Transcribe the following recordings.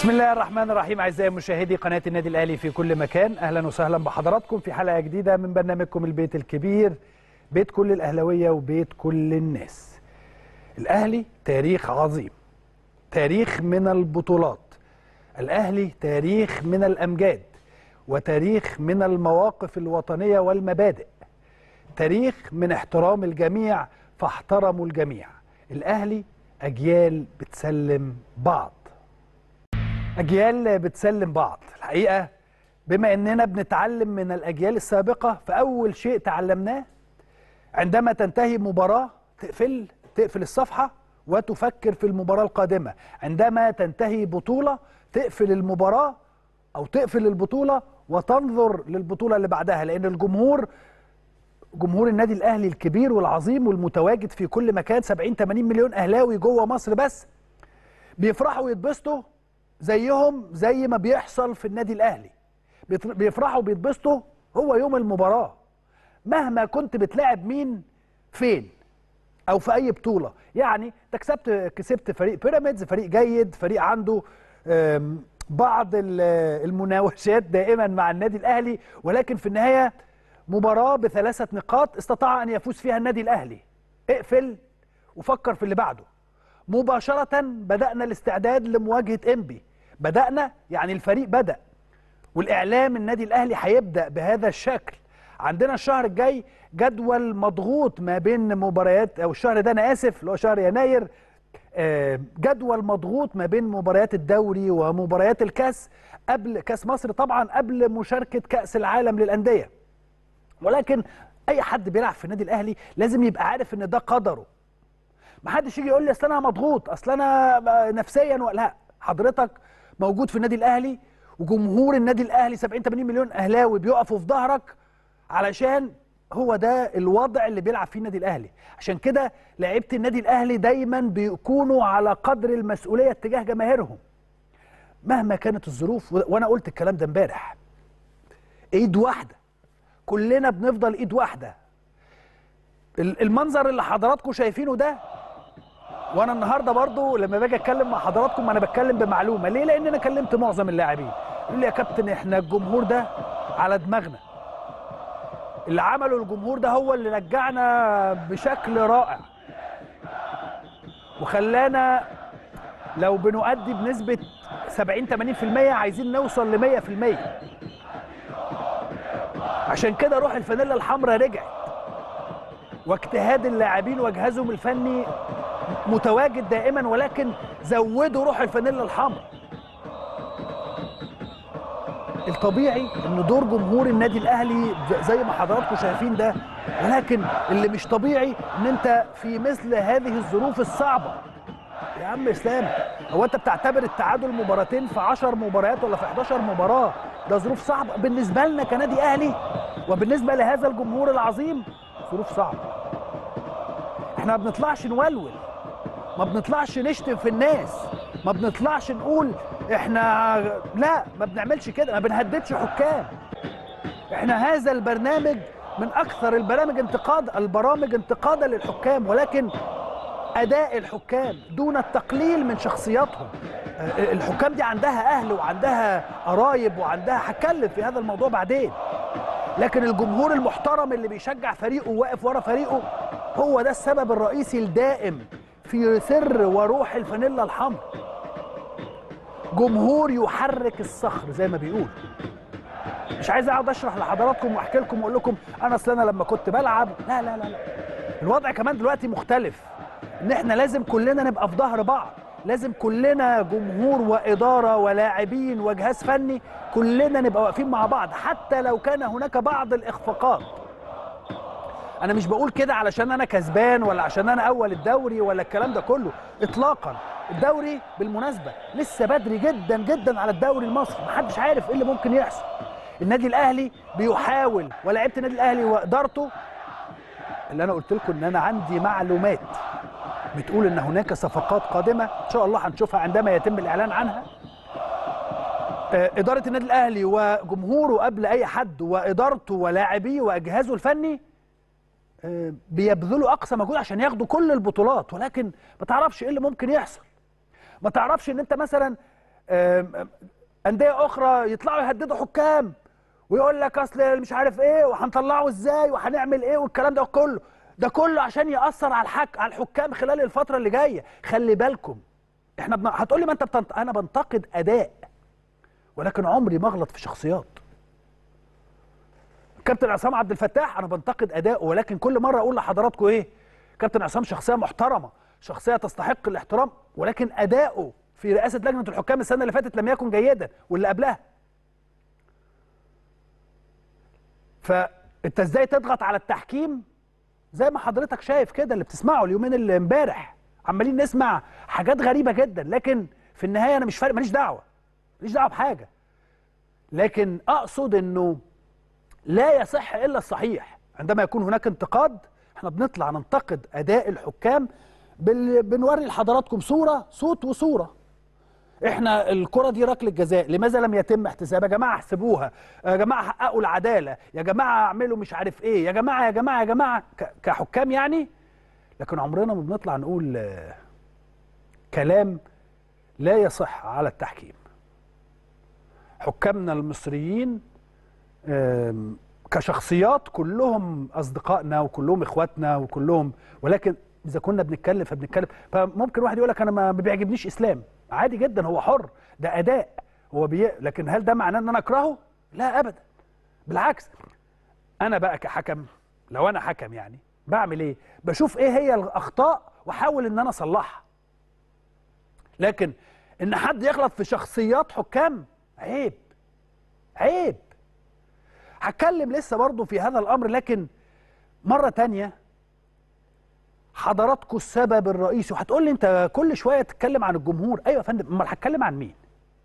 بسم الله الرحمن الرحيم اعزائي مشاهدي قناه النادي الاهلي في كل مكان اهلا وسهلا بحضراتكم في حلقه جديده من برنامجكم البيت الكبير بيت كل الاهلاويه وبيت كل الناس الاهلي تاريخ عظيم تاريخ من البطولات الاهلي تاريخ من الامجاد وتاريخ من المواقف الوطنيه والمبادئ تاريخ من احترام الجميع فاحترموا الجميع الاهلي اجيال بتسلم بعض أجيال بتسلم بعض الحقيقة بما أننا بنتعلم من الأجيال السابقة فأول شيء تعلمناه عندما تنتهي مباراة تقفل تقفل الصفحة وتفكر في المباراة القادمة عندما تنتهي بطولة تقفل المباراة أو تقفل البطولة وتنظر للبطولة اللي بعدها لأن الجمهور جمهور النادي الأهلي الكبير والعظيم والمتواجد في كل مكان 70 80 مليون أهلاوي جوه مصر بس بيفرحوا ويتبسطوا زيهم زي ما بيحصل في النادي الاهلي بيفرحوا وبيتبسطوا هو يوم المباراه مهما كنت بتلاعب مين فين او في اي بطوله يعني انت كسبت كسبت فريق بيراميدز فريق جيد فريق عنده بعض المناوشات دائما مع النادي الاهلي ولكن في النهايه مباراه بثلاثه نقاط استطاع ان يفوز فيها النادي الاهلي اقفل وفكر في اللي بعده مباشرة بدأنا الاستعداد لمواجهة إنبي بدأنا يعني الفريق بدأ والإعلام النادي الأهلي هيبدأ بهذا الشكل عندنا الشهر الجاي جدول مضغوط ما بين مباريات أو الشهر ده أنا آسف اللي هو شهر يناير جدول مضغوط ما بين مباريات الدوري ومباريات الكاس قبل كاس مصر طبعا قبل مشاركة كأس العالم للأندية ولكن أي حد بيلعب في النادي الأهلي لازم يبقى عارف إن ده قدره ما حدش يجي يقول لي اصل انا مضغوط اصل انا نفسيا ولا حضرتك موجود في النادي الاهلي وجمهور النادي الاهلي 70 80 مليون اهلاوي بيقفوا في ظهرك علشان هو ده الوضع اللي بيلعب فيه النادي الاهلي عشان كده لعيبه النادي الاهلي دايما بيكونوا على قدر المسؤوليه تجاه جماهيرهم مهما كانت الظروف وانا قلت الكلام ده امبارح ايد واحده كلنا بنفضل ايد واحده المنظر اللي حضراتكم شايفينه ده وانا النهارده برضو لما باجي اتكلم مع حضراتكم انا بتكلم بمعلومه ليه لان انا كلمت معظم اللاعبين يقول لي يا كابتن احنا الجمهور ده على دماغنا اللي عمله الجمهور ده هو اللي نجعنا بشكل رائع وخلانا لو بنؤدي بنسبه 70 80% عايزين نوصل ل 100% عشان كده روح الفانيلا الحمراء رجعت واجتهاد اللاعبين وجهازهم الفني متواجد دائما ولكن زودوا روح الفانيلا الحمراء الطبيعي ان دور جمهور النادي الاهلي زي ما حضراتكم شايفين ده ولكن اللي مش طبيعي ان انت في مثل هذه الظروف الصعبه يا عم اسلام هو انت بتعتبر التعادل مباراتين في 10 مباريات ولا في 11 مباراه ده ظروف صعبه بالنسبه لنا كنادي اهلي وبالنسبه لهذا الجمهور العظيم ظروف صعبه احنا ما بنطلعش نولول ما بنطلعش نشتم في الناس ما بنطلعش نقول احنا لا ما بنعملش كده ما بنهددش حكام احنا هذا البرنامج من اكثر البرامج انتقاد البرامج انتقادا للحكام ولكن اداء الحكام دون التقليل من شخصياتهم الحكام دي عندها اهل وعندها قرايب وعندها هتكلم في هذا الموضوع بعدين لكن الجمهور المحترم اللي بيشجع فريقه وواقف ورا فريقه هو ده السبب الرئيسي الدائم في سر وروح الفانيلا الحمراء جمهور يحرك الصخر زي ما بيقول مش عايز اقعد اشرح لحضراتكم واحكي لكم واقول لكم انا اصل انا لما كنت بلعب لا لا لا لا الوضع كمان دلوقتي مختلف ان احنا لازم كلنا نبقى في ظهر بعض لازم كلنا جمهور واداره ولاعبين وجهاز فني كلنا نبقى واقفين مع بعض حتى لو كان هناك بعض الاخفاقات انا مش بقول كده علشان انا كسبان ولا عشان انا اول الدوري ولا الكلام ده كله اطلاقا الدوري بالمناسبه لسه بدري جدا جدا على الدوري المصري محدش عارف ايه اللي ممكن يحصل النادي الاهلي بيحاول ولاعيبه النادي الاهلي وادارته اللي انا قلت لكم ان انا عندي معلومات بتقول ان هناك صفقات قادمه ان شاء الله هنشوفها عندما يتم الاعلان عنها اداره النادي الاهلي وجمهوره قبل اي حد وادارته ولاعبيه واجهازه الفني بيبذلوا اقصى مجهود عشان ياخدوا كل البطولات ولكن ما تعرفش ايه اللي ممكن يحصل ما تعرفش ان انت مثلا آم، آم، انديه اخرى يطلعوا يهددوا حكام ويقول لك اصل مش عارف ايه وهنطلعه ازاي وهنعمل ايه والكلام ده كله ده كله عشان ياثر على الحك على الحكام خلال الفتره اللي جايه خلي بالكم احنا بن... هتقول لي ما انت بتنت... انا بنتقد اداء ولكن عمري ما اغلط في شخصيات كابتن عصام عبد الفتاح انا بنتقد اداؤه ولكن كل مره اقول لحضراتكم ايه كابتن عصام شخصيه محترمه شخصيه تستحق الاحترام ولكن اداؤه في رئاسه لجنه الحكام السنه اللي فاتت لم يكن جيدا واللي قبلها فانت ازاي تضغط على التحكيم زي ما حضرتك شايف كده اللي بتسمعه اليومين اللي امبارح عمالين نسمع حاجات غريبه جدا لكن في النهايه انا مش فارق ماليش دعوه ماليش دعوه بحاجه لكن اقصد انه لا يصح الا الصحيح عندما يكون هناك انتقاد احنا بنطلع ننتقد اداء الحكام بال... بنوري لحضراتكم صوره صوت وصوره احنا الكره دي ركله جزاء لماذا لم يتم احتسابها يا جماعه احسبوها يا جماعه حققوا العداله يا جماعه اعملوا مش عارف ايه يا جماعه يا جماعه يا جماعه ك... كحكام يعني لكن عمرنا ما بنطلع نقول آه، كلام لا يصح على التحكيم حكامنا المصريين آم، كشخصيات كلهم اصدقائنا وكلهم اخواتنا وكلهم ولكن اذا كنا بنتكلم فبنتكلم فممكن واحد يقول لك انا ما ما بيعجبنيش اسلام عادي جدا هو حر ده اداء هو بي... لكن هل ده معناه ان انا اكرهه لا ابدا بالعكس انا بقى كحكم لو انا حكم يعني بعمل ايه بشوف ايه هي الاخطاء واحاول ان انا اصلحها لكن ان حد يغلط في شخصيات حكام عيب عيب هتكلم لسه برضو في هذا الامر لكن مره تانية حضراتكم السبب الرئيسي وهتقول لي انت كل شويه تتكلم عن الجمهور ايوه يا فندم امال هتكلم عن مين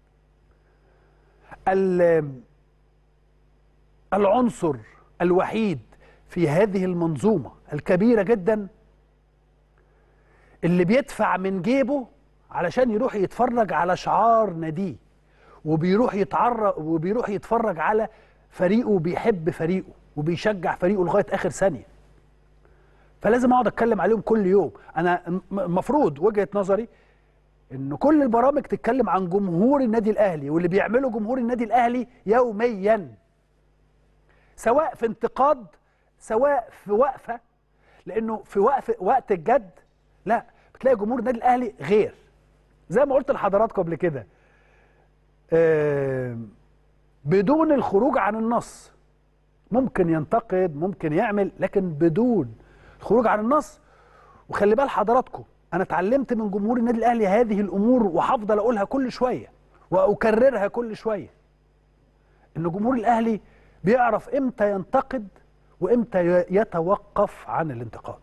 ال- العنصر الوحيد في هذه المنظومه الكبيره جدا اللي بيدفع من جيبه علشان يروح يتفرج على شعار ناديه وبيروح يتعرض وبيروح يتفرج على فريقه وبيحب فريقه وبيشجع فريقه لغايه اخر ثانيه فلازم اقعد اتكلم عليهم كل يوم انا م- المفروض وجهه نظري ان كل البرامج تتكلم عن جمهور النادي الاهلي واللي بيعمله جمهور النادي الاهلي يوميا سواء في انتقاد سواء في وقفه لانه في وقف وقت الجد لا بتلاقي جمهور النادي الاهلي غير زي ما قلت لحضراتكم قبل كده آم، بدون الخروج عن النص ممكن ينتقد ممكن يعمل لكن بدون الخروج عن النص وخلي بال حضراتكم انا اتعلمت من جمهور النادي الاهلي هذه الامور وهفضل اقولها كل شويه واكررها كل شويه ان جمهور الاهلي بيعرف امتى ينتقد وامتى يتوقف عن الانتقاد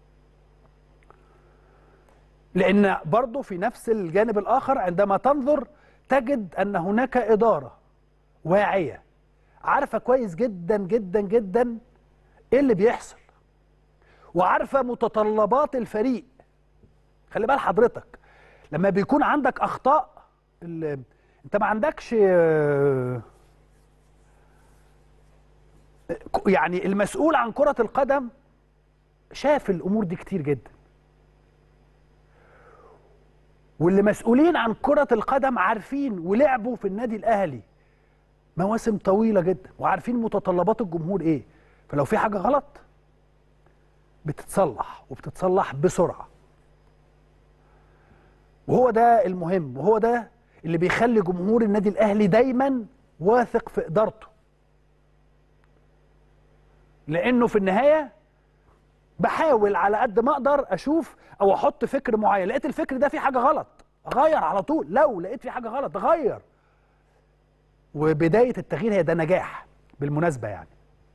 لان برضه في نفس الجانب الاخر عندما تنظر تجد ان هناك اداره واعيه عارفه كويس جدا جدا جدا ايه اللي بيحصل وعارفه متطلبات الفريق خلي بال حضرتك لما بيكون عندك اخطاء ال- انت ما عندكش آه، يعني المسؤول عن كرة القدم شاف الامور دي كتير جدا واللي مسؤولين عن كرة القدم عارفين ولعبوا في النادي الاهلي مواسم طويلة جدا وعارفين متطلبات الجمهور ايه فلو في حاجة غلط بتتصلح وبتتصلح بسرعة وهو ده المهم وهو ده اللي بيخلي جمهور النادي الاهلي دايما واثق في ادارته لانه في النهايه بحاول على قد ما اقدر اشوف او احط فكر معين لقيت الفكر ده فيه حاجه غلط اغير على طول لو لقيت فيه حاجه غلط اغير وبدايه التغيير هي ده نجاح بالمناسبه يعني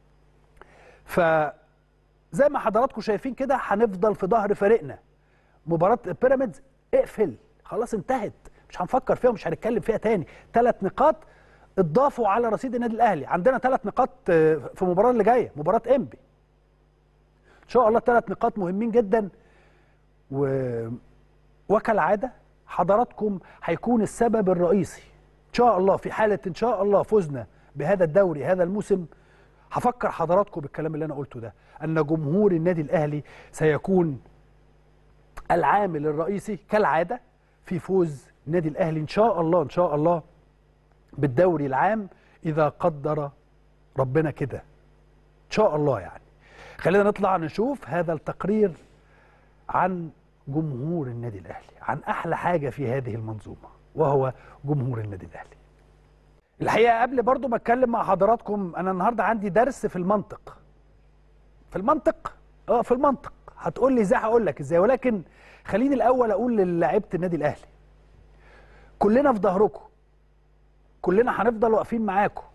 فزي ما حضراتكم شايفين كده هنفضل في ظهر فريقنا مباراه بيراميدز اقفل خلاص انتهت مش هنفكر فيها ومش هنتكلم فيها تاني ثلاث نقاط اتضافوا على رصيد النادي الاهلي عندنا ثلاث نقاط آه، في المباراه اللي جايه مباراه انبي ان شاء الله ثلاث نقاط مهمين جدا و... وكالعاده حضراتكم هيكون السبب الرئيسي ان شاء الله في حاله ان شاء الله فزنا بهذا الدوري هذا الموسم هفكر حضراتكم بالكلام اللي انا قلته ده ان جمهور النادي الاهلي سيكون العامل الرئيسي كالعاده في فوز النادي الاهلي ان شاء الله ان شاء الله بالدوري العام اذا قدر ربنا كده ان شاء الله يعني خلينا نطلع نشوف هذا التقرير عن جمهور النادي الاهلي عن احلى حاجه في هذه المنظومه وهو جمهور النادي الاهلي الحقيقه قبل برضو ما اتكلم مع حضراتكم انا النهارده عندي درس في المنطق في المنطق اه في المنطق هتقول لي ازاي هقول لك ازاي ولكن خليني الاول اقول للاعيبه النادي الاهلي كلنا في ظهركم كلنا هنفضل واقفين معاكم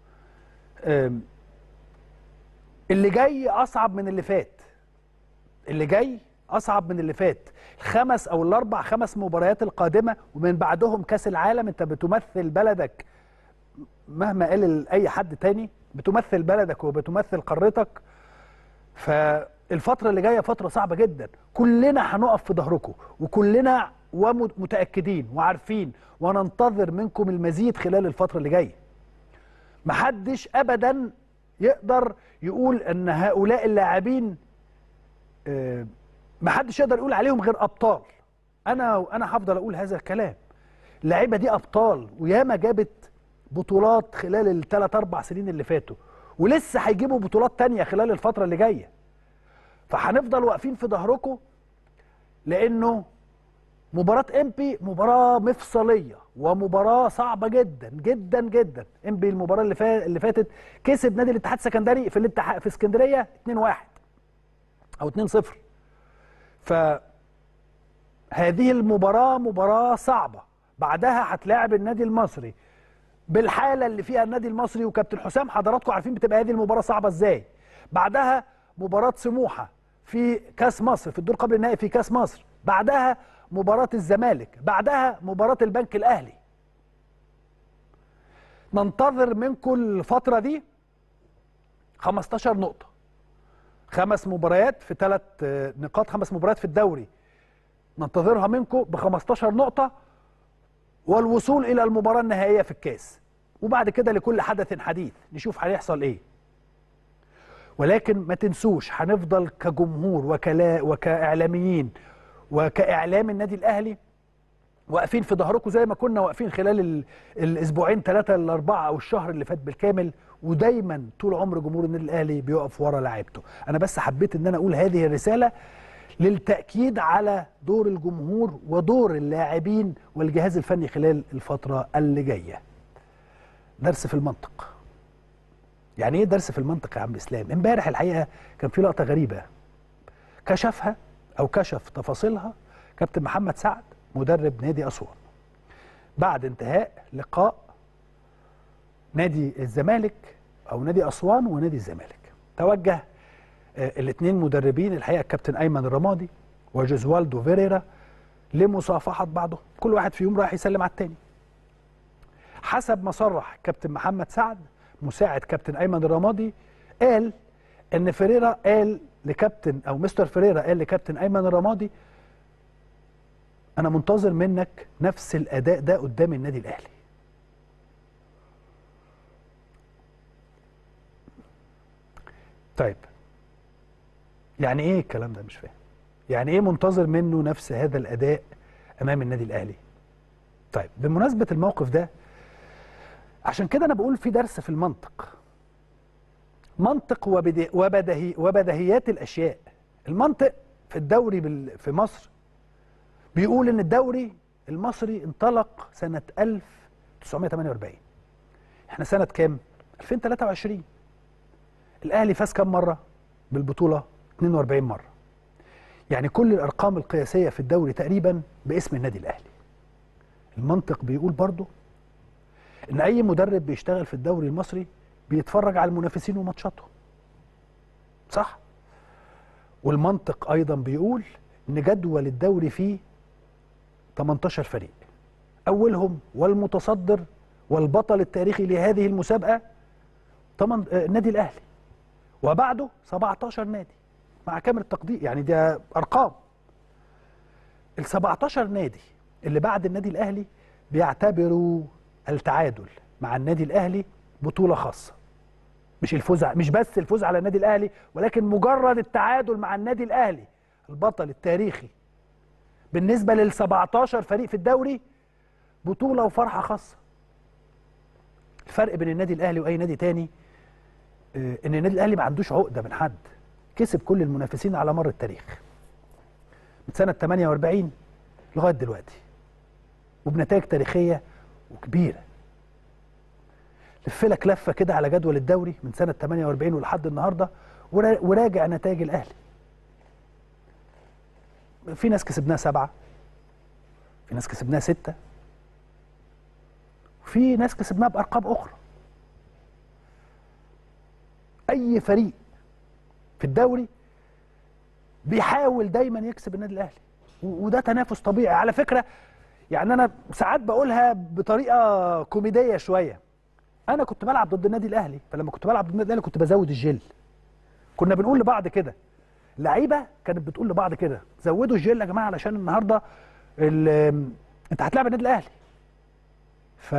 أم، اللي جاي اصعب من اللي فات اللي جاي اصعب من اللي فات الخمس او الاربع خمس مباريات القادمه ومن بعدهم كاس العالم انت بتمثل بلدك مهما قال اي حد تاني بتمثل بلدك وبتمثل قارتك فالفترة اللي جاية فترة صعبة جدا كلنا هنقف في ظهركم وكلنا ومتأكدين وعارفين وننتظر منكم المزيد خلال الفترة اللي جاية محدش أبدا يقدر يقول أن هؤلاء اللاعبين آه، محدش يقدر يقول عليهم غير أبطال أنا أنا هفضل أقول هذا الكلام اللعيبة دي أبطال وياما جابت بطولات خلال الثلاث أربع سنين اللي فاتوا ولسه هيجيبوا بطولات تانية خلال الفترة اللي جاية فهنفضل واقفين في ظهركم لأنه مباراة امبي مباراة مفصلية ومباراة صعبة جدا جدا جدا امبي المباراة اللي, فا... اللي فاتت كسب نادي الاتحاد السكندري في الاتحاد في اسكندرية 2-1 أو 2-0 فهذه المباراة مباراة صعبة بعدها هتلاعب النادي المصري بالحاله اللي فيها النادي المصري وكابتن حسام حضراتكم عارفين بتبقى هذه المباراه صعبه ازاي بعدها مباراه سموحه في كاس مصر في الدور قبل النهائي في كاس مصر بعدها مباراه الزمالك بعدها مباراه البنك الاهلي ننتظر منكم الفتره دي 15 نقطه خمس مباريات في ثلاث نقاط خمس مباريات في الدوري ننتظرها منكم ب 15 نقطه والوصول الى المباراه النهائيه في الكاس وبعد كده لكل حدث حديث نشوف هيحصل ايه ولكن ما تنسوش هنفضل كجمهور وكلا وكاعلاميين وكاعلام النادي الاهلي واقفين في ظهركم زي ما كنا واقفين خلال ال- الاسبوعين ثلاثه الاربعه او الشهر اللي فات بالكامل ودايما طول عمر جمهور النادي الاهلي بيقف ورا لاعيبته انا بس حبيت ان انا اقول هذه الرساله للتاكيد على دور الجمهور ودور اللاعبين والجهاز الفني خلال الفتره اللي جايه درس في المنطق يعني ايه درس في المنطق يا عم اسلام امبارح الحقيقه كان في لقطه غريبه كشفها او كشف تفاصيلها كابتن محمد سعد مدرب نادي اسوان بعد انتهاء لقاء نادي الزمالك او نادي اسوان ونادي الزمالك توجه الاثنين مدربين الحقيقه الكابتن ايمن الرمادي وجوزوالدو فيريرا لمصافحه بعضهم كل واحد فيهم رايح يسلم على الثاني حسب ما صرح كابتن محمد سعد مساعد كابتن ايمن الرمادي قال ان فيريرا قال لكابتن او مستر فيريرا قال لكابتن ايمن الرمادي انا منتظر منك نفس الاداء ده قدام النادي الاهلي طيب يعني ايه الكلام ده مش فاهم يعني ايه منتظر منه نفس هذا الاداء امام النادي الاهلي طيب بمناسبه الموقف ده عشان كده انا بقول في درس في المنطق منطق وبدي وبدهي وبدهيات الاشياء المنطق في الدوري بال- في مصر بيقول ان الدوري المصري انطلق سنه 1948 احنا سنه كام 2023 الاهلي فاز كام مره بالبطوله 42 مره يعني كل الارقام القياسيه في الدوري تقريبا باسم النادي الاهلي المنطق بيقول برضه ان اي مدرب بيشتغل في الدوري المصري بيتفرج على المنافسين وماتشاتهم صح والمنطق ايضا بيقول ان جدول الدوري فيه 18 فريق اولهم والمتصدر والبطل التاريخي لهذه المسابقه طبعا النادي الاهلي وبعده 17 نادي مع كامل التقدير يعني ده ارقام ال 17 نادي اللي بعد النادي الاهلي بيعتبروا التعادل مع النادي الاهلي بطوله خاصه مش الفوز ع- مش بس الفوز على النادي الاهلي ولكن مجرد التعادل مع النادي الاهلي البطل التاريخي بالنسبه لل 17 فريق في الدوري بطوله وفرحه خاصه الفرق بين النادي الاهلي واي نادي تاني آه، ان النادي الاهلي ما عندوش عقده من حد كسب كل المنافسين على مر التاريخ من سنه 48 لغايه دلوقتي وبنتائج تاريخيه وكبيره لف لك لفه كده على جدول الدوري من سنه 48 ولحد النهارده ورا- وراجع نتائج الاهلي في ناس كسبناها سبعه في ناس كسبناها سته في ناس كسبناها بارقام اخرى اي فريق في الدوري بيحاول دايما يكسب النادي الاهلي و- وده تنافس طبيعي على فكره يعني انا ساعات بقولها بطريقه كوميديه شويه انا كنت بلعب ضد النادي الاهلي فلما كنت بلعب ضد النادي الاهلي كنت بزود الجل كنا بنقول لبعض كده لعيبه كانت بتقول لبعض كده زودوا الجل يا جماعه علشان النهارده ال- انت هتلاعب النادي الاهلي ف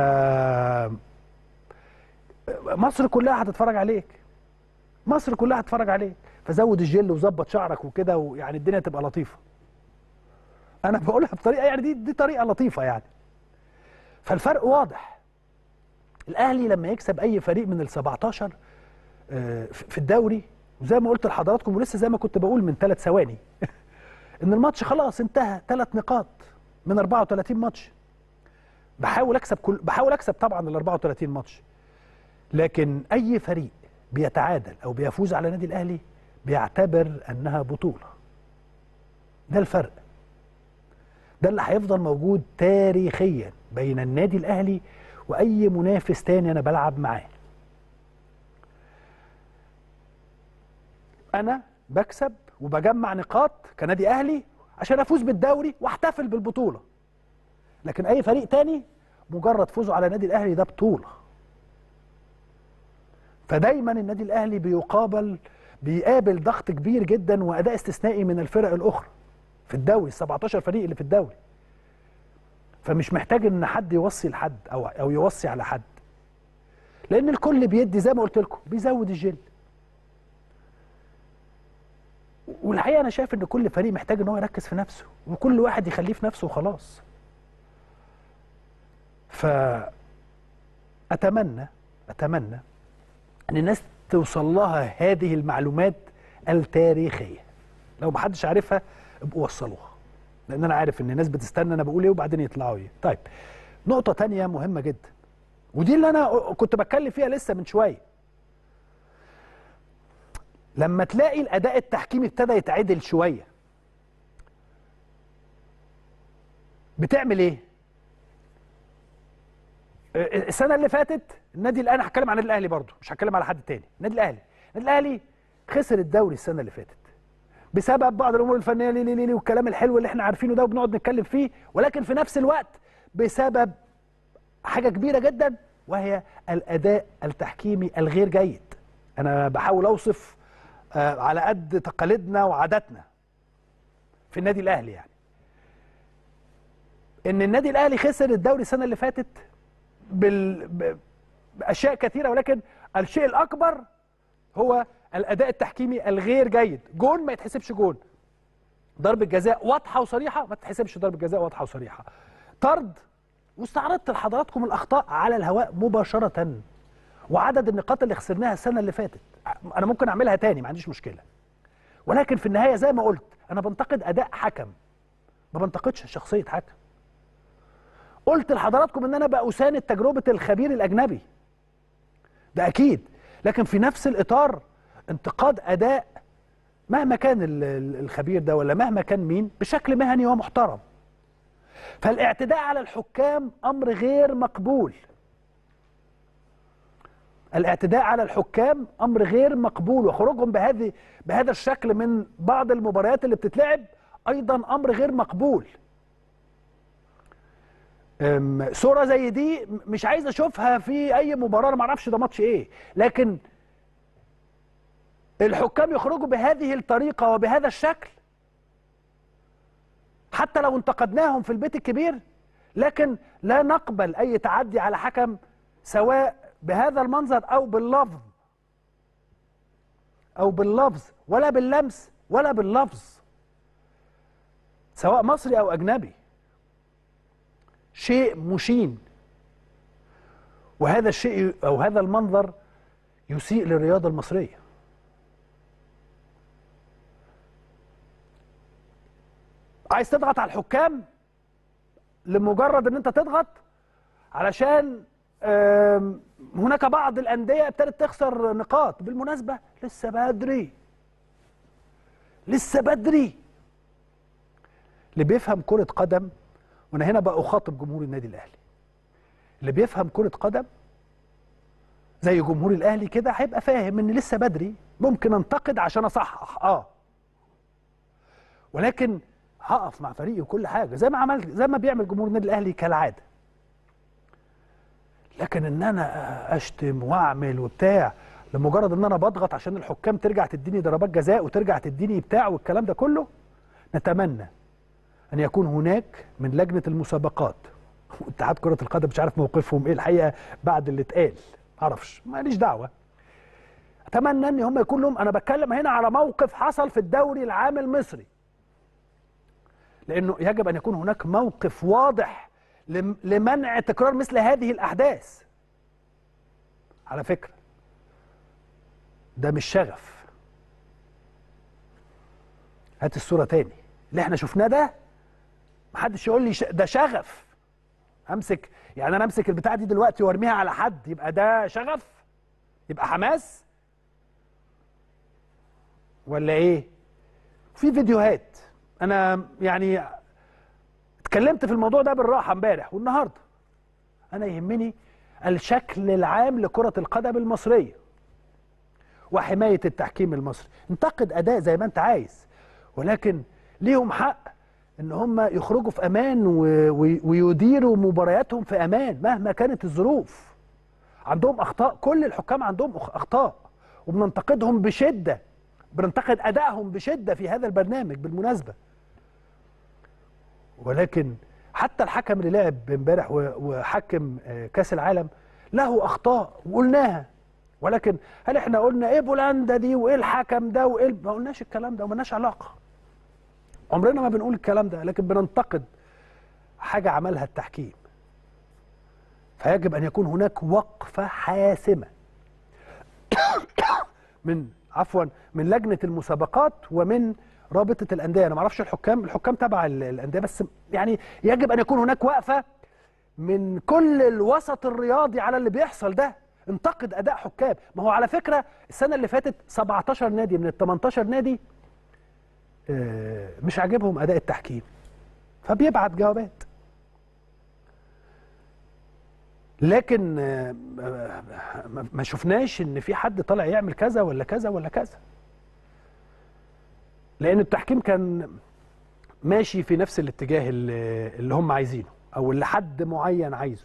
مصر كلها هتتفرج عليك مصر كلها هتتفرج عليك فزود الجل وظبط شعرك وكده ويعني الدنيا تبقى لطيفه انا بقولها بطريقه يعني دي دي طريقه لطيفه يعني فالفرق واضح الاهلي لما يكسب اي فريق من ال 17 آه، في في الدوري وزي ما قلت لحضراتكم ولسه زي ما كنت بقول من ثلاث ثواني ان الماتش خلاص انتهى ثلاث نقاط من 34 ماتش بحاول اكسب كل بحاول اكسب طبعا ال 34 ماتش لكن اي فريق بيتعادل او بيفوز على النادي الاهلي بيعتبر انها بطوله ده الفرق ده اللي هيفضل موجود تاريخيا بين النادي الاهلي واي منافس تاني انا بلعب معاه انا بكسب وبجمع نقاط كنادي اهلي عشان افوز بالدوري واحتفل بالبطوله لكن اي فريق تاني مجرد فوزه على النادي الاهلي ده بطوله فدايما النادي الاهلي بيقابل بيقابل ضغط كبير جدا واداء استثنائي من الفرق الاخرى في الدوري ال 17 فريق اللي في الدوري فمش محتاج ان حد يوصي لحد او او يوصي على حد لان الكل بيدي زي ما قلت لكم بيزود الجل والحقيقه انا شايف ان كل فريق محتاج ان هو يركز في نفسه وكل واحد يخليه في نفسه وخلاص فأتمنى أتمنى أن الناس توصل لها هذه المعلومات التاريخية لو محدش عارفها ابقوا وصلوها لأن أنا عارف إن الناس بتستنى أنا بقول إيه وبعدين يطلعوا إيه طيب نقطة تانية مهمة جدا ودي اللي أنا كنت بتكلم فيها لسه من شوية لما تلاقي الأداء التحكيمي ابتدى يتعدل شوية بتعمل إيه؟ السنه اللي فاتت النادي الاهلي انا هتكلم عن النادي الاهلي برضه مش هتكلم على حد تاني النادي الاهلي النادي الاهلي خسر الدوري السنه اللي فاتت بسبب بعض الامور الفنيه ليه ليه ليه والكلام الحلو اللي احنا عارفينه ده وبنقعد نتكلم فيه ولكن في نفس الوقت بسبب حاجه كبيره جدا وهي الاداء التحكيمي الغير جيد انا بحاول اوصف آه، على قد تقاليدنا وعاداتنا في النادي الاهلي يعني ان النادي الاهلي خسر الدوري السنه اللي فاتت بال... ب- باشياء كثيره ولكن الشيء الاكبر هو الاداء التحكيمي الغير جيد جون ما يتحسبش جون ضربه جزاء واضحه وصريحه ما تتحسبش ضربه جزاء واضحه وصريحه طرد واستعرضت لحضراتكم الاخطاء على الهواء مباشره وعدد النقاط اللي خسرناها السنه اللي فاتت انا ممكن اعملها تاني ما عنديش مشكله ولكن في النهايه زي ما قلت انا بنتقد اداء حكم ما بنتقدش شخصيه حكم قلت لحضراتكم ان انا بأساند تجربه الخبير الاجنبي ده اكيد لكن في نفس الاطار انتقاد اداء مهما كان ال- ال- الخبير ده ولا مهما كان مين بشكل مهني ومحترم فالاعتداء على الحكام امر غير مقبول الاعتداء على الحكام امر غير مقبول وخروجهم بهذه بهذا الشكل من بعض المباريات اللي بتتلعب ايضا امر غير مقبول أم، صوره زي دي م- مش عايز اشوفها في اي مباراه انا ما اعرفش ده ماتش ايه لكن الحكام يخرجوا بهذه الطريقه وبهذا الشكل حتى لو انتقدناهم في البيت الكبير لكن لا نقبل اي تعدي على حكم سواء بهذا المنظر او باللفظ او باللفظ ولا باللمس ولا باللفظ سواء مصري او اجنبي شيء مشين وهذا الشيء او هذا المنظر يسيء للرياضه المصريه عايز تضغط على الحكام لمجرد ان انت تضغط علشان آم، هناك بعض الانديه ابتدت تخسر نقاط بالمناسبه لسه بدري لسه بدري اللي بيفهم كره قدم وانا هنا بقى اخاطب جمهور النادي الاهلي اللي بيفهم كره قدم زي جمهور الاهلي كده هيبقى فاهم ان لسه بدري ممكن انتقد عشان اصحح اه ولكن هقف مع فريقي وكل حاجه زي ما عملت زي ما بيعمل جمهور النادي الاهلي كالعاده لكن ان انا اشتم واعمل وبتاع لمجرد ان انا بضغط عشان الحكام ترجع تديني ضربات جزاء وترجع تديني بتاع والكلام ده كله نتمنى ان يكون هناك من لجنه المسابقات واتحاد كره القدم مش عارف موقفهم ايه الحقيقه بعد اللي اتقال معرفش ماليش دعوه اتمنى ان هم يكون لهم انا بتكلم هنا على موقف حصل في الدوري العام المصري لانه يجب ان يكون هناك موقف واضح لم- لمنع تكرار مثل هذه الاحداث على فكره ده مش شغف هات الصوره تاني اللي احنا شفناه ده محدش يقول لي ش... ده شغف امسك يعني انا امسك البتاعه دي دلوقتي وارميها على حد يبقى ده شغف يبقى حماس ولا ايه في فيديوهات انا يعني اتكلمت في الموضوع ده بالراحه امبارح والنهارده انا يهمني الشكل العام لكره القدم المصريه وحمايه التحكيم المصري انتقد اداء زي ما انت عايز ولكن ليهم حق ان هم يخرجوا في امان و... و... ويديروا مبارياتهم في امان مهما كانت الظروف عندهم اخطاء كل الحكام عندهم أخ- اخطاء وبننتقدهم بشده بننتقد ادائهم بشده في هذا البرنامج بالمناسبه ولكن حتى الحكم اللي لعب امبارح و- وحكم آه، كاس العالم له اخطاء وقلناها ولكن هل احنا قلنا ايه بولندا دي وايه الحكم ده وايه ال- ما قلناش الكلام ده ومالناش علاقه عمرنا ما بنقول الكلام ده لكن بننتقد حاجه عملها التحكيم فيجب ان يكون هناك وقفه حاسمه من عفوا من لجنه المسابقات ومن رابطه الانديه انا ما اعرفش الحكام الحكام تبع ال- الانديه بس يعني يجب ان يكون هناك وقفه من كل الوسط الرياضي على اللي بيحصل ده انتقد اداء حكام ما هو على فكره السنه اللي فاتت 17 نادي من ال 18 نادي آه، مش عاجبهم اداء التحكيم فبيبعت جوابات لكن آه، ما- ما شفناش ان في حد طالع يعمل كذا ولا كذا ولا كذا لان التحكيم كان ماشي في نفس الاتجاه اللي اللي هم عايزينه او اللي حد معين عايزه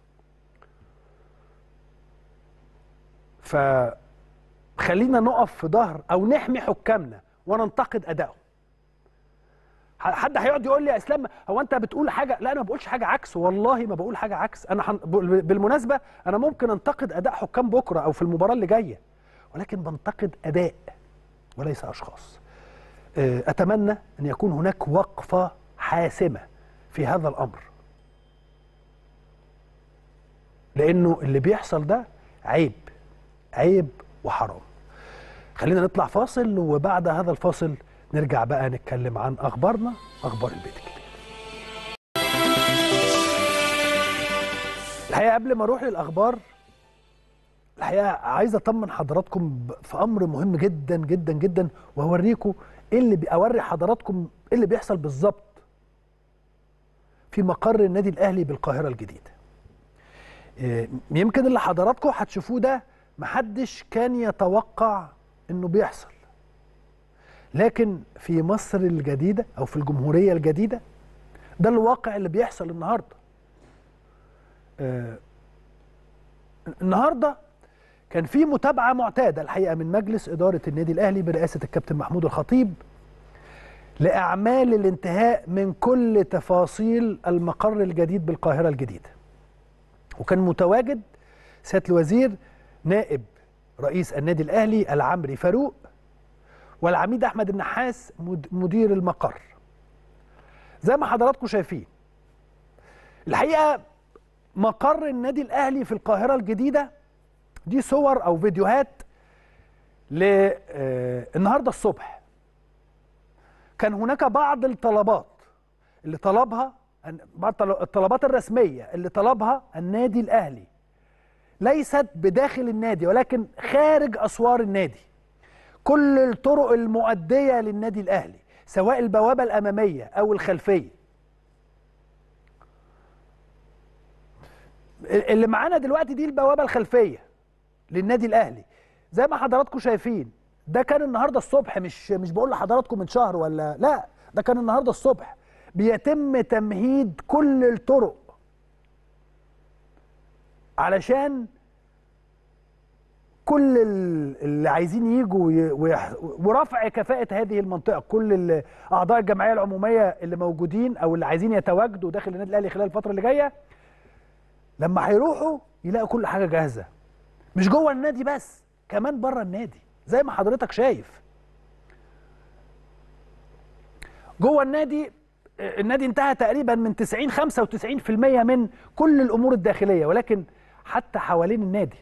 فخلينا نقف في ظهر او نحمي حكامنا وننتقد ادائهم ح- حد هيقعد يقول لي يا اسلام هو انت بتقول حاجه لا انا ما بقولش حاجه عكس والله ما بقول حاجه عكس انا حن... بال- بالمناسبه انا ممكن انتقد اداء حكام بكره او في المباراه اللي جايه ولكن بنتقد اداء وليس اشخاص آه، اتمنى ان يكون هناك وقفه حاسمه في هذا الامر لانه اللي بيحصل ده عيب عيب وحرام خلينا نطلع فاصل وبعد هذا الفاصل نرجع بقى نتكلم عن اخبارنا اخبار البيت الكبير الحقيقه قبل ما اروح للاخبار الحقيقه عايز اطمن حضراتكم ب- في امر مهم جدا جدا جدا واوريكم ايه اللي بي- اوري حضراتكم ايه اللي بيحصل بالظبط في مقر النادي الاهلي بالقاهره الجديده إيه، يمكن اللي حضراتكم هتشوفوه ده محدش كان يتوقع انه بيحصل لكن في مصر الجديده او في الجمهوريه الجديده ده الواقع اللي بيحصل النهارده آه، النهارده كان في متابعه معتاده الحقيقه من مجلس اداره النادي الاهلي برئاسه الكابتن محمود الخطيب لاعمال الانتهاء من كل تفاصيل المقر الجديد بالقاهره الجديده وكان متواجد سياده الوزير نائب رئيس النادي الاهلي العمري فاروق والعميد احمد النحاس مد- مدير المقر زي ما حضراتكم شايفين الحقيقه مقر النادي الاهلي في القاهره الجديده دي صور او فيديوهات ل آه، النهارده الصبح كان هناك بعض الطلبات اللي طلبها بعض الطل- الطلبات الرسميه اللي طلبها النادي الاهلي ليست بداخل النادي ولكن خارج اسوار النادي كل الطرق المؤديه للنادي الاهلي سواء البوابه الاماميه او الخلفيه اللي معانا دلوقتي دي البوابه الخلفيه للنادي الاهلي زي ما حضراتكم شايفين ده كان النهارده الصبح مش مش بقول لحضراتكم من شهر ولا لا ده كان النهارده الصبح بيتم تمهيد كل الطرق علشان كل ال- اللي عايزين يجوا وي- ويح- ورفع كفاءة هذه المنطقة كل ال- أعضاء الجمعية العمومية اللي موجودين أو اللي عايزين يتواجدوا داخل النادي الأهلي خلال الفترة اللي جاية لما هيروحوا يلاقوا كل حاجة جاهزة مش جوه النادي بس كمان بره النادي زي ما حضرتك شايف جوه النادي آه، النادي انتهى تقريبا من 90 95% من كل الامور الداخليه ولكن حتى حوالين النادي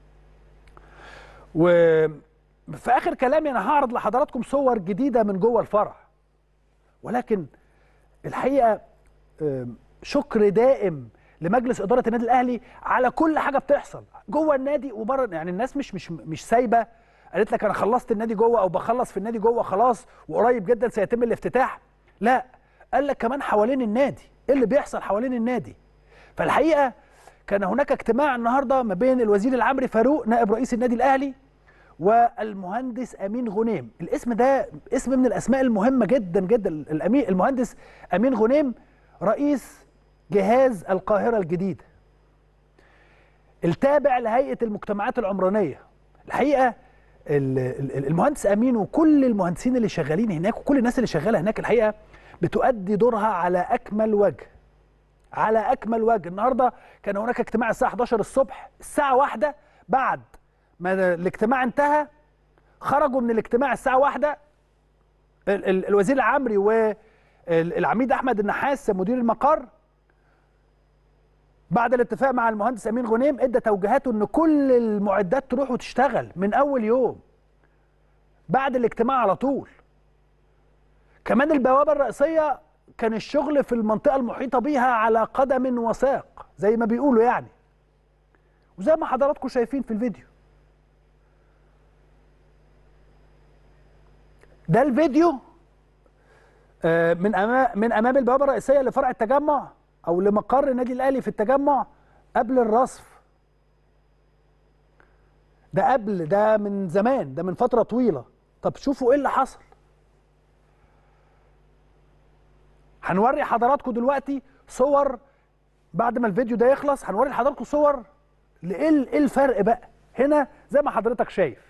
وفي اخر كلامي انا هعرض لحضراتكم صور جديده من جوه الفرع ولكن الحقيقه آم، شكر دائم لمجلس اداره النادي الاهلي على كل حاجه بتحصل جوه النادي وبره يعني الناس مش مش مش سايبه قالت لك انا خلصت النادي جوه او بخلص في النادي جوه خلاص وقريب جدا سيتم الافتتاح لا قال لك كمان حوالين النادي ايه اللي بيحصل حوالين النادي فالحقيقه كان هناك اجتماع النهارده ما بين الوزير العمري فاروق نائب رئيس النادي الاهلي والمهندس امين غنيم الاسم ده اسم من الاسماء المهمه جدا جدا الامين المهندس امين غنيم رئيس جهاز القاهره الجديده التابع لهيئه المجتمعات العمرانيه الحقيقه ال- ال- المهندس امين وكل المهندسين اللي شغالين هناك وكل الناس اللي شغاله هناك الحقيقه بتؤدي دورها على اكمل وجه على اكمل وجه النهارده كان هناك اجتماع الساعه 11 الصبح الساعه واحدة بعد ما الاجتماع انتهى خرجوا من الاجتماع الساعه واحدة ال- ال- الوزير العمري والعميد احمد النحاس مدير المقر بعد الاتفاق مع المهندس امين غنيم ادى توجيهاته ان كل المعدات تروح وتشتغل من اول يوم بعد الاجتماع على طول كمان البوابه الرئيسيه كان الشغل في المنطقه المحيطه بيها على قدم وساق زي ما بيقولوا يعني وزي ما حضراتكم شايفين في الفيديو ده الفيديو آه، من امام من امام البوابه الرئيسيه لفرع التجمع او لمقر النادي الاهلي في التجمع قبل الرصف ده قبل ده من زمان ده من فتره طويله طب شوفوا ايه اللي حصل هنوري حضراتكم دلوقتي صور بعد ما الفيديو ده يخلص هنوري لحضراتكم صور لايه ال- ايه الفرق بقى هنا زي ما حضرتك شايف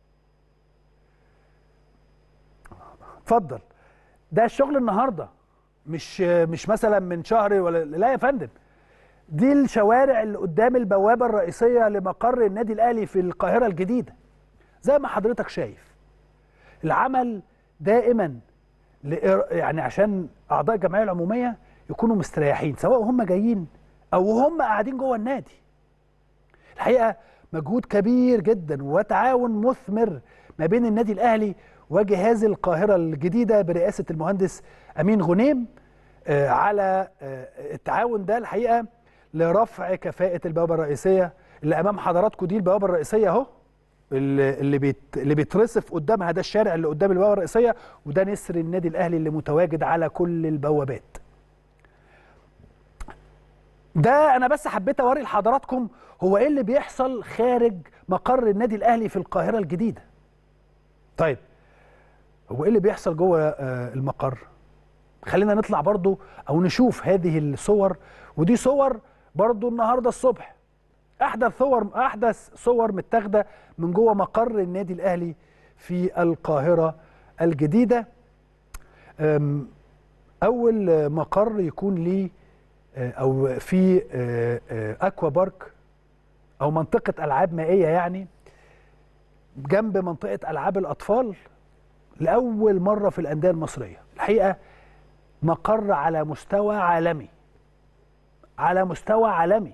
اتفضل ده الشغل النهارده مش مش مثلا من شهر ولا لا يا فندم دي الشوارع اللي قدام البوابه الرئيسيه لمقر النادي الاهلي في القاهره الجديده زي ما حضرتك شايف العمل دائما لإر- يعني عشان اعضاء الجمعيه العموميه يكونوا مستريحين سواء هم جايين او هم قاعدين جوه النادي الحقيقه مجهود كبير جدا وتعاون مثمر ما بين النادي الاهلي وجهاز القاهره الجديده برئاسه المهندس امين غنيم آه، على آه، التعاون ده الحقيقه لرفع كفاءه البوابه الرئيسيه اللي امام حضراتكم دي البوابه الرئيسيه اهو اللي اللي بيت اللي بيترصف قدامها ده الشارع اللي قدام البوابه الرئيسيه وده نسر النادي الاهلي اللي متواجد على كل البوابات ده انا بس حبيت اوري لحضراتكم هو ايه اللي بيحصل خارج مقر النادي الاهلي في القاهره الجديده طيب هو ايه اللي بيحصل جوه آه، المقر خلينا نطلع برضو او نشوف هذه الصور ودي صور برضو النهارده الصبح احدث صور احدث صور متاخده من جوه مقر النادي الاهلي في القاهره الجديده أم، اول مقر يكون ليه آه، او في آه، آه، اكوا بارك او منطقه العاب مائيه يعني جنب منطقه العاب الاطفال لاول مره في الانديه المصريه الحقيقه مقر على مستوى عالمي على مستوى عالمي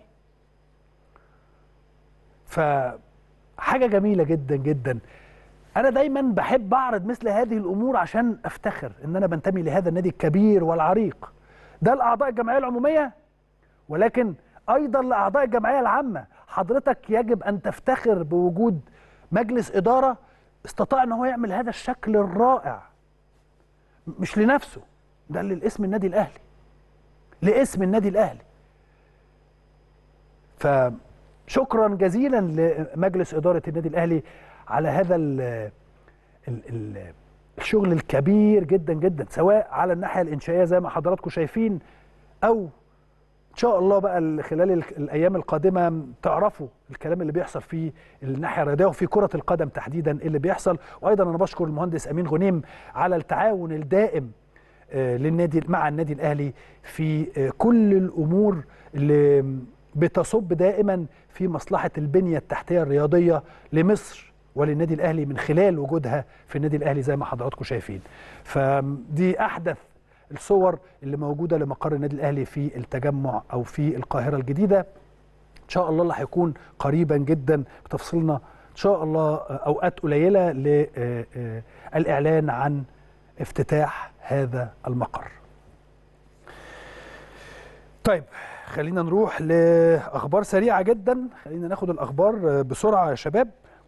فحاجه جميله جدا جدا انا دايما بحب اعرض مثل هذه الامور عشان افتخر ان انا بنتمي لهذا النادي الكبير والعريق ده الاعضاء الجمعيه العموميه ولكن ايضا لاعضاء الجمعيه العامه حضرتك يجب ان تفتخر بوجود مجلس اداره استطاع ان هو يعمل هذا الشكل الرائع مش لنفسه ده للاسم النادي الاهلي لاسم النادي الاهلي فشكرا جزيلا لمجلس اداره النادي الاهلي على هذا ال ال ال الشغل الكبير جدا جدا سواء على الناحيه الانشائيه زي ما حضراتكم شايفين او ان شاء الله بقى خلال الايام القادمه تعرفوا الكلام اللي بيحصل في الناحيه الرياضيه وفي كره القدم تحديدا اللي بيحصل وايضا انا بشكر المهندس امين غنيم على التعاون الدائم للنادي مع النادي الاهلي في كل الامور اللي بتصب دائما في مصلحه البنيه التحتيه الرياضيه لمصر وللنادي الاهلي من خلال وجودها في النادي الاهلي زي ما حضراتكم شايفين فدي احدث الصور اللي موجوده لمقر النادي الاهلي في التجمع او في القاهره الجديده ان شاء الله اللي هيكون قريبا جدا بتفصيلنا ان شاء الله اوقات قليله للاعلان عن افتتاح هذا المقر طيب خلينا نروح لاخبار سريعه جدا خلينا ناخد الاخبار بسرعه يا شباب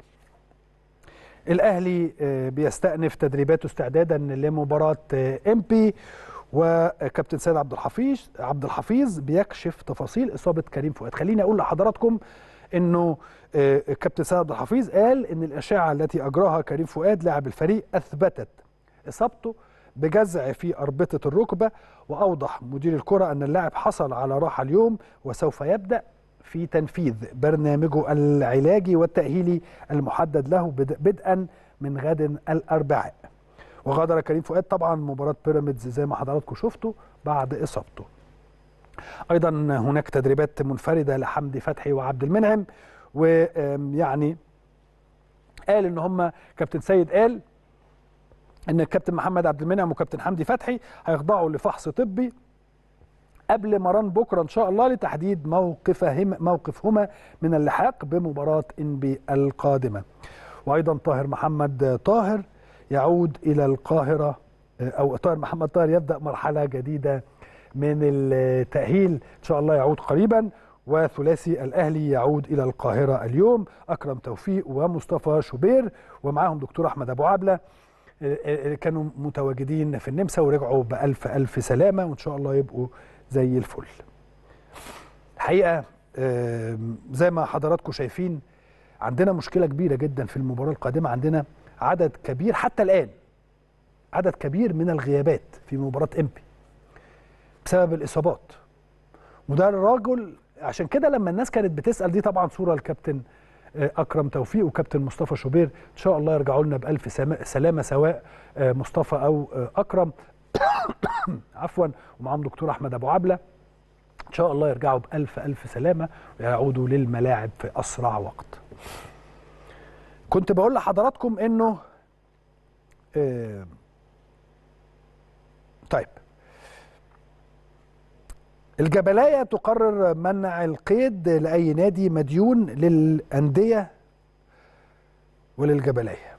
الاهلي بيستأنف تدريباته استعدادا لمباراه امبي وكابتن سيد عبد الحفيظ عبد الحفيظ بيكشف تفاصيل اصابه كريم فؤاد خليني اقول لحضراتكم انه كابتن سيد عبد الحفيظ قال ان الاشعه التي اجراها كريم فؤاد لاعب الفريق اثبتت اصابته بجزع في اربطه الركبه واوضح مدير الكره ان اللاعب حصل على راحه اليوم وسوف يبدا في تنفيذ برنامجه العلاجي والتأهيلي المحدد له بدءا من غد الأربعاء وغادر كريم فؤاد طبعا مباراة بيراميدز زي ما حضراتكم شفتوا بعد إصابته أيضا هناك تدريبات منفردة لحمدي فتحي وعبد المنعم ويعني قال ان هم كابتن سيد قال ان الكابتن محمد عبد المنعم وكابتن حمدي فتحي هيخضعوا لفحص طبي قبل مران بكره ان شاء الله لتحديد موقفهم موقفهما من اللحاق بمباراه انبي القادمه. وايضا طاهر محمد طاهر يعود الى القاهره او طاهر محمد طاهر يبدا مرحله جديده من التاهيل ان شاء الله يعود قريبا وثلاثي الاهلي يعود الى القاهره اليوم اكرم توفيق ومصطفى شوبير ومعاهم دكتور احمد ابو عبله كانوا متواجدين في النمسا ورجعوا بالف الف سلامه وان شاء الله يبقوا زي الفل الحقيقه زي ما حضراتكم شايفين عندنا مشكله كبيره جدا في المباراه القادمه عندنا عدد كبير حتى الان عدد كبير من الغيابات في مباراه امبي بسبب الاصابات وده الراجل عشان كده لما الناس كانت بتسال دي طبعا صوره الكابتن اكرم توفيق وكابتن مصطفى شوبير ان شاء الله يرجعوا لنا بالف سلامه سواء مصطفى او اكرم عفوا ومعاهم دكتور احمد ابو عبله ان شاء الله يرجعوا بالف الف سلامه ويعودوا للملاعب في اسرع وقت كنت بقول لحضراتكم انه آه طيب الجبلايه تقرر منع القيد لاي نادي مديون للانديه وللجبلايه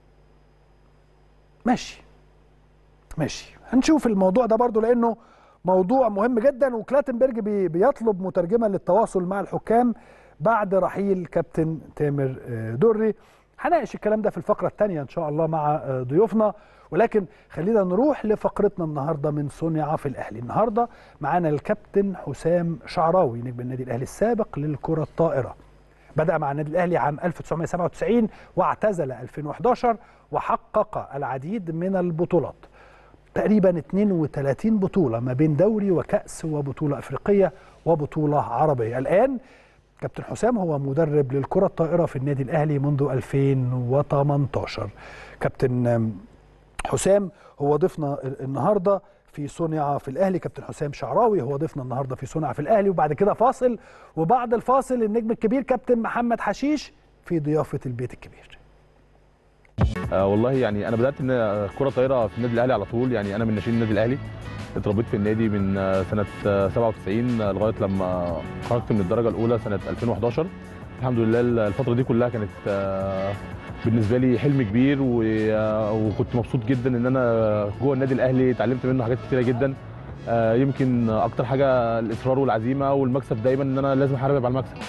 ماشي ماشي هنشوف الموضوع ده برضو لانه موضوع مهم جدا وكلاتنبرج بي بيطلب مترجما للتواصل مع الحكام بعد رحيل كابتن تامر دري هناقش الكلام ده في الفقره الثانيه ان شاء الله مع ضيوفنا ولكن خلينا نروح لفقرتنا النهارده من صنع في الاهلي النهارده معانا الكابتن حسام شعراوي نجم النادي الاهلي السابق للكره الطائره بدأ مع النادي الأهلي عام 1997 واعتزل 2011 وحقق العديد من البطولات تقريبا 32 بطولة ما بين دوري وكأس وبطولة أفريقية وبطولة عربية الآن كابتن حسام هو مدرب للكرة الطائرة في النادي الأهلي منذ 2018 كابتن حسام هو ضيفنا النهارده في صنع في الاهلي كابتن حسام شعراوي هو ضيفنا النهارده في صنع في الاهلي وبعد كده فاصل وبعد الفاصل النجم الكبير كابتن محمد حشيش في ضيافه البيت الكبير آه والله يعني انا بدات ان كره طايره في النادي الاهلي على طول يعني انا من ناشئين النادي الاهلي اتربيت في النادي من آه، سنه آه، 97 آه، لغايه لما خرجت من الدرجه الاولى سنه 2011 الحمد لله الفتره دي كلها كانت آه، بالنسبه لي حلم كبير و- آه، وكنت مبسوط جدا ان انا جوه النادي الاهلي اتعلمت منه حاجات كتيره جدا آه، يمكن اكتر حاجه الاصرار والعزيمه والمكسب دايما ان انا لازم احارب على المكسب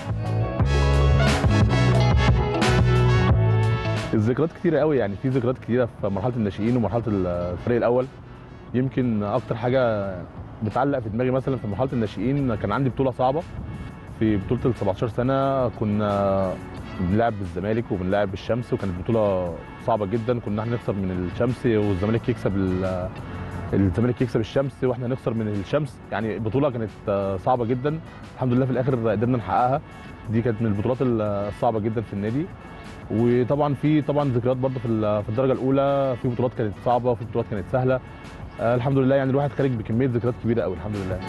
الذكريات كتيرة قوي يعني في ذكريات كتيرة في مرحلة الناشئين ومرحلة الفريق الأول يمكن أكتر حاجة بتعلق في دماغي مثلا في مرحلة الناشئين كان عندي بطولة صعبة في بطولة ال 17 سنة كنا بنلعب بالزمالك وبنلعب بالشمس وكانت بطولة صعبة جدا كنا احنا نخسر من الشمس والزمالك يكسب ال- الزمالك يكسب الشمس واحنا نخسر من الشمس يعني البطولة كانت صعبة جدا الحمد لله في الآخر قدرنا نحققها دي كانت من البطولات الصعبة جدا في النادي وطبعا في طبعا ذكريات برضه في ال- في الدرجه الاولى في بطولات كانت صعبه وفي بطولات كانت سهله آه الحمد لله يعني الواحد خارج بكميه ذكريات كبيره قوي الحمد لله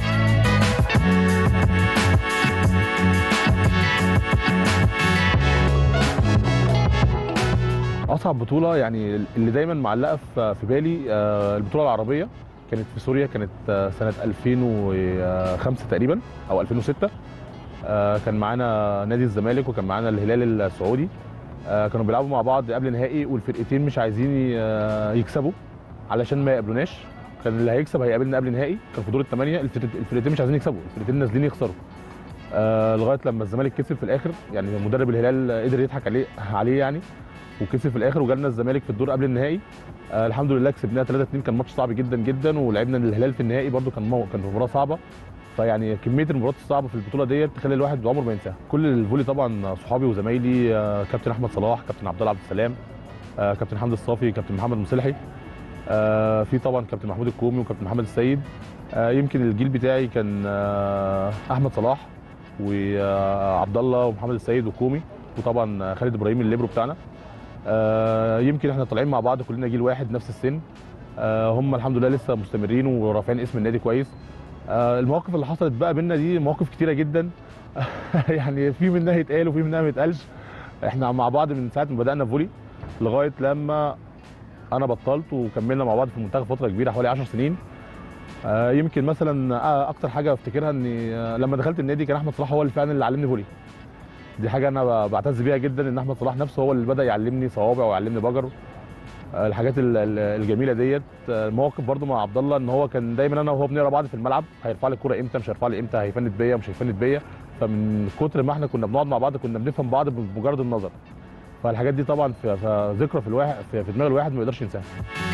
اصعب بطوله يعني اللي دايما معلقه في في بالي آه، البطوله العربيه كانت في سوريا كانت آه، سنه 2005 تقريبا او 2006 آه، كان معانا نادي الزمالك وكان معانا الهلال السعودي آه، كانوا بيلعبوا مع بعض قبل نهائي والفرقتين مش عايزين ي- آه، يكسبوا علشان ما يقابلوناش كان اللي هيكسب هيقابلنا قبل النهائي كان في دور الثمانيه الفرقت- الفرقتين مش عايزين يكسبوا الفرقتين نازلين يخسروا آه لغايه لما الزمالك كسب في الاخر يعني مدرب الهلال قدر يضحك عليه عليه يعني وكسب في الاخر وجالنا الزمالك في الدور قبل النهائي آه الحمد لله كسبناها 3 2 كان ماتش صعب جدا جدا ولعبنا الهلال في النهائي برده كان مو... كان مباراه صعبه فيعني كميه المباريات الصعبه في البطوله ديت تخلي الواحد عمره ما ينساها كل الفولي طبعا صحابي وزمايلي آه كابتن احمد صلاح كابتن عبد الله عبد السلام آه كابتن حمدي الصافي كابتن محمد مصلحي آه في طبعا كابتن محمود الكومي وكابتن محمد السيد آه يمكن الجيل بتاعي كان آه احمد صلاح وعبد الله ومحمد السيد وكومي وطبعا خالد ابراهيم الليبرو بتاعنا آه يمكن احنا طالعين مع بعض كلنا جيل واحد نفس السن آه هم الحمد لله لسه مستمرين ورافعين اسم النادي كويس آه المواقف اللي حصلت بقى بينا دي مواقف كتيره جدا يعني في منها يتقال وفي منها ما يتقالش احنا مع بعض من ساعه ما بدانا فولي لغايه لما انا بطلت وكملنا مع بعض في المنتخب فتره كبيره حوالي 10 سنين آه يمكن مثلا آه اكتر حاجه افتكرها اني آه لما دخلت النادي كان احمد صلاح هو اللي فعلا اللي علمني فولي دي حاجه انا ب- بعتز بيها جدا ان احمد صلاح نفسه هو اللي بدا يعلمني صوابع ويعلمني بجر آه، الحاجات ال- ال- الجميله ديت آه، مواقف برضو مع عبد الله ان هو كان دايما انا وهو بنقرا بعض في الملعب هيرفع لي الكوره امتى مش هيرفع لي امتى هيفند بيا مش هيفند بيا فمن كتر ما احنا كنا بنقعد مع بعض كنا بنفهم بعض بمجرد النظر فالحاجات دي طبعا في في ذكرى في الواحد في, في دماغ الواحد ما يقدرش ينساها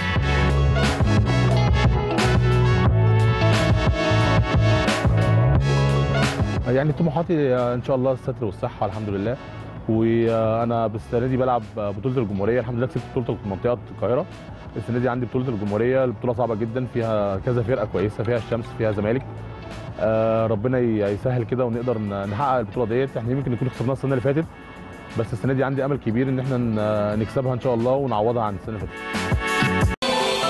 يعني طموحاتي ان شاء الله الستر والصحه الحمد لله وانا السنه دي بلعب بطوله الجمهوريه الحمد لله كسبت بطوله منطقه القاهره السنه دي عندي بطوله الجمهوريه البطوله صعبه جدا فيها كذا فرقه كويسه فيها الشمس فيها زمالك آه، ربنا ي- يسهل كده ونقدر ن- نحقق البطوله ديت احنا يمكن نكون خسرناها السنه اللي فاتت بس السنه دي عندي امل كبير ان احنا ن- نكسبها ان شاء الله ونعوضها عن السنه اللي فاتت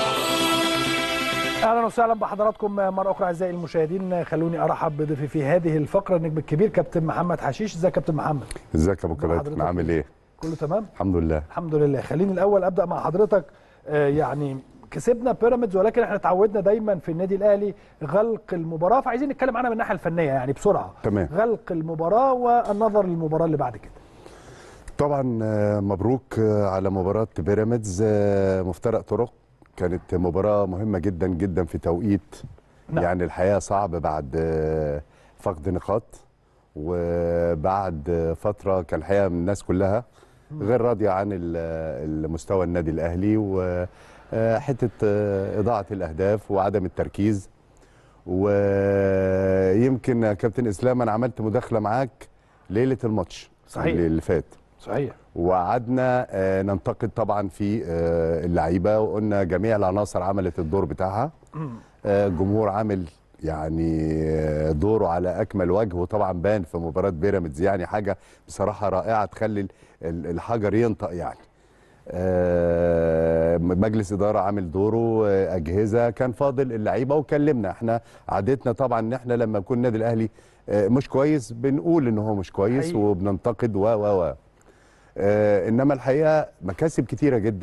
اهلا وسهلا بحضراتكم مره اخرى اعزائي المشاهدين خلوني ارحب بضيفي في هذه الفقره النجم الكبير كابتن محمد حشيش ازيك يا كابتن محمد ازيك يا ابو حضرتك كباتن عامل ايه؟ كله تمام الحمد لله الحمد لله خليني الاول ابدا مع حضرتك آه، يعني كسبنا بيراميدز ولكن احنا اتعودنا دايما في النادي الاهلي غلق المباراه فعايزين نتكلم عنها من الناحيه الفنيه يعني بسرعه تمام. غلق المباراه والنظر للمباراه اللي بعد كده طبعا آه، مبروك آه، على مباراه بيراميدز آه، مفترق طرق كانت مباراه مهمه جدا جدا في توقيت نعم. يعني الحقيقه صعب بعد آه، فقد نقاط وبعد آه، فتره كان الحقيقه الناس كلها غير راضيه عن ال- المستوى النادي الاهلي وحته اضاعه الاهداف وعدم التركيز ويمكن يا كابتن اسلام انا عملت مداخله معاك ليله الماتش صحيح. اللي اللي فات صحيح وقعدنا آه، ننتقد طبعا في آه، اللعيبه وقلنا جميع العناصر عملت الدور بتاعها آه، الجمهور عامل يعني آه، دوره على اكمل وجه وطبعا بان في مباراه بيراميدز يعني حاجه بصراحه رائعه تخلي ال- ال- الحجر ينطق يعني آه، مجلس اداره عامل دوره آه، اجهزه كان فاضل اللعيبه وكلمنا احنا عادتنا طبعا ان احنا لما يكون النادي الاهلي آه، مش كويس بنقول ان هو مش كويس حقيقي. وبننتقد و و و آه، انما الحقيقه مكاسب كتيره جدا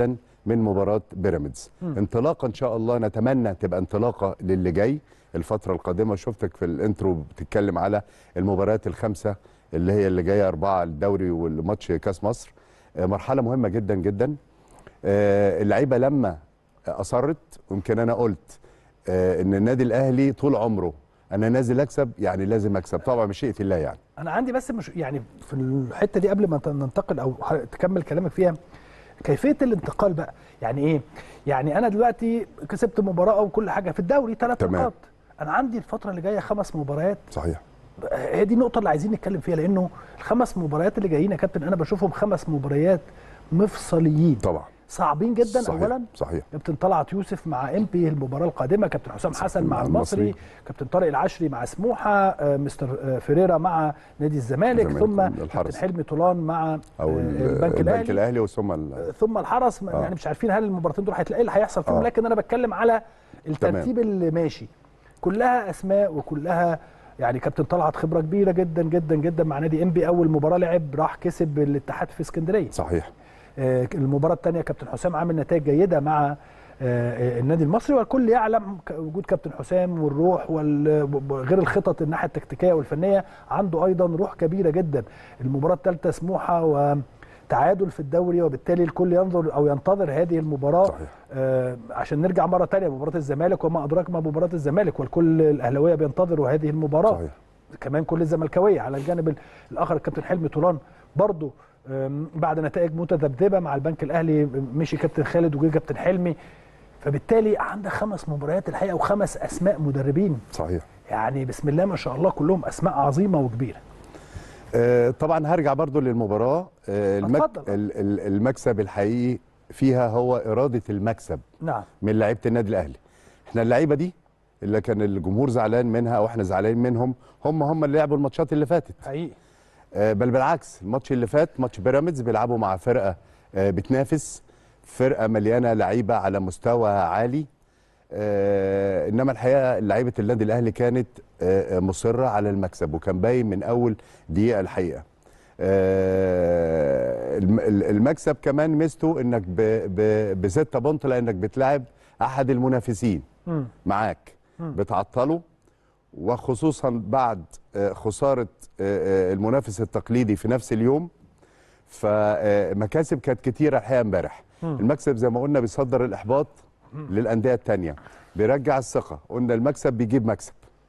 من مباراه بيراميدز انطلاقه ان شاء الله نتمنى تبقى انطلاقه للي جاي الفتره القادمه شفتك في الانترو بتتكلم على المباريات الخمسه اللي هي اللي جايه اربعه الدوري والماتش كاس مصر آه، مرحله مهمه جدا جدا آه، اللعيبه لما اصرت يمكن انا قلت آه، ان النادي الاهلي طول عمره انا نازل اكسب يعني لازم اكسب طبعا مشيئه الله يعني انا عندي بس مش يعني في الحته دي قبل ما ننتقل او ح- تكمل كلامك فيها كيفيه الانتقال بقى يعني ايه يعني انا دلوقتي كسبت مباراه وكل حاجه في الدوري ثلاث تمام. نقاط انا عندي الفتره اللي جايه خمس مباريات صحيح هي دي النقطه اللي عايزين نتكلم فيها لانه الخمس مباريات اللي جايين يا كابتن انا بشوفهم خمس مباريات مفصليين طبعا صعبين جدا صحيح. اولا صحيح كابتن طلعت يوسف مع امبي المباراه القادمه كابتن حسام حسن مع مع المصري المصري. كابتن طارق العشري مع سموحه آه، مستر آه، فيريرا مع نادي الزمالك الزمالك، ثم الحرس. كابتن حلمي طولان مع او آه، ال- البنك الاهلي الاهلي وثم ال- ثم الحرس آه. يعني مش عارفين هل المباراتين دول هيتلاقي اللي هيحصل فيهم آه. لكن انا بتكلم على الترتيب اللي ماشي كلها اسماء وكلها يعني كابتن طلعت خبره كبيره جدا جدا جدا مع نادي انبي اول مباراه لعب راح كسب الاتحاد في اسكندريه صحيح آه، المباراه الثانيه كابتن حسام عامل نتائج جيده مع آه، آه، النادي المصري والكل يعلم ك- وجود كابتن حسام والروح وغير الخطط الناحيه التكتيكيه والفنيه عنده ايضا روح كبيره جدا المباراه الثالثه سموحه وتعادل في الدوري وبالتالي الكل ينظر او ينتظر هذه المباراه صحيح. آه، عشان نرجع مره ثانيه مباراه الزمالك وما ادراك ما مباراه الزمالك والكل الاهلاويه بينتظروا هذه المباراه صحيح كمان كل الزملكاويه على الجانب ال- الاخر الكابتن حلمي طولان برضه أم، بعد نتائج متذبذبه مع البنك الاهلي مشي كابتن خالد وجه كابتن حلمي فبالتالي عندك خمس مباريات الحقيقه وخمس اسماء مدربين صحيح يعني بسم الله ما شاء الله كلهم اسماء عظيمه وكبيره آه، طبعا هرجع برضو للمباراه آه، المك... اتفضل. ال- ال- المكسب الحقيقي فيها هو اراده المكسب نعم من لعيبه النادي الاهلي احنا اللعيبه دي اللي كان الجمهور زعلان منها او احنا زعلانين منهم هم هم اللي لعبوا الماتشات اللي فاتت حقيقي آه، بل بالعكس الماتش اللي فات ماتش بيراميدز بيلعبوا مع فرقه آه، بتنافس فرقه مليانه لعيبه على مستوى عالي آه، انما الحقيقه لعيبه النادي الاهلي كانت آه، آه، مصره على المكسب وكان باين من اول دقيقه الحقيقه آه، الم- ال- المكسب كمان ميزته انك ب- ب- بستة بونت لانك بتلاعب احد المنافسين مم. معاك بتعطله وخصوصا بعد آه، خساره آه، آه، المنافس التقليدي في نفس اليوم فمكاسب كانت كتيره الحقيقه امبارح المكسب زي ما قلنا بيصدر الاحباط للانديه الثانيه بيرجع الثقه قلنا المكسب بيجيب مكسب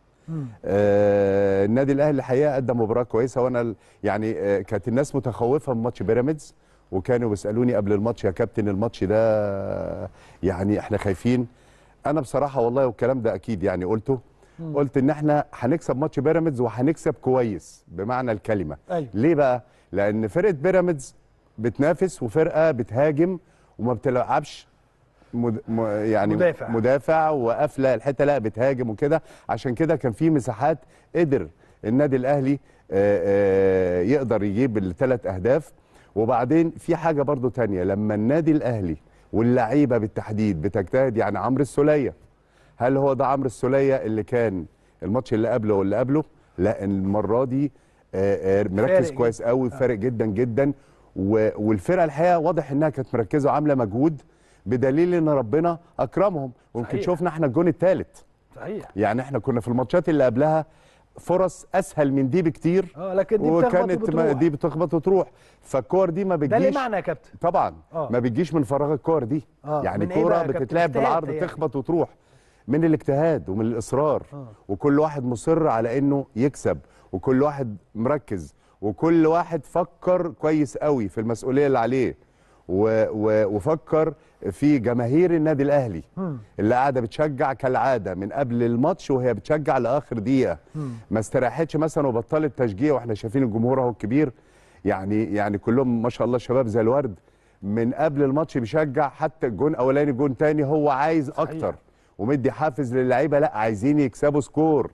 آه النادي الاهلي الحقيقه قدم مباراه كويسه وانا ال- يعني آه كانت الناس متخوفه من ماتش بيراميدز وكانوا بيسالوني قبل الماتش يا كابتن الماتش ده يعني احنا خايفين انا بصراحه والله والكلام ده اكيد يعني قلته قلت ان احنا هنكسب ماتش بيراميدز وهنكسب كويس بمعنى الكلمه أيوة. ليه بقى لان فرقه بيراميدز بتنافس وفرقه بتهاجم وما بتلعبش مد... م... يعني مدافع. مدافع وقافله الحته لا بتهاجم وكده عشان كده كان في مساحات قدر النادي الاهلي آه، آه، يقدر يجيب الثلاث اهداف وبعدين في حاجه برضو تانية لما النادي الاهلي واللعيبه بالتحديد بتجتهد يعني عمرو السوليه هل هو ده عمرو السوليه اللي كان الماتش اللي قبله واللي قبله لا المره دي آه، آه، مركز فارق كويس قوي فارق جدا جدا و- والفرقه الحقيقه واضح انها كانت مركزه وعامله مجهود بدليل ان ربنا اكرمهم ويمكن صحيح. شفنا احنا الجون الثالث صحيح يعني احنا كنا في الماتشات اللي قبلها فرص اسهل من دي بكتير اه لكن دي بتخبط وكانت ما وبتروح. دي بتخبط وتروح فالكور دي ما ده ليه بتجيش معنى يا كابتن طبعا آه. ما بتجيش من فراغ الكور دي آه، يعني من إيه بقى كوره يا كابتن؟ بتتلعب اجتهاد بالعرض يعني. تخبط وتروح من الاجتهاد ومن الاصرار آه. وكل واحد مصر على انه يكسب وكل واحد مركز وكل واحد فكر كويس قوي في المسؤوليه اللي عليه و و وفكر في جماهير النادي الاهلي اللي قاعده بتشجع كالعاده من قبل الماتش وهي بتشجع لاخر دقيقه ما استراحتش مثلا وبطلت تشجيع واحنا شايفين الجمهور اهو الكبير يعني يعني كلهم ما شاء الله شباب زي الورد من قبل الماتش بيشجع حتى الجون اولاني جون تاني هو عايز اكتر ومدي حافز للعيبه لا عايزين يكسبوا سكور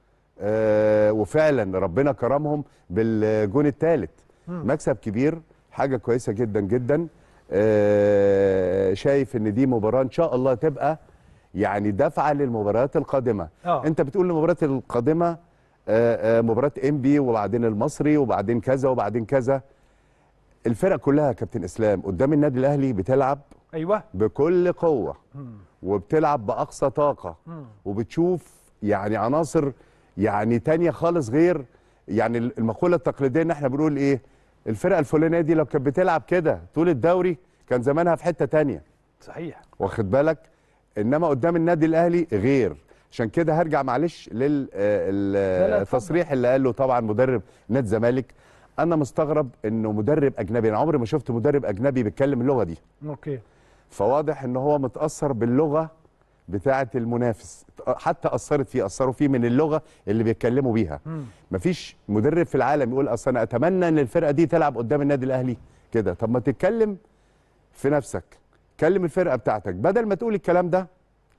آه وفعلا ربنا كرمهم بالجون الثالث مكسب كبير حاجه كويسه جدا جدا آه شايف ان دي مباراه ان شاء الله تبقى يعني دفعه للمباريات القادمه آه. انت بتقول المباريات القادمه آه آه مباراه انبي وبعدين المصري وبعدين كذا وبعدين كذا الفرق كلها يا كابتن اسلام قدام النادي الاهلي بتلعب ايوه بكل قوه وبتلعب باقصى طاقه وبتشوف يعني عناصر يعني تانية خالص غير يعني المقوله التقليديه ان احنا بنقول ايه الفرقه الفلانيه دي لو كانت بتلعب كده طول الدوري كان زمانها في حته تانية صحيح واخد بالك انما قدام النادي الاهلي غير عشان كده هرجع معلش لا، لا، للتصريح اللي قاله طبعا مدرب نادي الزمالك انا مستغرب انه مدرب اجنبي انا عمري ما شفت مدرب اجنبي بيتكلم اللغه دي اوكي فواضح ان هو متاثر باللغه بتاعه المنافس حتى اثرت فيه اثروا فيه من اللغه اللي بيتكلموا بيها مفيش مدرب في العالم يقول اصل انا اتمنى ان الفرقه دي تلعب قدام النادي الاهلي كده طب ما تتكلم في نفسك كلم الفرقه بتاعتك بدل ما تقول الكلام ده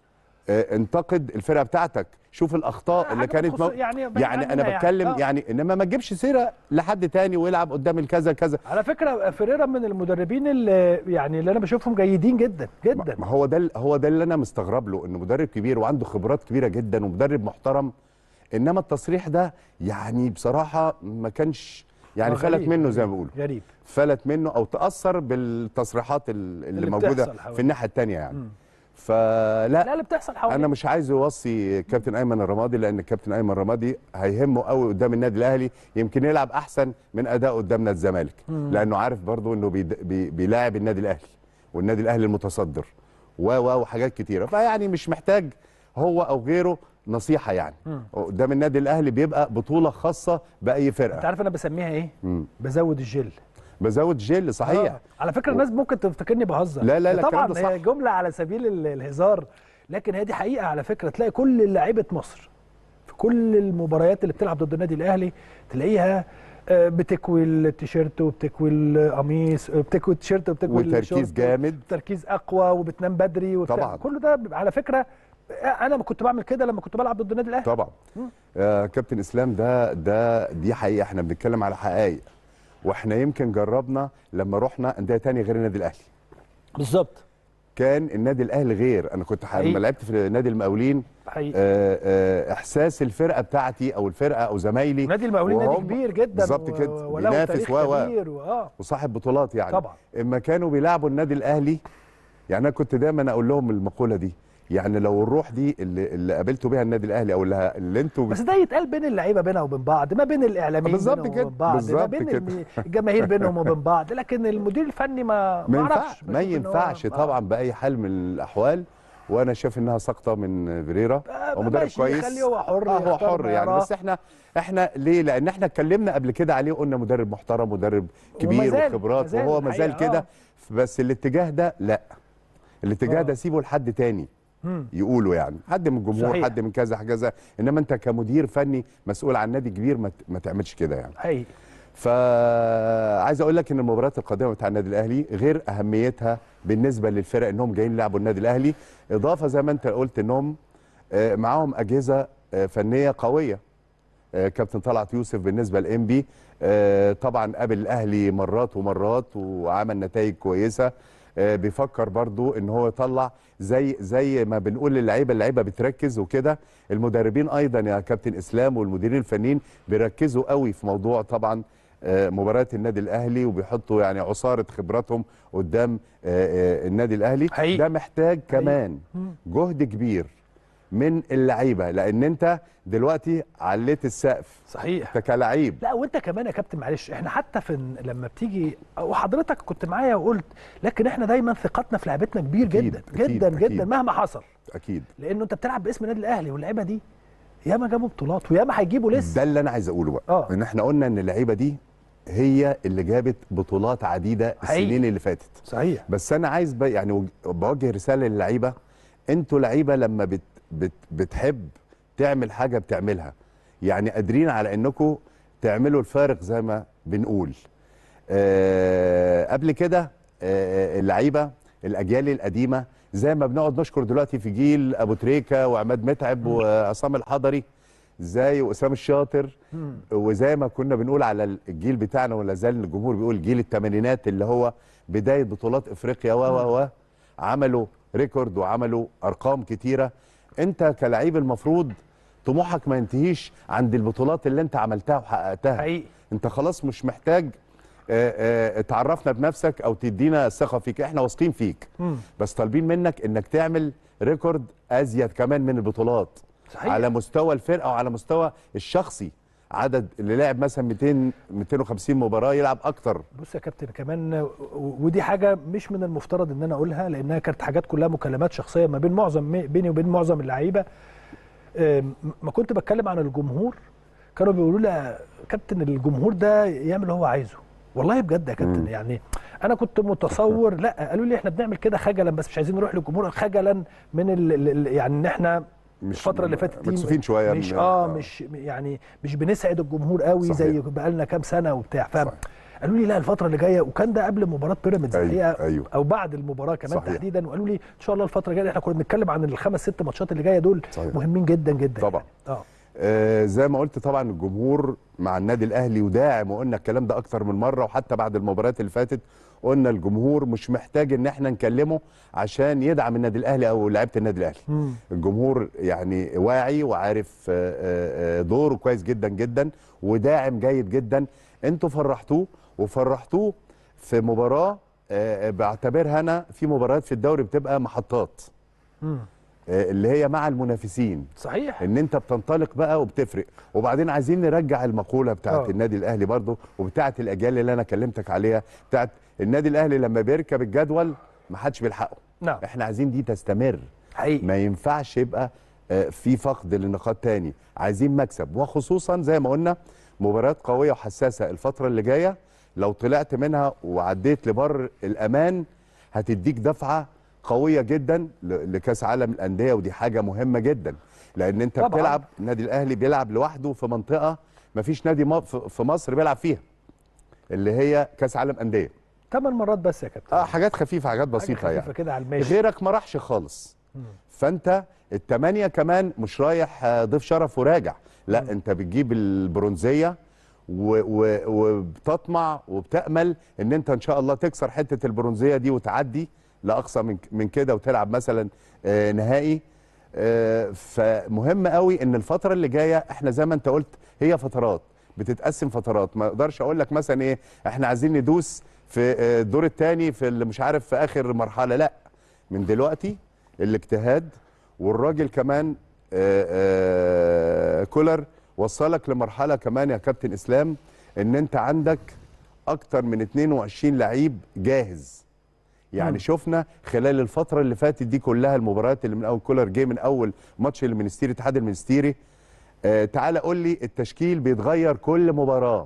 آه، انتقد الفرقه بتاعتك شوف الاخطاء آه، اللي حاجة كانت بخصوص- مو... يعني بعيد يعني عننا انا يعني. بتكلم آه. يعني انما ما تجيبش سيره لحد تاني ويلعب قدام الكذا كذا على فكره فيريرا من المدربين اللي يعني اللي انا بشوفهم جيدين جدا جدا ما هو ده ال- هو ده اللي انا مستغرب له انه مدرب كبير وعنده خبرات كبيره جدا ومدرب محترم انما التصريح ده يعني بصراحه ما كانش يعني آه، فلت غريب، منه زي ما غريب، بيقولوا غريب فلت منه او تاثر بالتصريحات ال- اللي, اللي موجوده بتحصل حواليه. في الناحيه الثانيه يعني مم. فلا لا اللي بتحصل حواليه انا مش عايز يوصي كابتن ايمن الرمادي لان الكابتن ايمن الرمادي هيهمه قوي قدام النادي الاهلي يمكن يلعب احسن من اداء قدام نادي الزمالك لانه عارف برضو انه بيد- بي بيلاعب النادي الاهلي والنادي الاهلي المتصدر و و وحاجات كتيره فيعني مش محتاج هو او غيره نصيحه يعني قدام النادي الاهلي بيبقى بطوله خاصه باي انت فرقه عارف انا بسميها ايه مم. بزود الجل بزود جيل صحيح آه. على فكره الناس ممكن تفتكرني بهزر لا، لا، لا، طبعا الكلام ده هي صح. جمله على سبيل ال- الهزار لكن هي دي حقيقه على فكره تلاقي كل لعيبه مصر في كل المباريات اللي بتلعب ضد النادي الاهلي تلاقيها آه، بتكوي التيشيرت وبتكوي القميص آه، بتكوي التيشيرت وبتكوي وتركيز الشورت جامد. تركيز اقوى وبتنام بدري وبتاع. طبعا. كل ده بيبقى على فكره آه، انا ما كنت بعمل كده لما كنت بلعب ضد النادي الاهلي طبعا آه كابتن اسلام ده ده دي حقيقه احنا بنتكلم على حقائق واحنا يمكن جربنا لما رحنا انديه تانية غير النادي الاهلي بالظبط كان النادي الاهلي غير انا كنت ح- حقيقي. لما لعبت في نادي المقاولين حقيقي آه آه احساس الفرقه بتاعتي او الفرقه او زمايلي نادي المقاولين نادي وهم- كبير جدا بالظبط و- كده وله بينافس تاريخ و و كبير واه وصاحب بطولات يعني طبعا. اما كانوا بيلعبوا النادي الاهلي يعني انا كنت دايما اقول لهم المقوله دي يعني لو الروح دي اللي, اللي قابلتوا بيها النادي الاهلي او اللي, اللي انتوا بس ده يتقال بين اللعيبه بينها وبين بعض ما بين الاعلاميين بالظبط بينهم كده، وبين بعض ما بالظبط بين كده. الم- الجماهير بينهم وبين بعض لكن المدير الفني ما ما اعرفش ينفعش ما بشوف إن هو- ينفعش آه. طبعا باي حال من الاحوال وانا شايف انها سقطه من فيريرا آه، هو مدرب ماشي، كويس خليه هو حر آه هو يختار حر ما يعني يراه. بس احنا احنا ليه لان احنا اتكلمنا قبل كده عليه وقلنا مدرب محترم مدرب كبير ومازال- وخبرات مازال وهو ما زال الحقيقة، كده آه. بس الاتجاه ده لا الاتجاه آه. ده سيبه لحد تاني مم. يقولوا يعني حد من الجمهور صحيح. حد من كذا كذا انما انت كمدير فني مسؤول عن نادي كبير ما ت- ما تعملش كده يعني حقيقي فعايز اقول لك ان المباريات القادمه بتاع النادي الاهلي غير اهميتها بالنسبه للفرق انهم جايين يلعبوا النادي الاهلي اضافه زي ما انت قلت انهم آه، معاهم اجهزه آه، فنيه قويه آه، كابتن طلعت يوسف بالنسبه للام بي طبعا قابل الاهلي مرات ومرات وعمل نتائج كويسه آه، بيفكر برضو ان هو يطلع زي زي ما بنقول للعيبه اللعيبه بتركز وكده المدربين ايضا يا كابتن اسلام والمديرين الفنيين بيركزوا قوي في موضوع طبعا آه، مباريات النادي الاهلي وبيحطوا يعني عصاره خبراتهم قدام آه، آه، النادي الاهلي حقيقي. ده محتاج كمان جهد كبير من اللعيبه لان انت دلوقتي عليت السقف صحيح انت كلعيب لا وانت كمان يا كابتن معلش احنا حتى في لما بتيجي وحضرتك كنت معايا وقلت لكن احنا دايما ثقتنا في لعبتنا كبير أكيد، جدا أكيد، جدا أكيد. جدا مهما حصل اكيد لانه انت بتلعب باسم النادي الاهلي واللعيبه دي ياما جابوا بطولات وياما هيجيبوا لسه ده اللي انا عايز اقوله بقى آه. ان احنا قلنا ان اللعيبه دي هي اللي جابت بطولات عديده حقيقي. السنين اللي فاتت صحيح بس انا عايز بقى يعني وج- بوجه رساله للعيبه انتوا لعيبه لما بت بت بتحب تعمل حاجه بتعملها يعني قادرين على انكم تعملوا الفارق زي ما بنقول آه قبل كده آه اللعيبه الاجيال القديمه زي ما بنقعد نشكر دلوقتي في جيل ابو تريكه وعماد متعب وعصام الحضري زي واسامه الشاطر وزي ما كنا بنقول على الجيل بتاعنا ولا زال الجمهور بيقول جيل الثمانينات اللي هو بدايه بطولات افريقيا و و و عملوا ريكورد وعملوا ارقام كتيره انت كلعيب المفروض طموحك ما ينتهيش عند البطولات اللي انت عملتها وحققتها حقيقي انت خلاص مش محتاج آه، آه، تعرفنا بنفسك او تدينا الثقه فيك احنا واثقين فيك مم. بس طالبين منك انك تعمل ريكورد ازيد كمان من البطولات صحيح. على مستوى الفرقه وعلى مستوى الشخصي عدد اللي لعب مثلا 200 250 مباراه يلعب اكتر بص يا كابتن كمان و- ودي حاجه مش من المفترض ان انا اقولها لانها كانت حاجات كلها مكالمات شخصيه ما بين معظم بيني وبين معظم اللعيبه أم، ما كنت بتكلم عن الجمهور كانوا بيقولوا لي يا كابتن الجمهور ده يعمل اللي هو عايزه والله بجد يا كابتن يعني انا كنت متصور لا قالوا لي احنا بنعمل كده خجلا بس مش عايزين نروح للجمهور خجلا من ال ال يعني ان احنا مش الفترة اللي فاتت دي مكسوفين شويه مش من- اه مش يعني مش بنسعد الجمهور قوي صحيح. زي بقالنا كام سنه وبتاع ف صحيح. قالوا لي لا الفتره اللي جايه وكان ده قبل مباراه بيراميدز أيوة، الحقيقه أيوة. او بعد المباراه كمان صحيح. تحديدا وقالوا لي ان شاء الله الفتره الجايه احنا كنا بنتكلم عن الخمس ست ماتشات اللي جايه دول صحيح. مهمين جدا جدا طبعا. يعني. اه آه زي ما قلت طبعا الجمهور مع النادي الاهلي وداعم وقلنا الكلام ده اكتر من مره وحتى بعد المباريات اللي فاتت قلنا الجمهور مش محتاج ان احنا نكلمه عشان يدعم النادي الاهلي او لعيبه النادي الاهلي مم. الجمهور يعني واعي وعارف آه، آه، آه، دوره كويس جدا جدا وداعم جيد جدا انتوا فرحتوه وفرحتوه في مباراه آه، بعتبرها انا في مباريات في الدوري بتبقى محطات مم. آه، اللي هي مع المنافسين صحيح ان انت بتنطلق بقى وبتفرق وبعدين عايزين نرجع المقوله بتاعت آه. النادي الاهلي برضو وبتاعت الاجيال اللي انا كلمتك عليها بتاعت النادي الاهلي لما بيركب الجدول ما حدش بيلحقه نعم احنا عايزين دي تستمر حقيقي ما ينفعش يبقى آه، في فقد لنقاط تاني عايزين مكسب وخصوصا زي ما قلنا مباريات قويه وحساسه الفتره اللي جايه لو طلعت منها وعديت لبر الامان هتديك دفعه قويه جدا ل- لكاس عالم الانديه ودي حاجه مهمه جدا لان انت طبعاً. بتلعب النادي الاهلي بيلعب لوحده في منطقه ما فيش نادي م- في في مصر بيلعب فيها اللي هي كاس عالم انديه ثمان مرات بس يا كابتن اه حاجات خفيفه حاجات حاجة بسيطه خفيفة يعني كده على الماشي غيرك ما راحش خالص فانت الثمانيه كمان مش رايح آه، ضيف شرف وراجع لا انت بتجيب البرونزيه و- و- وبتطمع وبتامل ان انت ان شاء الله تكسر حته البرونزيه دي وتعدي لاقصى من من كده وتلعب مثلا آه، نهائي آه، فمهم قوي ان الفتره اللي جايه احنا زي ما انت قلت هي فترات بتتقسم فترات ما اقدرش اقول لك مثلا ايه احنا عايزين ندوس في آه، الدور الثاني في اللي مش عارف في اخر مرحله لا من دلوقتي الاجتهاد والراجل كمان آه، آه، كولر وصلك لمرحله كمان يا كابتن اسلام ان انت عندك اكتر من 22 لعيب جاهز يعني مم. شفنا خلال الفتره اللي فاتت دي كلها المباريات اللي من اول كولر جه من اول ماتش المنستيري اتحاد المنستيري آه تعالى قول لي التشكيل بيتغير كل مباراه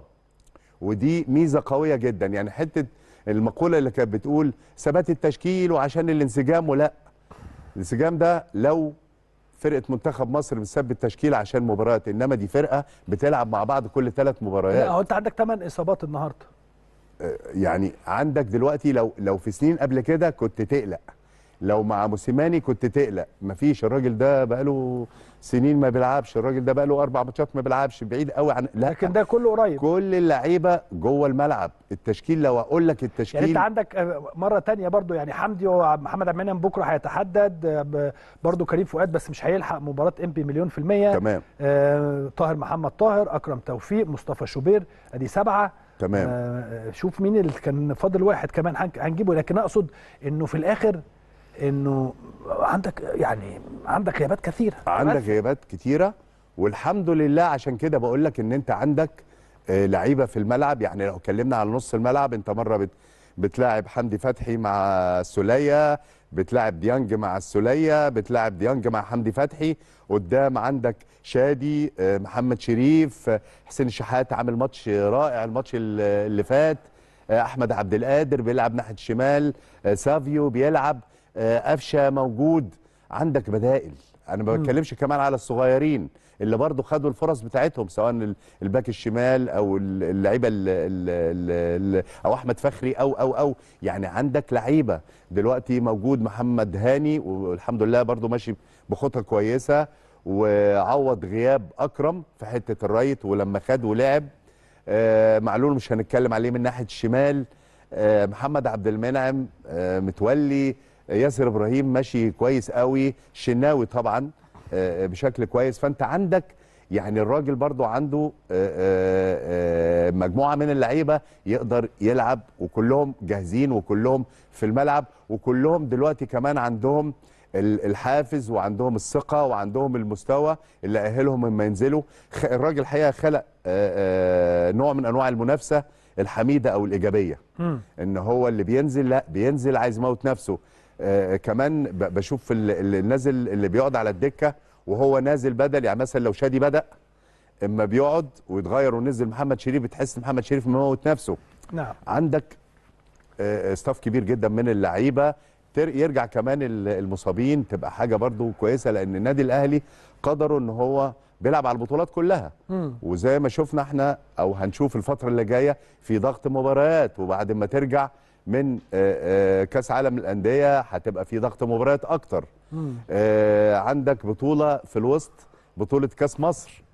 ودي ميزه قويه جدا يعني حته المقوله اللي كانت بتقول ثبات التشكيل وعشان الانسجام ولا الانسجام ده لو فرقه منتخب مصر بتثبت تشكيل عشان مباريات انما دي فرقه بتلعب مع بعض كل ثلاث لا مباريات هو انت عندك ثمان اصابات النهارده يعني عندك دلوقتي لو لو في سنين قبل كده كنت تقلق لو مع موسيماني كنت تقلق مفيش الراجل ده بقاله سنين ما بيلعبش الراجل ده بقاله اربع ماتشات ما بيلعبش بعيد قوي عن لا لكن ده كله قريب كل اللعيبه جوه الملعب التشكيل لو اقول لك التشكيل يعني انت عندك آه، مره تانية برضو يعني حمدي ومحمد عبد المنعم بكره هيتحدد آه، ب- برضو كريم فؤاد بس مش هيلحق مباراه ام بي مليون في الميه تمام آه، طاهر محمد طاهر اكرم توفيق مصطفى شوبير ادي سبعه تمام آه، شوف مين اللي كان فاضل واحد كمان هنك- هنجيبه لكن اقصد انه في الاخر انه عندك يعني عندك غيابات كثيره عندك عارف؟ غيابات كتيره والحمد لله عشان كده بقول لك ان انت عندك آه، لعيبه في الملعب يعني لو اتكلمنا على نص الملعب انت مره بت بتلاعب حمدي فتحي مع السوليه بتلاعب ديانج مع السوليه بتلاعب ديانج مع حمدي فتحي قدام عندك شادي آه، محمد شريف آه، حسين الشحات عامل ماتش رائع الماتش ال- اللي فات آه، احمد عبد القادر بيلعب ناحيه الشمال آه، سافيو بيلعب آه، قفشه موجود عندك بدائل انا ما بتكلمش كمان على الصغيرين اللي برضو خدوا الفرص بتاعتهم سواء ال- الباك الشمال او ال- اللعيبه ال- ال- ال- ال- او احمد فخري او او او يعني عندك لعيبه دلوقتي موجود محمد هاني والحمد لله برضو ماشي بخطه كويسه وعوض غياب اكرم في حته الرايت ولما خد ولعب آه، معلول مش هنتكلم عليه من ناحيه الشمال آه، محمد عبد المنعم آه، متولي آه، ياسر ابراهيم ماشي كويس قوي شناوي طبعا آه، بشكل كويس فانت عندك يعني الراجل برضو عنده آه، آه، آه، مجموعه من اللعيبه يقدر يلعب وكلهم جاهزين وكلهم في الملعب وكلهم دلوقتي كمان عندهم ال- الحافز وعندهم الثقه وعندهم المستوى اللي اهلهم لما ينزلوا خ- الراجل الحقيقه خلق آه، آه، نوع من انواع المنافسه الحميده او الايجابيه ان هو اللي بينزل لا بينزل عايز يموت نفسه آه كمان ب- بشوف ال- اللي نازل اللي بيقعد على الدكه وهو نازل بدل يعني مثلا لو شادي بدا اما بيقعد ويتغير ونزل محمد شريف بتحس إن محمد شريف مموت نفسه نعم عندك آه، ستاف كبير جدا من اللعيبه تر- يرجع كمان ال- المصابين تبقى حاجه برضو كويسه لان النادي الاهلي قدروا ان هو بيلعب على البطولات كلها مم. وزي ما شفنا احنا او هنشوف الفتره اللي جايه في ضغط مباريات وبعد ما ترجع من آه، آه، كاس عالم الانديه هتبقى في ضغط مباريات اكتر مم. آه، عندك بطوله في الوسط بطوله كاس مصر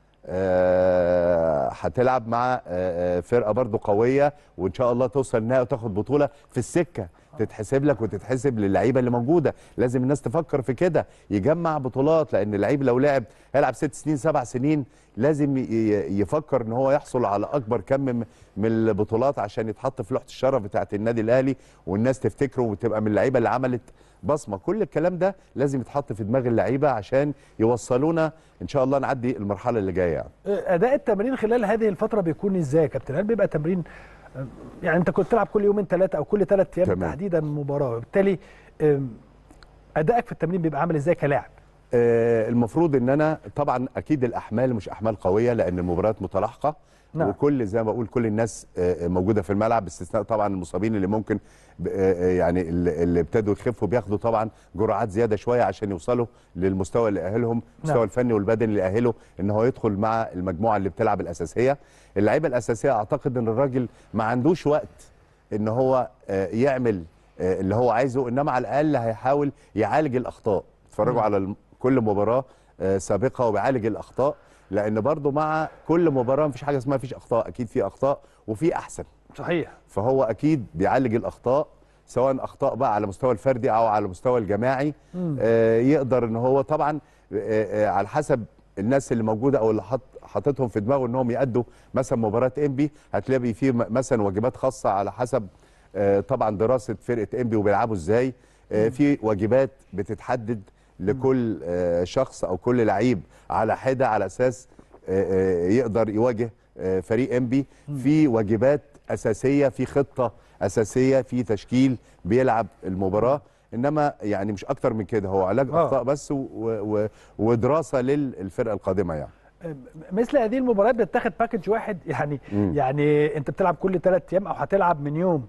آه، هتلعب مع آه، آه، فرقه برضو قويه وان شاء الله توصل النهائي وتاخد بطوله في السكه تتحسب لك وتتحسب للعيبه اللي موجوده لازم الناس تفكر في كده يجمع بطولات لان اللعيب لو لعب هيلعب ست سنين سبع سنين لازم ي- ي- يفكر ان هو يحصل على اكبر كم من من البطولات عشان يتحط في لوحه الشرف بتاعه النادي الاهلي والناس تفتكره وتبقى من اللعيبه اللي عملت بصمه كل الكلام ده لازم يتحط في دماغ اللعيبه عشان يوصلونا ان شاء الله نعدي المرحله اللي جايه يعني. اداء التمرين خلال هذه الفتره بيكون ازاي يا كابتن هل بيبقى تمرين يعني انت كنت تلعب كل يومين ثلاثه او كل ثلاث ايام تمام. تحديدا مباراه وبالتالي أم، ادائك في التمرين بيبقى عامل ازاي كلاعب آه، المفروض ان انا طبعا اكيد الاحمال مش احمال قويه لان المباريات متلاحقه نعم. وكل زي ما بقول كل الناس آه، موجوده في الملعب باستثناء طبعا المصابين اللي ممكن ب- آه، يعني اللي اللي ابتدوا يخفوا بياخدوا طبعا جرعات زياده شويه عشان يوصلوا للمستوى اللي يأهلهم المستوى نعم. الفني والبدني اللي يأهله ان هو يدخل مع المجموعه اللي بتلعب الاساسيه اللعيبه الاساسيه اعتقد ان الراجل ما عندوش وقت ان هو آه، يعمل آه، اللي هو عايزه انما على الاقل هيحاول يعالج الاخطاء اتفرجوا على الم- كل مباراه آه، سابقه وبيعالج الاخطاء لان برضو مع كل مباراه مفيش حاجه اسمها مفيش اخطاء اكيد في اخطاء وفي احسن صحيح فهو اكيد بيعالج الاخطاء سواء اخطاء بقى على مستوى الفردي او على المستوى الجماعي آه يقدر ان هو طبعا آه آه على حسب الناس اللي موجوده او اللي حط حاططهم في دماغه انهم يادوا مثلا مباراه انبي هتلاقي في م- مثلا واجبات خاصه على حسب آه طبعا دراسه فرقه انبي وبيلعبوا ازاي آه في واجبات بتتحدد لكل آه شخص او كل لعيب على حده على اساس آه، آه، يقدر يواجه آه، فريق انبي في واجبات اساسيه في خطه اساسيه في تشكيل بيلعب المباراه انما يعني مش اكتر من كده هو علاج آه. اخطاء بس و و ودراسه للفرقه القادمه يعني أم، مثل هذه المباريات بتتاخد باكج واحد يعني مم. يعني انت بتلعب كل ثلاث ايام او هتلعب من يوم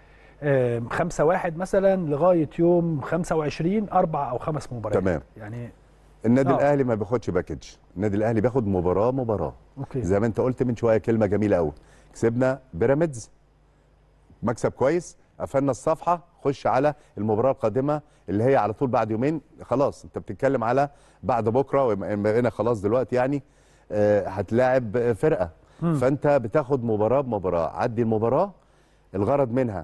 أم، خمسة واحد مثلا لغايه يوم 25 اربع او خمس مباريات تمام. يعني النادي آه. الاهلي ما بياخدش باكج النادي الاهلي بياخد مباراه مباراه اوكي زي ما انت قلت من شويه كلمه جميله قوي كسبنا بيراميدز مكسب كويس قفلنا الصفحه خش على المباراه القادمه اللي هي على طول بعد يومين خلاص انت بتتكلم على بعد بكره وبقينا خلاص دلوقتي يعني آه، هتلاعب فرقه فانت بتاخد مباراه بمباراه عدي المباراه الغرض منها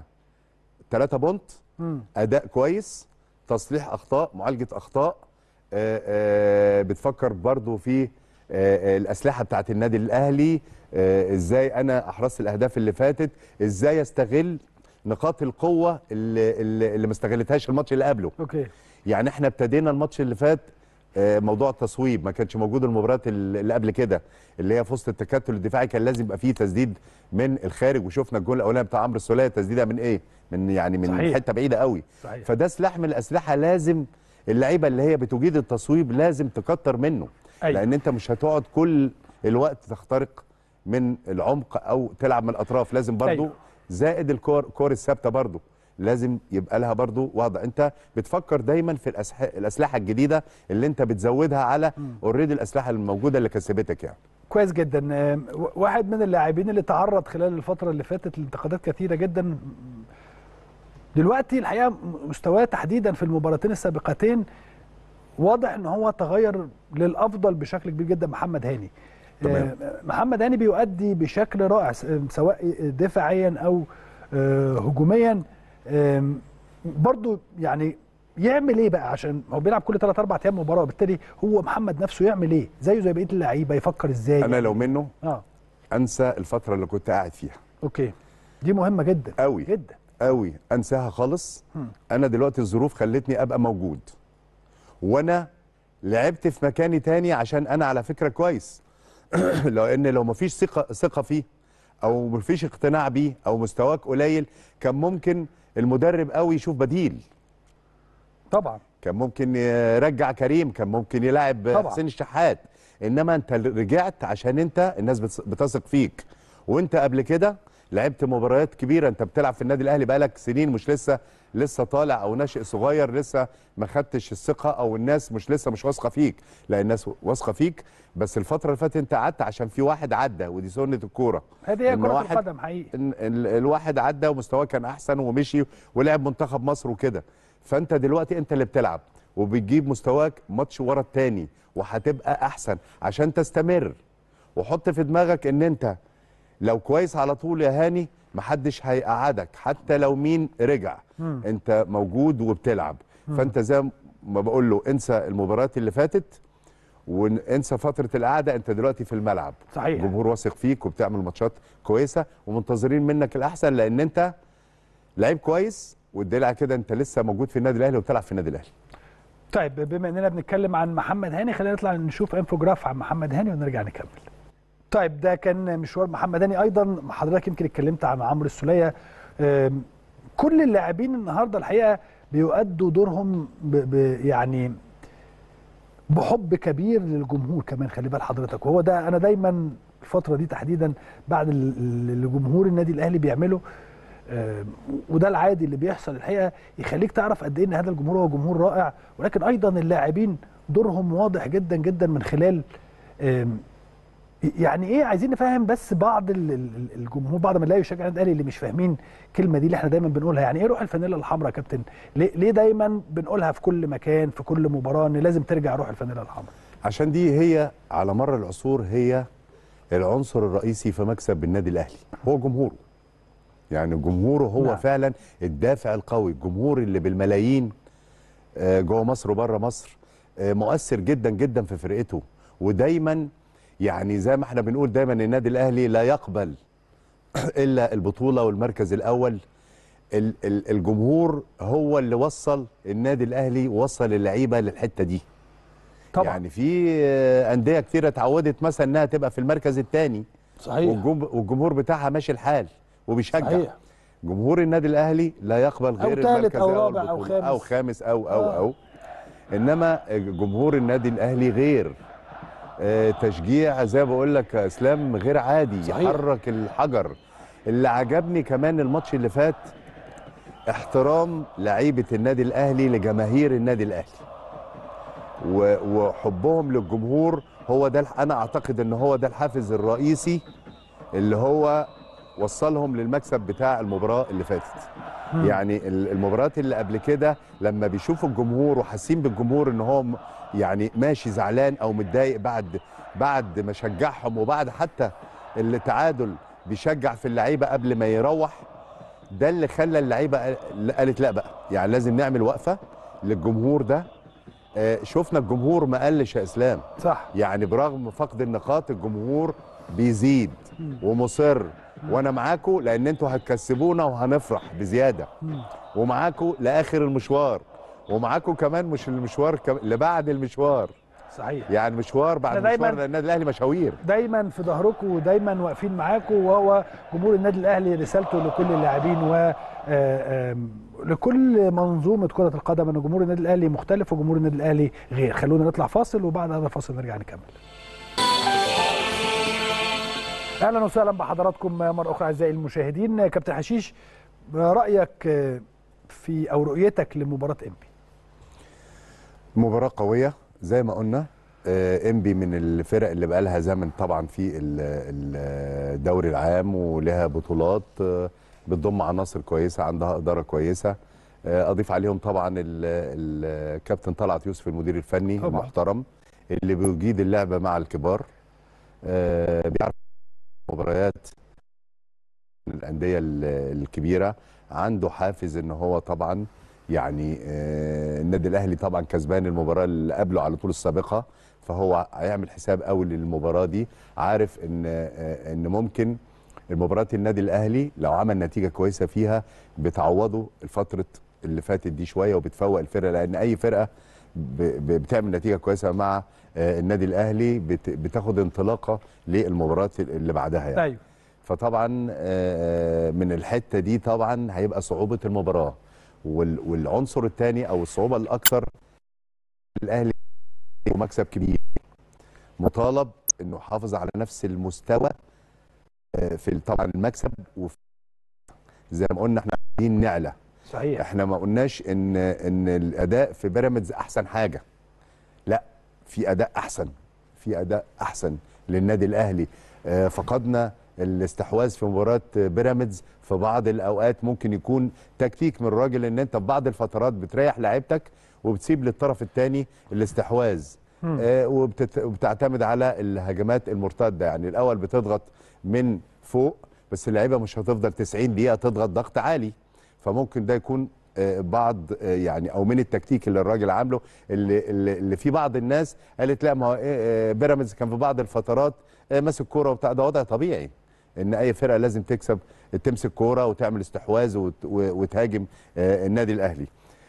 3 بونت مم. اداء كويس تصليح اخطاء معالجه اخطاء آه، آه، بتفكر برضو في آه، آه، الاسلحه بتاعت النادي الاهلي آه، ازاي انا احرزت الاهداف اللي فاتت ازاي استغل نقاط القوه اللي اللي, اللي ما استغلتهاش الماتش اللي قبله اوكي يعني احنا ابتدينا الماتش اللي فات آه، موضوع التصويب ما كانش موجود المباريات اللي قبل كده اللي هي في وسط التكتل الدفاعي كان لازم يبقى فيه تسديد من الخارج وشفنا الجول الاولاني بتاع عمرو السوليه تسديده من ايه من يعني من صحيح. حته بعيده قوي صحيح. فده سلاح من الاسلحه لازم اللعيبه اللي هي بتجيد التصويب لازم تكتر منه أيوة. لان انت مش هتقعد كل الوقت تخترق من العمق او تلعب من الاطراف لازم برضو أيوة. زائد الكور كور الثابته برضو لازم يبقى لها برضو وضع انت بتفكر دايما في الأسح... الاسلحه الجديده اللي انت بتزودها على اوريدي الاسلحه الموجوده اللي كسبتك يعني كويس جدا أم، و- واحد من اللاعبين اللي تعرض خلال الفتره اللي فاتت لانتقادات كثيره جدا دلوقتي الحقيقه م- مستواه تحديدا في المباراتين السابقتين واضح ان هو تغير للافضل بشكل كبير جدا محمد هاني تمام. آه، محمد هاني بيؤدي بشكل رائع س- سواء دفاعيا او آه، هجوميا آم، برضو يعني يعمل ايه بقى عشان هو بيلعب كل 3 4 ايام مباراه وبالتالي هو محمد نفسه يعمل ايه زيه زي بقيه اللعيبه يفكر ازاي انا لو منه اه انسى الفتره اللي كنت قاعد فيها اوكي دي مهمه جدا قوي جدا قوي انساها خالص انا دلوقتي الظروف خلتني ابقى موجود وانا لعبت في مكاني تاني عشان انا على فكره كويس لو ان لو مفيش ثقه ثقه فيه او مفيش اقتناع بيه او مستواك قليل كان ممكن المدرب قوي يشوف بديل طبعا كان ممكن يرجع كريم كان ممكن يلعب طبعا. حسين الشحات انما انت رجعت عشان انت الناس بتص- بتثق فيك وانت قبل كده لعبت مباريات كبيره انت بتلعب في النادي الاهلي بقالك سنين مش لسه لسه طالع او ناشئ صغير لسه ما خدتش الثقه او الناس مش لسه مش واثقه فيك لا الناس واثقه فيك بس الفتره اللي فاتت انت قعدت عشان في واحد عدى ودي سنه الكوره هذه هي إن كره واحد- القدم حقيقي إن ال- الواحد عدى ومستواه كان احسن ومشي ولعب منتخب مصر وكده فانت دلوقتي انت اللي بتلعب وبتجيب مستواك ماتش ورا التاني وهتبقى احسن عشان تستمر وحط في دماغك ان انت لو كويس على طول يا هاني محدش هيقعدك حتى لو مين رجع انت موجود وبتلعب فانت زي ما بقول له انسى المباريات اللي فاتت وانسى فتره القعده انت دلوقتي في الملعب صحيح. الجمهور واثق فيك وبتعمل ماتشات كويسه ومنتظرين منك الاحسن لان انت لعيب كويس والدليل على كده انت لسه موجود في النادي الاهلي وبتلعب في النادي الاهلي طيب بما اننا بنتكلم عن محمد هاني خلينا نطلع نشوف انفوجراف عن محمد هاني ونرجع نكمل طيب ده كان مشوار محمد هاني ايضا حضرتك يمكن اتكلمت عن عمرو السوليه أم، كل اللاعبين النهارده الحقيقه بيؤدوا دورهم ب ب يعني بحب كبير للجمهور كمان خلي بال حضرتك وهو ده انا دايما الفتره دي تحديدا بعد ال- ال- اللي جمهور النادي الاهلي بيعمله آم، وده العادي اللي بيحصل الحقيقه يخليك تعرف قد ايه ان هذا الجمهور هو جمهور رائع ولكن ايضا اللاعبين دورهم واضح جدا جدا من خلال آم، يعني ايه عايزين نفهم بس بعض ال- ال- الجمهور بعض ما نلاقي يشجع النادي الاهلي اللي مش فاهمين الكلمه دي اللي احنا دايما بنقولها يعني ايه روح الفانيلا الحمراء يا كابتن ليه, ليه دايما بنقولها في كل مكان في كل مباراه ان لازم ترجع روح الفانيلا الحمراء عشان دي هي على مر العصور هي العنصر الرئيسي في مكسب النادي الاهلي هو جمهوره يعني جمهوره هو نعم. نعم. فعلا الدافع القوي الجمهور اللي بالملايين آه، جوه مصر وبره مصر آه، مؤثر جدا جدا في فرقته ودايما يعني زي ما احنا بنقول دايما النادي الاهلي لا يقبل الا البطوله والمركز الاول ال- ال- الجمهور هو اللي وصل النادي الاهلي ووصل اللعيبه للحته دي طبعا يعني في آه، انديه كتيره اتعودت مثلا انها تبقى في المركز الثاني صحيح والجمهور بتاعها ماشي الحال وبيشجع صحيح جمهور النادي الاهلي لا يقبل أو غير تالت المركز أو الأول رابع أو البطولة. خامس. او خامس او او آه. او انما جمهور النادي الاهلي غير آه، تشجيع زي ما بقول لك يا اسلام غير عادي صحيح. يحرك الحجر اللي عجبني كمان الماتش اللي فات احترام لعيبه النادي الاهلي لجماهير النادي الاهلي و- وحبهم للجمهور هو ده الح- انا اعتقد ان هو ده الحافز الرئيسي اللي هو وصلهم للمكسب بتاع المباراه اللي فاتت يعني ال- المباريات اللي قبل كده لما بيشوفوا الجمهور وحاسين بالجمهور ان هو م- يعني ماشي زعلان او متضايق بعد بعد ما شجعهم وبعد حتى التعادل بيشجع في اللعيبه قبل ما يروح ده اللي خلى اللعيبه قال- قالت لا بقى يعني لازم نعمل وقفه للجمهور ده آه، شفنا الجمهور ما قلش يا اسلام صح يعني برغم فقد النقاط الجمهور بيزيد ومصر وانا معاكم لان انتوا هتكسبونا وهنفرح بزياده ومعاكم لاخر المشوار ومعاكم كمان مش المشوار كم... اللي بعد المشوار صحيح يعني مشوار بعد إحنا دايماً- مشوار لان النادي الاهلي مشاوير دايما في ظهركم ودايما واقفين معاكم وهو جمهور النادي الاهلي رسالته لكل اللاعبين و آه، آم، لكل منظومه كره القدم ان جمهور النادي الاهلي مختلف وجمهور النادي الاهلي غير خلونا نطلع فاصل وبعد هذا الفاصل نرجع نكمل اهلا وسهلا بحضراتكم مره اخرى اعزائي المشاهدين كابتن حشيش رايك في او رؤيتك لمباراه انبي مباراه قويه زي ما قلنا آه، انبي من الفرق اللي بقى لها زمن طبعا في ال- ال- الدوري العام ولها بطولات آه، بتضم عناصر كويسه عندها اداره كويسه آه، اضيف عليهم طبعا ال- الكابتن طلعت يوسف المدير الفني طبعاً. المحترم اللي بيجيد اللعبه مع الكبار آه، بيعرف مباريات الانديه ال- الكبيره عنده حافز ان هو طبعا يعني آه، النادي الاهلي طبعا كسبان المباراه اللي قبله على طول السابقه فهو هيعمل حساب قوي للمباراه دي عارف ان آه، ان ممكن المباراه النادي الاهلي لو عمل نتيجه كويسه فيها بتعوضه الفتره اللي فاتت دي شويه وبتفوق الفرقه لان اي فرقه ب- ب- بتعمل نتيجه كويسه مع آه، النادي الاهلي بت- بتاخد انطلاقه للمباراه اللي بعدها يعني ايوه فطبعا آه، من الحته دي طبعا هيبقى صعوبه المباراه وال- والعنصر الثاني او الصعوبه الاكثر الاهلي مكسب كبير مطالب انه يحافظ على نفس المستوى آه، في طبعا المكسب وفي زي ما قلنا احنا عايزين نعلى صحيح احنا ما قلناش ان ان الاداء في بيراميدز احسن حاجه لا في اداء احسن في اداء احسن للنادي الاهلي آه، فقدنا الاستحواذ في مباراه بيراميدز في بعض الاوقات ممكن يكون تكتيك من الراجل ان انت في بعض الفترات بتريح لعيبتك وبتسيب للطرف الثاني الاستحواذ آه، وبتت- وبتعتمد على الهجمات المرتده يعني الاول بتضغط من فوق بس اللعيبه مش هتفضل 90 دقيقه تضغط ضغط عالي فممكن ده يكون آه، بعض آه، يعني او من التكتيك اللي الراجل عامله اللي اللي اللي في بعض الناس قالت لا ما هو إيه، آه، بيراميدز كان في بعض الفترات آه، ماسك كوره وبتاع ده وضع طبيعي ان اي فرقه لازم تكسب تمسك كوره وتعمل استحواذ وت- و- وتهاجم آه، النادي الاهلي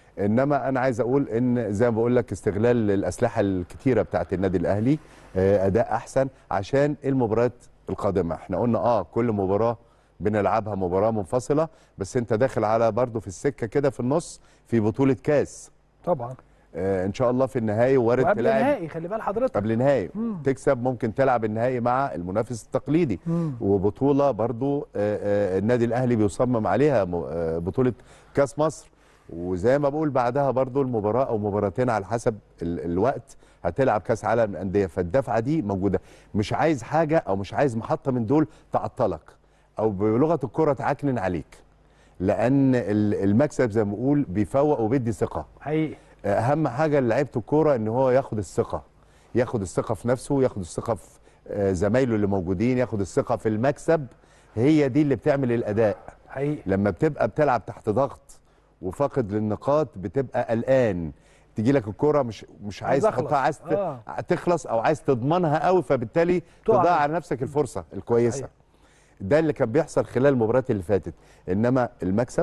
انما انا عايز اقول ان زي ما بقول لك استغلال الاسلحه الكتيره بتاعت النادي الاهلي آه، اداء احسن عشان المباريات القادمه احنا قلنا اه كل مباراه بنلعبها مباراه منفصله بس انت داخل على برضه في السكه كده في النص في بطوله كاس طبعا آه ان شاء الله في النهائي وارد وقبل تلاعب النهائي خلي بال حضرتك قبل نهائي مم. تكسب ممكن تلعب النهائي مع المنافس التقليدي مم. وبطوله برضو آه، آه، النادي الاهلي بيصمم عليها م- آه، بطوله كاس مصر وزي ما بقول بعدها برضو المباراه او مباراتين على حسب ال- الوقت هتلعب كاس عالم الانديه فالدفعه دي موجوده مش عايز حاجه او مش عايز محطه من دول تعطلك او بلغه الكره تعكنن عليك لان ال- المكسب زي ما بقول بيفوق وبيدي ثقه حقيقي اهم حاجه لعيبه الكوره ان هو ياخد الثقه ياخد الثقه في نفسه ياخد الثقه في آه، زمايله اللي موجودين ياخد الثقه في المكسب هي دي اللي بتعمل الاداء حقيقي لما بتبقى بتلعب تحت ضغط وفاقد للنقاط بتبقى قلقان تيجي لك الكوره مش مش عايز عايز أخلص. تحطها عايز ت- آه. تخلص او عايز تضمنها قوي فبالتالي تقع. تضيع على نفسك الفرصه الكويسه أيوة. ده اللي كان بيحصل خلال المباريات اللي فاتت انما المكسب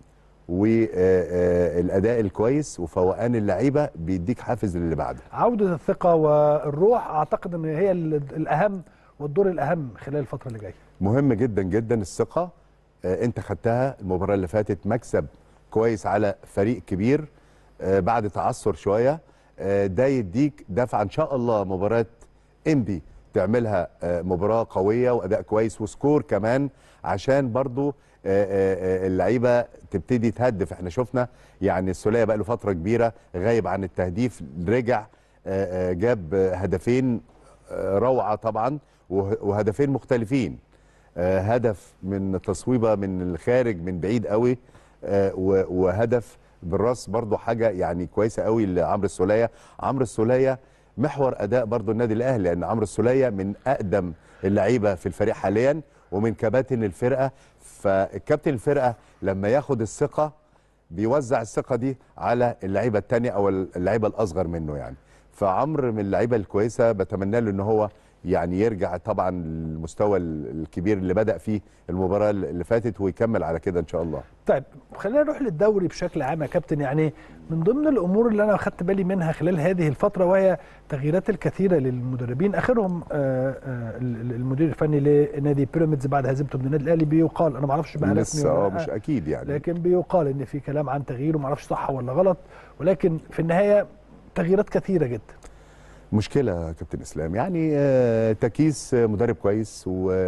والاداء الكويس وفوقان اللعيبه بيديك حافز للي بعده عودة الثقة والروح أعتقد أن هي ال- الأهم والدور الأهم خلال الفترة اللي جاية مهم جدا جدا الثقه آه، انت خدتها المباراه اللي فاتت مكسب كويس على فريق كبير آه، بعد تعثر شويه آه، ده يديك دفعه ان شاء الله مباراه انبي تعملها آه، مباراه قويه واداء كويس وسكور كمان عشان برضو آه، آه، آه، اللعيبه تبتدي تهدف احنا شفنا يعني السوليه بقى له فتره كبيره غايب عن التهديف رجع آه، آه، جاب آه، هدفين آه، روعه طبعا وه- وهدفين مختلفين آه، هدف من تصويبه من الخارج من بعيد قوي آه، و- وهدف بالراس برضو حاجه يعني كويسه قوي لعمرو السوليه عمرو السوليه محور اداء برضو النادي الاهلي لان عمرو السوليه من اقدم اللعيبه في الفريق حاليا ومن كباتن الفرقه فالكابتن الفرقه لما ياخد الثقه بيوزع الثقه دي على اللعيبه الثانيه او اللعيبه الاصغر منه يعني فعمرو من اللعيبه الكويسه بتمنى له ان هو يعني يرجع طبعا للمستوى الكبير اللي بدا فيه المباراه اللي فاتت ويكمل على كده ان شاء الله طيب خلينا نروح للدوري بشكل عام يا كابتن يعني من ضمن الامور اللي انا خدت بالي منها خلال هذه الفتره وهي تغييرات الكثيره للمدربين اخرهم آه، آه، ال- المدير الفني لنادي بيراميدز بعد هزيمته من النادي الاهلي بيقال انا ما اعرفش بقى رسمي لسه ولا اه لأ، مش اكيد يعني لكن بيقال ان في كلام عن تغيير وما اعرفش صح ولا غلط ولكن في النهايه تغييرات كثيره جدا مشكله يا كابتن اسلام يعني آه، تكيس آه، مدرب كويس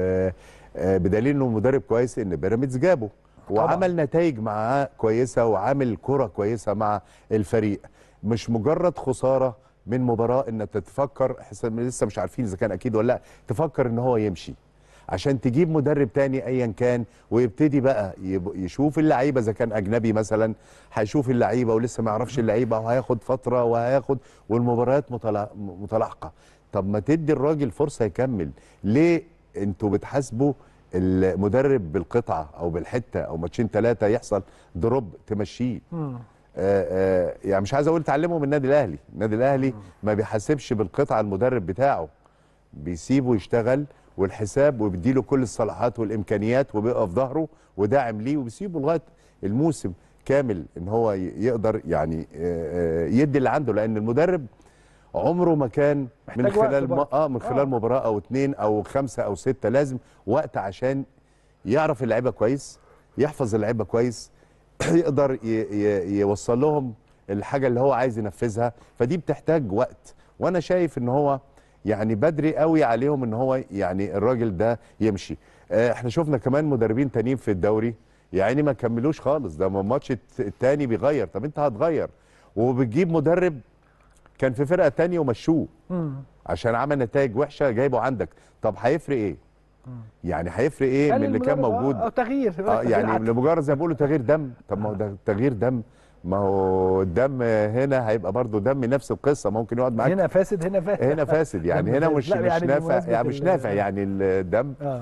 وبدليل انه مدرب كويس ان بيراميدز جابه وعمل نتائج معاه كويسه وعامل كره كويسه مع الفريق مش مجرد خساره من مباراه انك تتفكر حس- لسه مش عارفين اذا كان اكيد ولا لا تفكر ان هو يمشي عشان تجيب مدرب تاني ايا كان ويبتدي بقى يب- يشوف اللعيبه اذا كان اجنبي مثلا هيشوف اللعيبه ولسه ما يعرفش اللعيبه وهياخد فتره وهياخد والمباريات متلا- متلاحقه طب ما تدي الراجل فرصه يكمل ليه انتوا بتحاسبوا المدرب بالقطعه او بالحته او ماتشين ثلاثه يحصل دروب تمشيه مم. آه، يعني مش عايز اقول اتعلموا من النادي الاهلي النادي الاهلي ما بيحاسبش بالقطعه المدرب بتاعه بيسيبه يشتغل والحساب وبيديله كل الصلاحات والامكانيات وبيقف ظهره وداعم ليه وبيسيبه لغايه الموسم كامل ان هو ي- يقدر يعني آه، آه، يدي اللي عنده لان المدرب عمره ما كان من محتاج وقت خلال ما برضه. اه من خلال آه. مباراه او اتنين او خمسه او سته لازم وقت عشان يعرف اللعيبه كويس يحفظ اللعيبه كويس يقدر ي- ي- يوصل لهم الحاجه اللي هو عايز ينفذها فدي بتحتاج وقت وانا شايف ان هو يعني بدري قوي عليهم ان هو يعني الراجل ده يمشي آه، احنا شفنا كمان مدربين تانيين في الدوري يعني ما كملوش خالص ده ما الماتش الت- التاني بيغير طب انت هتغير وبتجيب مدرب كان في فرقه تانية ومشوه مم. عشان عمل نتائج وحشه جايبه عندك طب هيفرق ايه يعني هيفرق ايه قال من اللي كان المدرب، موجود اه آه، تغيير اه تغيير يعني عدل. لمجرد زي ما بيقولوا تغيير دم طب ما هو ده تغيير دم ما هو الدم هنا هيبقى برضه دم نفس القصه ممكن يقعد معاك هنا فاسد هنا فاسد هنا فاسد يعني دم هنا فاسد. مش لا، مش يعني نافع بمناسبة يعني مش ال- نافع يعني الدم اه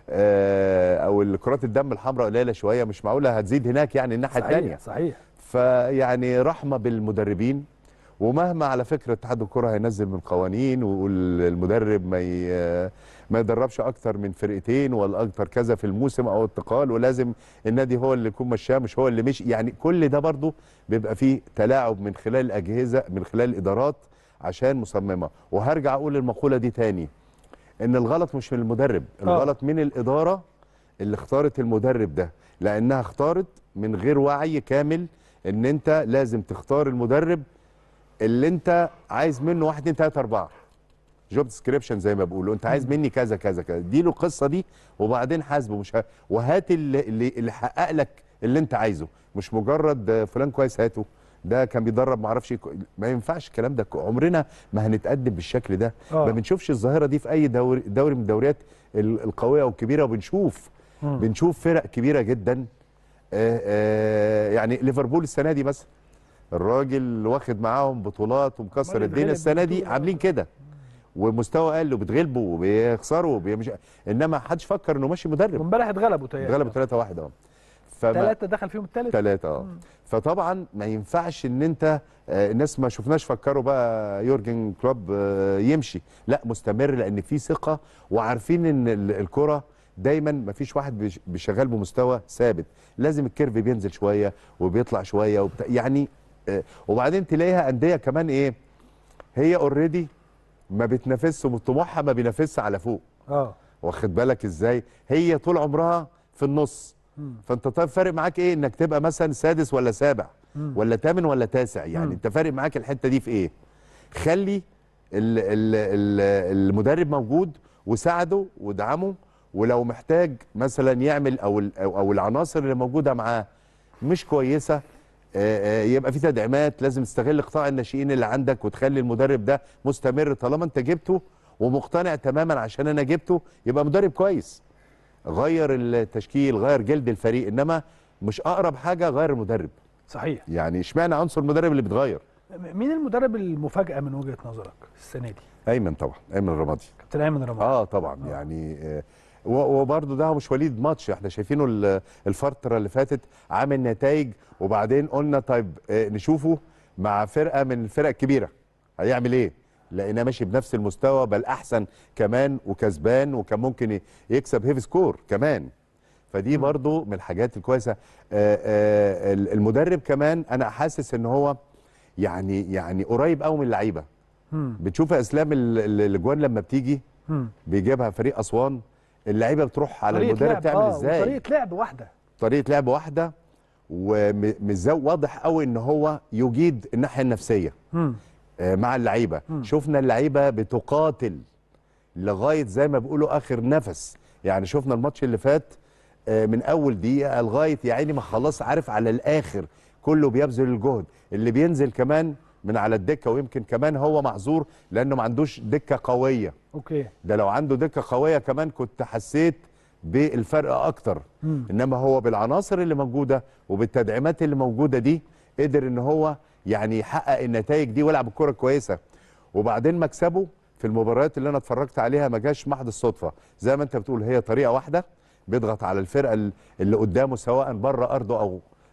آه او الكرات الدم الحمراء قليله شويه مش معقوله هتزيد هناك يعني الناحيه الثانيه صحيح صحيح فيعني رحمه بالمدربين ومهما على فكره اتحاد الكره هينزل من قوانين ويقول المدرب ما ي- ما يدربش اكتر من فرقتين ولا اكتر كذا في الموسم او انتقال ولازم النادي هو اللي يكون مشاه مش هو اللي مشي يعني كل ده برضو بيبقى فيه تلاعب من خلال الاجهزه من خلال الادارات عشان مصممه وهرجع اقول المقوله دي تاني ان الغلط مش من المدرب الغلط من الاداره اللي اختارت المدرب ده لانها اختارت من غير وعي كامل ان انت لازم تختار المدرب اللي انت عايز منه واحد اتنين تلاته اربعه جوب ديسكريبشن زي ما بيقولوا انت عايز مني كذا كذا كذا دي له القصه دي وبعدين حاسبه مش ه... وهات اللي اللي, اللي حقق لك اللي انت عايزه مش مجرد آه، فلان كويس هاته ده كان بيدرب ما اعرفش إيه كو- ما ينفعش الكلام ده عمرنا ما هنتقدم بالشكل ده آه. ما بنشوفش الظاهره دي في اي دوري دوري من الدوريات ال- القويه والكبيره وبنشوف مم. بنشوف فرق كبيره جدا آه، آه، يعني ليفربول السنه دي مثلا الراجل واخد معاهم بطولات ومكسر عمال الدنيا يتغلب السنه دي بطولة. عاملين كده ومستوى قل وبتغلبوا وبيخسروا وبيمش... انما ما حدش فكر انه ماشي مدرب وامبارح اتغلبوا تهيألي اتغلبوا 3 1 اه فما ثلاثة دخل فيهم الثالث ثلاثة اه فطبعا ما ينفعش ان انت آه، الناس ما شفناش فكروا بقى يورجن كلوب آه، يمشي لا مستمر لان في ثقة وعارفين ان ال- الكرة دايما ما فيش واحد بيش- بيشغل بمستوى ثابت لازم الكيرف بينزل شوية وبيطلع شوية وبتا... يعني آه، وبعدين تلاقيها أندية كمان ايه هي اوريدي ما بتنافسش وطموحها ما بينافسش على فوق اه واخد بالك ازاي هي طول عمرها في النص فانت طيب فارق معاك ايه انك تبقى مثلا سادس ولا سابع ولا تامن ولا تاسع يعني مم. انت فارق معاك الحته دي في ايه خلي ال ال ال المدرب موجود وساعده ودعمه ولو محتاج مثلا يعمل او ال- او أو العناصر اللي موجوده معاه مش كويسه آه، آه، يبقى في تدعيمات لازم تستغل قطاع الناشئين اللي عندك وتخلي المدرب ده مستمر طالما انت جبته ومقتنع تماما عشان انا جبته يبقى مدرب كويس غير التشكيل غير جلد الفريق انما مش اقرب حاجه غير المدرب صحيح يعني اشمعنى عنصر المدرب اللي بيتغير م- مين المدرب المفاجأة من وجهة نظرك السنة دي؟ ايمن طبعا ايمن الرمادي كابتن أيمن رمضان اه طبعا يعني آه، و- وبرضه ده مش وليد ماتش احنا شايفينه ال- الفتره اللي فاتت عامل نتائج وبعدين قلنا طيب آه، نشوفه مع فرقه من الفرق الكبيره هيعمل ايه لقيناه ماشي بنفس المستوى بل احسن كمان وكسبان وكان ممكن ي- يكسب هيفي سكور كمان فدي برضو من الحاجات الكويسه آه، آه، المدرب كمان انا حاسس ان هو يعني يعني قريب قوي من اللعيبه مم. بتشوف اسلام ال- ال- الاجوان لما بتيجي مم. بيجيبها فريق اسوان اللعيبه بتروح على طريقة المدرب لعب، تعمل آه، ازاي طريقة لعب واحدة طريقه لعب واحده ومزو واضح قوي ان هو يجيد الناحيه النفسيه مم. آه، مع اللعيبه مم. شفنا اللعيبه بتقاتل لغايه زي ما بيقولوا اخر نفس يعني شفنا الماتش اللي فات آه، من اول دقيقه لغايه يا عيني ما خلاص عارف على الاخر كله بيبذل الجهد اللي بينزل كمان من على الدكه ويمكن كمان هو معذور لانه ما عندوش دكه قويه أوكي ده لو عنده دكه قويه كمان كنت حسيت بالفرق اكتر مم. انما هو بالعناصر اللي موجوده وبالتدعيمات اللي موجوده دي قدر ان هو يعني يحقق النتائج دي ويلعب الكره كويسه وبعدين مكسبه في المباريات اللي انا اتفرجت عليها ما جاش محض الصدفه زي ما انت بتقول هي طريقه واحده بيضغط على الفرقه ال- اللي قدامه سواء بره ارضه او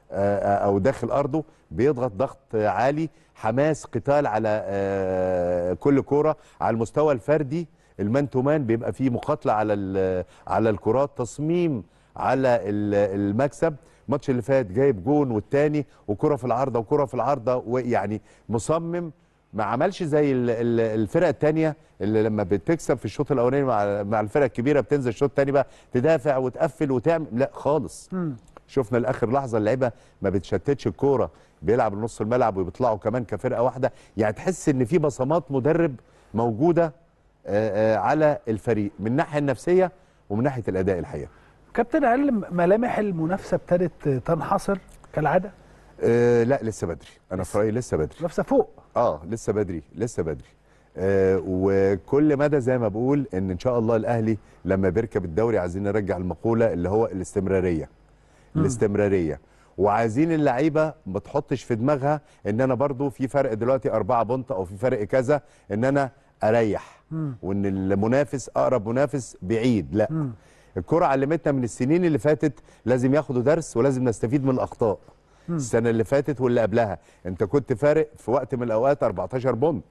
آه، آه، او داخل ارضه بيضغط ضغط عالي حماس قتال على آه، كل كوره على المستوى الفردي المان تو مان بيبقى فيه مقاتله على ال- على الكرات تصميم على ال- المكسب الماتش اللي فات جايب جون والتاني وكره في العارضه وكره في العارضه ويعني مصمم ما عملش زي ال- ال- الفرق التانية اللي لما بتكسب في الشوط الاولاني مع مع الفرق الكبيره بتنزل الشوط التاني بقى تدافع وتقفل وتعمل لا خالص شفنا لاخر لحظه اللعيبه ما بتشتتش الكوره بيلعب نص الملعب وبيطلعوا كمان كفرقه واحده يعني تحس ان في بصمات مدرب موجوده آه، آه، على الفريق من الناحيه النفسيه ومن ناحيه الاداء الحقيقه كابتن هل ملامح المنافسه ابتدت تنحصر كالعاده آه لا لسه بدري انا في رايي لسه بدري منافسه فوق اه لسه بدري لسه بدري آه وكل مدى زي ما بقول ان ان شاء الله الاهلي لما بيركب الدوري عايزين نرجع المقوله اللي هو الاستمراريه الاستمراريه وعايزين اللعيبه ما تحطش في دماغها ان انا برضو في فرق دلوقتي أربعة بونت او في فرق كذا ان انا اريح وان المنافس اقرب منافس بعيد لا الكره علمتنا من السنين اللي فاتت لازم ياخدوا درس ولازم نستفيد من الاخطاء السنه اللي فاتت واللي قبلها انت كنت فارق في وقت من الاوقات 14 بونت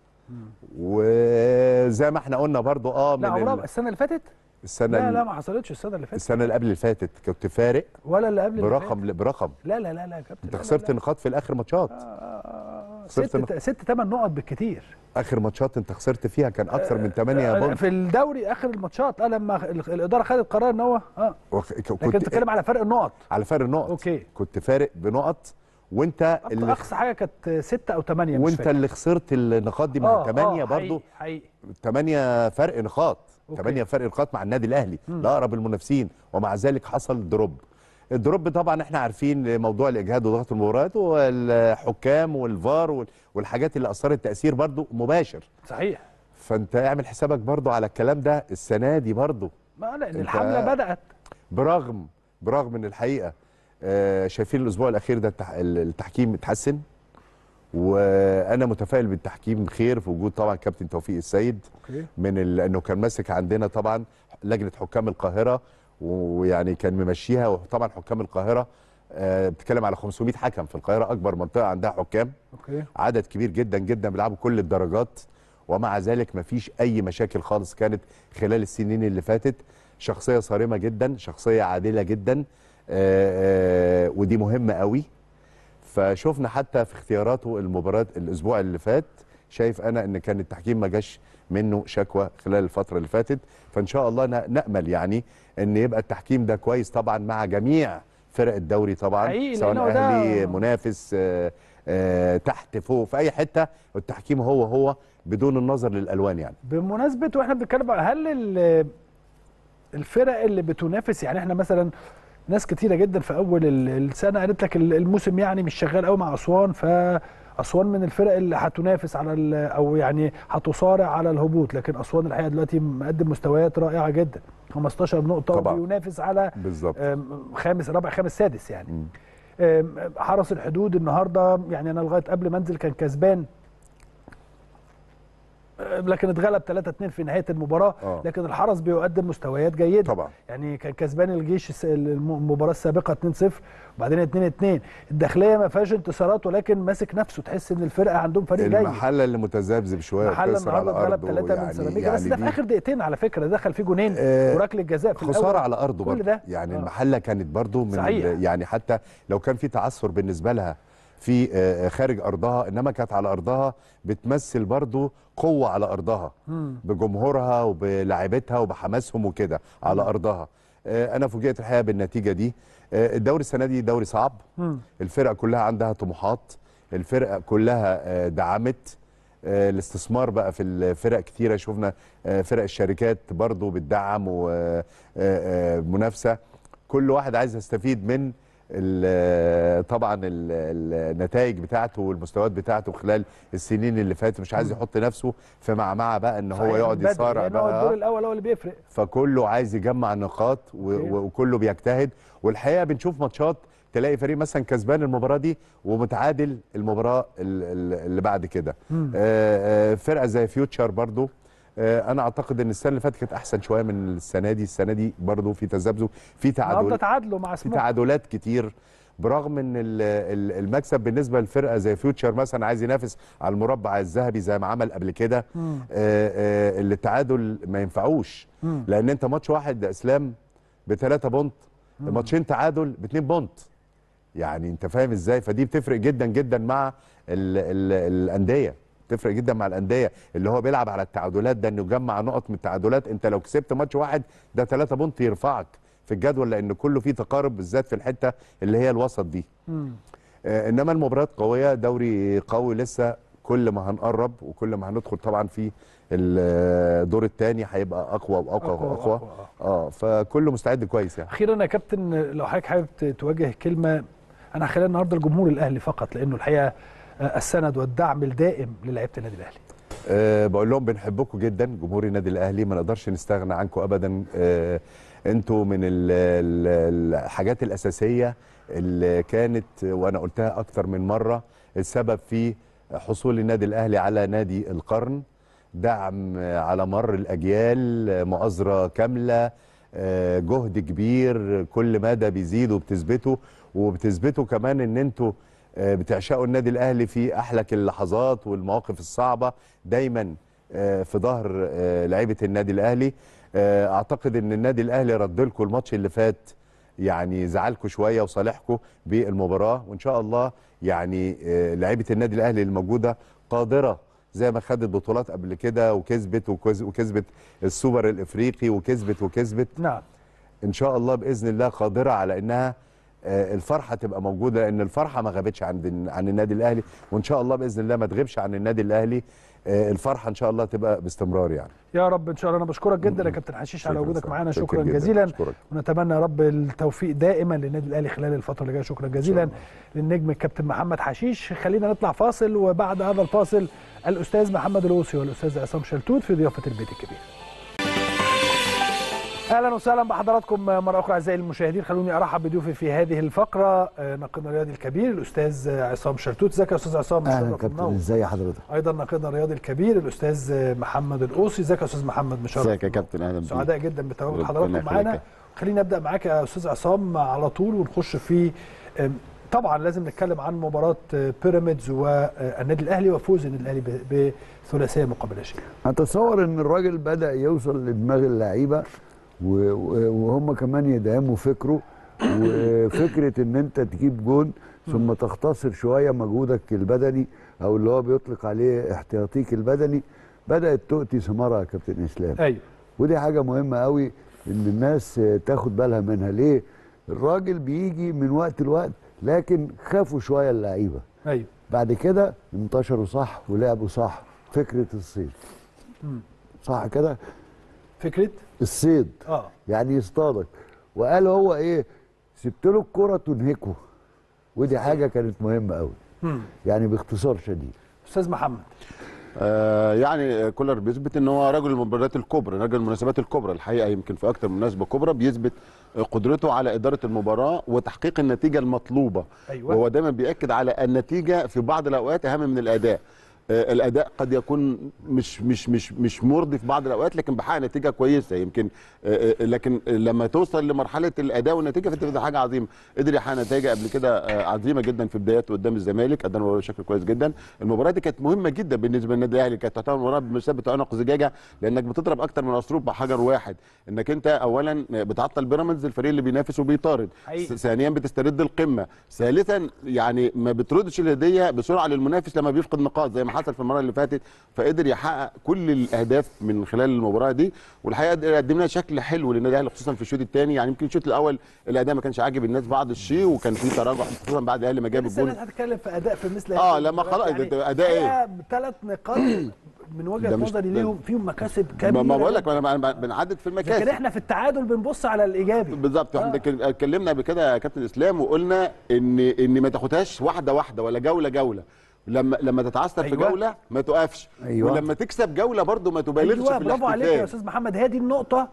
وزي ما احنا قلنا برضو اه من لا عمرها ال- السنه اللي فاتت السنه لا ال- لا ما حصلتش السنه اللي فاتت السنه اللي قبل اللي فاتت كنت فارق ولا اللي قبل اللي فاتت. برقم برقم لا لا لا لا يا كابتن انت لا، لا، خسرت لا. نقاط في الاخر ماتشات خسرت ست نق- ست ثمان نقط بالكتير اخر ماتشات انت خسرت فيها كان اكثر من 8 بونت في الدوري اخر الماتشات اه لما ال- الاداره خدت قرار ان هو اه وخ- لكن كنت بتتكلم على فرق النقط على فرق النقط أوكي. كنت فارق بنقط وانت أق- اللي اقصى حاجه كانت ستة او ثمانية مش وانت فاكر. اللي خسرت النقاط دي مع آه، 8 آه، برضو حقيقي حقيقي 8 فرق نقاط أوكي. 8 فرق نقاط مع النادي الاهلي لاقرب المنافسين ومع ذلك حصل دروب الدروب طبعا احنا عارفين موضوع الاجهاد وضغط المباريات والحكام والفار وال- والحاجات اللي اثرت تاثير برضو مباشر صحيح فانت اعمل حسابك برضو على الكلام ده السنه دي برضو ما لان أنت- الحمله بدات برغم برغم ان الحقيقه آه، شايفين الاسبوع الاخير ده التح- التحكيم اتحسن وانا متفائل بالتحكيم خير في وجود طبعا كابتن توفيق السيد اوكي من ال- لانه كان ماسك عندنا طبعا لجنه حكام القاهره ويعني كان ممشيها وطبعا حكام القاهره آه، بتتكلم على 500 حكم في القاهره اكبر منطقه عندها حكام اوكي عدد كبير جدا جدا بيلعبوا كل الدرجات ومع ذلك مفيش اي مشاكل خالص كانت خلال السنين اللي فاتت شخصيه صارمه جدا شخصيه عادله جدا آه، آه، ودي مهمه قوي فشفنا حتى في اختياراته المباراه الاسبوع اللي فات شايف انا ان كان التحكيم ما جاش منه شكوى خلال الفتره اللي فاتت فان شاء الله ن- نامل يعني ان يبقى التحكيم ده كويس طبعا مع جميع فرق الدوري طبعا حقيقي، سواء لأنه ده- اهلي منافس آه، آه، تحت فوق في اي حته التحكيم هو هو بدون النظر للالوان يعني بمناسبه واحنا بنتكلم على- هل ال- الفرق اللي بتنافس يعني احنا مثلا ناس كتيره جدا في اول ال- السنه قالت لك ال- الموسم يعني مش شغال قوي مع اسوان فاسوان من الفرق اللي هتنافس على ال- او يعني هتصارع على الهبوط لكن اسوان الحقيقه دلوقتي مقدم مستويات رائعه جدا 15 نقطه طبعاً. وبينافس على بالظبط أم، خامس رابع خامس سادس يعني أم، حرس الحدود النهارده يعني انا لغايه قبل ما انزل كان كسبان أم، لكن اتغلب 3-2 في نهايه المباراه آه. لكن الحرس بيقدم مستويات جيده طبعا يعني كان كسبان الجيش الس- الم- المباراه السابقه 2-0 وبعدين 2-2 الداخليه ما فيهاش انتصارات ولكن ماسك نفسه تحس ان الفرقه عندهم فريق جيد المحله اللي متذبذب شويه محل وخسر على النهارده اتغلب ارضه 3 من سيراميكا بس ده في دي اخر دقيقتين على فكره دخل فيه جونين آه، وركله جزاء في خساره الأول. على ارضه كل برضه ده يعني آه. المحله كانت برضه من صحيح. ال- يعني حتى لو كان في تعثر بالنسبه لها في آه، خارج ارضها انما كانت على ارضها بتمثل برضه قوه على ارضها بجمهورها وبلاعيبتها وبحماسهم وكده على ارضها آه، انا فوجئت الحقيقه بالنتيجه دي آه، الدوري السنه دي دوري صعب الفرقه كلها عندها طموحات الفرقه كلها آه، دعمت آه، الاستثمار بقى في الفرق كتيره شفنا آه، فرق الشركات برضو بتدعم ومنافسه كل واحد عايز يستفيد من ال- طبعا ال- النتائج بتاعته والمستويات بتاعته خلال السنين اللي فاتت مش عايز يحط نفسه في معمعه بقى ان هو صحيح، يقعد بدري، يصارع لأن هو الدور بقى الاول هو اللي بيفرق فكله عايز يجمع نقاط و- أوكي. و- وكله بيجتهد والحقيقه بنشوف ماتشات تلاقي فريق مثلا كسبان المباراه دي ومتعادل المباراه ال- ال- اللي بعد كده آه، آه، فرقه زي فيوتشر برضو آه، انا اعتقد ان السنه اللي فاتت كانت احسن شويه من السنه دي السنه دي برضو في تذبذب في النهارده تعادل تعادلوا مع في سموحه تعادلات كتير برغم ان ال- ال- المكسب بالنسبه للفرقه زي فيوتشر مثلا عايز ينافس على المربع الذهبي زي ما عمل قبل كده آه، آه، اللي التعادل ما ينفعوش لان انت ماتش واحد يا اسلام بثلاثة بونت ماتشين تعادل باتنين بونت يعني انت فاهم ازاي فدي بتفرق جدا جدا مع ال ال الانديه تفرق جدا مع الانديه اللي هو بيلعب على التعادلات ده انه يجمع نقط من التعادلات انت لو كسبت ماتش واحد ده 3 بونت يرفعك في الجدول لان كله فيه تقارب بالذات في الحته اللي هي الوسط دي آه انما المباريات قويه دوري قوي لسه كل ما هنقرب وكل ما هندخل طبعا في الدور الثاني هيبقى اقوى واقوى أقوى واقوى وأقوى. اه فكله مستعد كويس يعني اخيرا يا كابتن لو حضرتك حابب ت- توجه كلمه انا هخليها النهارده الجمهور الاهلي فقط لانه الحقيقه آه، السند والدعم الدائم للاعيبه النادي الاهلي أه بقول لهم بنحبكم جدا جمهور النادي الاهلي ما نقدرش نستغنى عنكم ابدا أه انتوا من ال- ال- الحاجات الاساسيه اللي كانت وانا قلتها اكتر من مره السبب في حصول النادي الاهلي على نادي القرن دعم آه، على مر الاجيال آه، مؤازره كامله آه، جهد كبير كل مدى بيزيد وبتثبتوا وبتثبتوا كمان ان انتوا آه، بتعشقوا النادي الاهلي في احلك اللحظات والمواقف الصعبه دايما آه، في ظهر آه، لعيبه النادي الاهلي آه، اعتقد ان النادي الاهلي رد لكم الماتش اللي فات يعني زعلكم شويه وصالحكم بالمباراه وان شاء الله يعني آه، لعيبه النادي الاهلي الموجوده قادره زي ما خدت بطولات قبل كده وكسبت وكز- وكسبت السوبر الافريقي وكسبت وكسبت نعم ان شاء الله باذن الله قادره على انها آه، الفرحه تبقى موجوده لان الفرحه ما غابتش عند عن النادي الاهلي وان شاء الله باذن الله ما تغيبش عن النادي الاهلي آه، الفرحه ان شاء الله تبقى باستمرار يعني يا رب ان شاء الله انا بشكرك جدا يا كابتن حشيش على شكراً وجودك سعد. معانا شكراً شكرا جداً. جزيلا أشكرك. ونتمنى يا رب التوفيق دائما للنادي الاهلي خلال الفتره اللي جايه شكرا جزيلا الله. للنجم الكابتن محمد حشيش خلينا نطلع فاصل وبعد هذا الفاصل الاستاذ محمد الوسي والاستاذ عصام شلتوت في ضيافه البيت الكبير اهلا وسهلا بحضراتكم مره اخرى اعزائي المشاهدين خلوني ارحب بضيوفي في هذه الفقره آه، ناقدنا الرياضي الكبير الاستاذ عصام شلتوت ازيك يا استاذ عصام اهلا مشرف كابتن ومنور. ازي حضرتك ايضا ناقدنا الرياضي الكبير الاستاذ محمد القوسي ازيك يا استاذ محمد مشرف ازيك يا كابتن اهلا بيك سعداء جدا بتواجد ربنا حضراتكم يخليك. معانا خلينا نبدا معاك يا استاذ عصام على طول ونخش في أم، طبعا لازم نتكلم عن مباراه آه، بيراميدز والنادي الاهلي وفوز النادي الاهلي ب- بثلاثيه مقابل شيء اتصور ان الراجل بدا يوصل لدماغ اللعيبه و- و- وهم كمان يدعموا فكره وفكره ان انت تجيب جون ثم تختصر شويه مجهودك البدني او اللي هو بيطلق عليه احتياطيك البدني بدات تؤتي ثمارها يا كابتن اسلام ايوه ودي حاجه مهمه قوي ان الناس آه، تاخد بالها منها ليه الراجل بيجي من وقت لوقت لكن خافوا شويه اللعيبه ايوه بعد كده انتشروا صح ولعبوا صح فكره الصيد صح كده فكره الصيد اه يعني يصطادك وقال هو ايه سبت له الكره تنهكه ودي حاجه كانت مهمه قوي مم. يعني باختصار شديد استاذ محمد آه يعني كولر بيثبت ان هو رجل المباريات الكبرى رجل المناسبات الكبرى الحقيقه يمكن في اكتر من مناسبه كبرى بيثبت قدرته على اداره المباراه وتحقيق النتيجه المطلوبه أيوة. وهو دايما بياكد على النتيجه في بعض الاوقات اهم من الاداء آه، الاداء قد يكون مش مش مش مش مرضي في بعض الاوقات لكن بحقق نتيجه كويسه يمكن آه، آه، لكن لما توصل لمرحله الاداء والنتيجه فدي حاجه عظيمه قدر يحقق نتائج قبل كده آه، عظيمه جدا في بداياته قدام الزمالك ادى المباراه بشكل كويس جدا المباراه دي كانت مهمه جدا بالنسبه للنادي الاهلي كانت تعتبر مباراه بمثابه عنق زجاجه لانك بتضرب اكتر من اسلوب بحجر واحد انك انت اولا بتعطل بيراميدز الفريق اللي بينافس وبيطارد حقيقي. ثانيا بتسترد القمه ثالثا يعني ما بتردش الهديه بسرعه للمنافس لما بيفقد نقاط زي ما حصل في المره اللي فاتت فقدر يحقق كل الاهداف من خلال المباراه دي والحقيقه قدر يقدم لنا شكل حلو للنادي الاهلي خصوصا في الشوط الثاني يعني يمكن الشوط الاول الاداء ما كانش عاجب الناس بعض الشيء وكان في تراجع خصوصا بعد الاهلي ما جاب لسه الجول الناس هتتكلم في اداء في مثل آه، هذه لما المباريات. خلاص، ده أداء إيه؟ ثلاث نقاط من وجهه ده مش- نظري ده- ليهم فيهم مكاسب كبيره ما ما بقول لك جداً. ما انا بنعدد في لكن المكاسب احنا في التعادل بنبص على الايجابي بالظبط احنا آه. كن- اتكلمنا قبل كده يا كابتن اسلام وقلنا ان ان ما تاخدهاش واحده واحده ولا جوله جوله لما لما تتعثر في أيوة. جوله ما تقفش أيوة. ولما تكسب جوله برضو ما تبالغش ايوه في برافو عليك يا الاحتفال استاذ محمد هي دي النقطه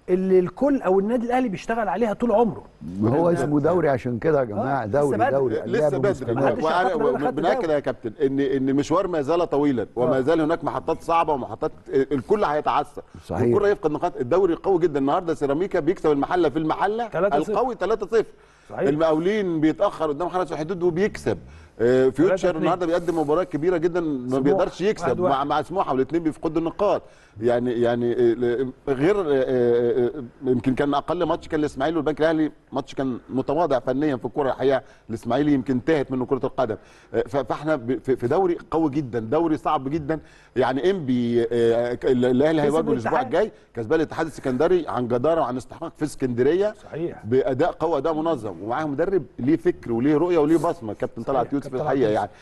اللي الكل او النادي الاهلي بيشتغل عليها طول عمره هو اسمه دوري عشان كده يا جماعه آه، دوري لسه بدري. دوري لسه اللعب بدري مستمر. محدش وأنا- يعتقد إن أنا خدت بناكد دوري. يا كابتن ان ان المشوار ما زال طويلا وما زال هناك محطات صعبه ومحطات الكل هيتعثر صحيح. الكل هيفقد نقاط الدوري قوي جدا النهارده سيراميكا بيكسب المحله في المحله 3-0. القوي 3-0 صحيح. المقاولين بيتاخر قدام حرس الحدود وبيكسب آه، فيوتشر 3-2. النهارده بيقدم مباراه كبيره جدا ما سموحة. بيقدرش يكسب واحد مع واحد. مع سموحه والاثنين بيفقدوا النقاط يعني يعني آه، غير آه، آه، آه، يمكن كان اقل ماتش كان الاسماعيلي والبنك الاهلي ماتش كان متواضع فنيا في الكوره الحقيقه الاسماعيلي يمكن انتهت منه كره القدم آه، ف- فاحنا ب- في في دوري قوي جدا دوري صعب جدا يعني انبي آه، الاهلي هيواجهه الاسبوع الاتحاد. الجاي كسبان الاتحاد السكندري عن جداره وعن استحقاق في اسكندريه صحيح باداء قوي اداء منظم ومعاه مدرب ليه فكر وليه رؤيه وليه بصمه كابتن طلعت يوسف كابتن الحقيقه طلعت يعني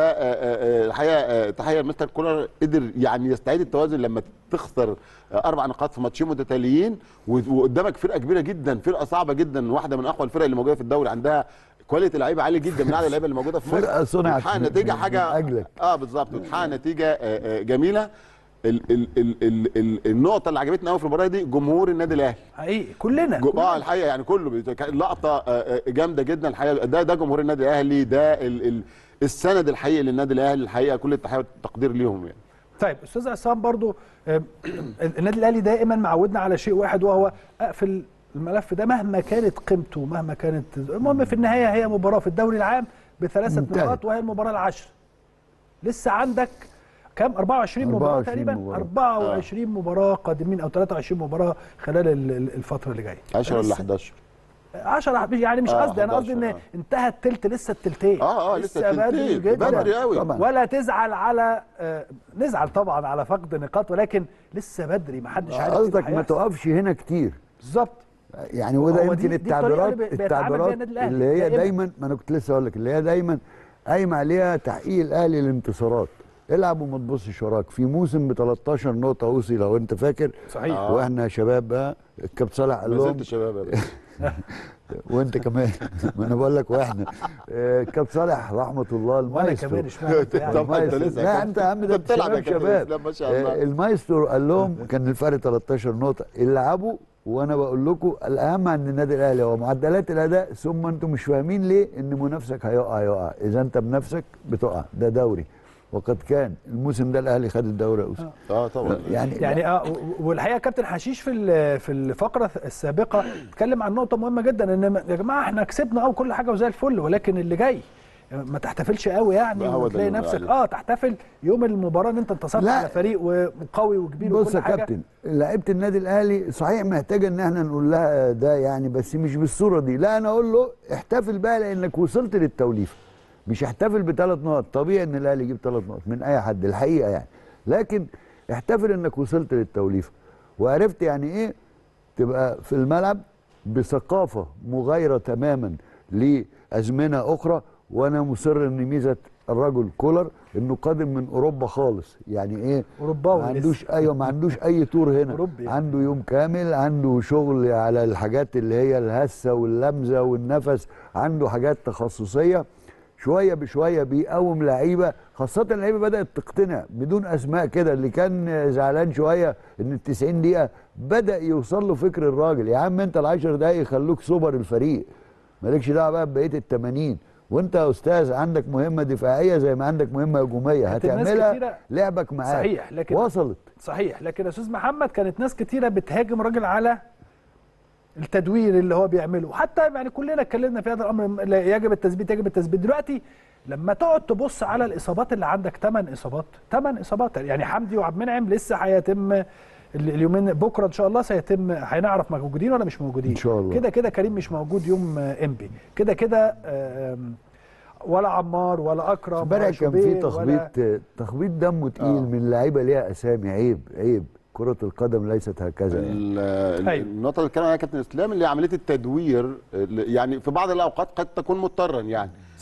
فالحقيقه تحيه مستر كولر قدر يعني يستعيد التوازن لما تخسر آه، اربع نقاط في ماتشين متتاليين و- وقدامك فرقه كبيره جدا فرقه صعبه جدا واحده من اقوى الفرق اللي موجوده في الدوري عندها كواليتي لعيبه عاليه جدا من اعلى اللعيبه اللي موجوده في مصر فرقة صنعت وتحقق من- نتيجه من- حاجه من أجلك. اه بالظبط وتحقق نتيجه آه، آه، جميله ال ال ال ال ال النقطه اللي عجبتني قوي في المباراه دي جمهور النادي الاهلي حقيقي كلنا جو- اه كلنا. الحقيقه يعني كله بيت- كان لقطه آه، آه، جامده جدا الحقيقه ده ده جمهور النادي الاهلي ده ال ال السند الحقيقي للنادي الاهلي الحقيقه كل التحيه والتقدير ليهم يعني طيب استاذ عصام برضو آم، النادي الاهلي دائما معودنا على شيء واحد وهو اقفل الملف ده مهما كانت قيمته مهما كانت المهم في النهايه هي مباراه في الدوري العام بثلاثه انتهت. نقاط وهي المباراه العشر لسه عندك كام 24 مباراه 24 تقريبا مباراة. 24 مباراه قادمين او 23 مباراه خلال ال- ال- الفتره اللي جايه 10 ولا لسه 11 10 يعني مش آه، قصدي انا قصدي ان 11 آه. انتهى التلت لسه التلتين اه اه لسه بدري تلتين. جدا بدري قوي طبعا. ولا تزعل على آه، نزعل طبعا على فقد نقاط ولكن لسه بدري ما حدش عارف إيه اللي قصدك ما هيحصل. تقفش هنا كتير بالظبط يعني وده هو دي- يمكن دي الطريقة التعبيرات اللي بي- بيتعامل بيها التعبيرات النادي الأهلي اللي هي دائماً. دايما ما انا كنت لسه اقول لك اللي هي دايما قايمه عليها تحقيق الاهلي الانتصارات العب وما تبصش وراك في موسم ب 13 نقطه اوصي لو انت فاكر صحيح آه. واحنا شباب بقى الكابتن صالح قال ما لهم زلت شباب يا باشا. وانت كمان ما انا بقول لك واحنا آه، الكابتن صالح رحمه الله وانا المايسترو كمان اشمعنى أنت يعني؟ طب انت لسه لا انت يا عم ده أنت بتلعب يا شباب كابتن شباب اسلام ما شاء الله. آه، المايسترو قال لهم كان الفرق 13 نقطه العبوا وانا بقول لكم الاهم عند النادي الاهلي هو معدلات الاداء ثم انتم مش فاهمين ليه ان منافسك هيقع يقع اذا انت بنفسك بتقع ده دوري وقد كان الموسم ده الاهلي خد الدوري يا أوسف. اه طبعا يعني يعني اه و- والحقيقه كابتن حشيش في ال- في الفقره السابقه اتكلم عن نقطه مهمه جدا ان م- يا جماعه احنا كسبنا اه وكل حاجه وزي الفل ولكن اللي جاي ما تحتفلش قوي يعني هو ده وتلاقي اللي نفسك بنقول اه تحتفل يوم المباراه ان انت انتصرت لا. على فريق وقوي وكبير بص وكل يا حاجه كابتن لعيبه النادي الاهلي صحيح محتاجه ان احنا نقول لها ده يعني بس مش بالصوره دي لا انا اقول له احتفل بقى لانك وصلت للتوليفه مش احتفل بثلاث نقط طبيعي ان الاهلي يجيب ثلاث نقط من اي حد الحقيقه يعني لكن احتفل انك وصلت للتوليفه وعرفت يعني ايه تبقى في الملعب بثقافه مغايره تماما لازمنه اخرى وانا مصر ان ميزه الرجل كولر انه قادم من اوروبا خالص يعني ايه أوروباوي ما لسه. عندوش ايوه ما عندوش اي تور هنا أوروبي. عنده يوم كامل عنده شغل على الحاجات اللي هي الهسه واللمزه والنفس عنده حاجات تخصصيه شويه بشويه بيقوم لعيبه خاصه اللعيبه بدات تقتنع بدون اسماء كده اللي كان زعلان شويه ان ال 90 دقيقه بدا يوصل له فكر الراجل يا عم انت ال 10 دقايق يخلوك سوبر الفريق مالكش دعوه بقى ببقيه ال 80 وانت يا استاذ عندك مهمه دفاعيه زي ما عندك مهمه هجوميه كانت الناس هتعملها كتيرة- لعبك معاك صحيح، لكن- وصلت صحيح لكن يا استاذ محمد كانت ناس كتيره بتهاجم راجل على التدوير اللي هو بيعمله حتى يعني كلنا اتكلمنا في هذا الامر لا يجب التثبيت يجب التثبيت دلوقتي لما تقعد تبص على الاصابات اللي عندك 8 اصابات 8 اصابات يعني حمدي وعبد المنعم لسه هيتم ال- اليومين بكره ان شاء الله سيتم هنعرف موجودين ولا مش موجودين إن شاء الله. كده كده كريم مش موجود يوم آه، انبي كده كده آم، ولا عمار ولا اكرم ولا امبارح كان في شوبير تخبيط ولا تخبيط دمه تقيل آه. من لعيبه ليها اسامي عيب عيب كره القدم ليست هكذا يعني. ال- ال- أيوة. النقطه اللي اتكلم عليها كابتن اسلام اللي هي عمليه التدوير اللي يعني في بعض الاوقات قد تكون مضطرا يعني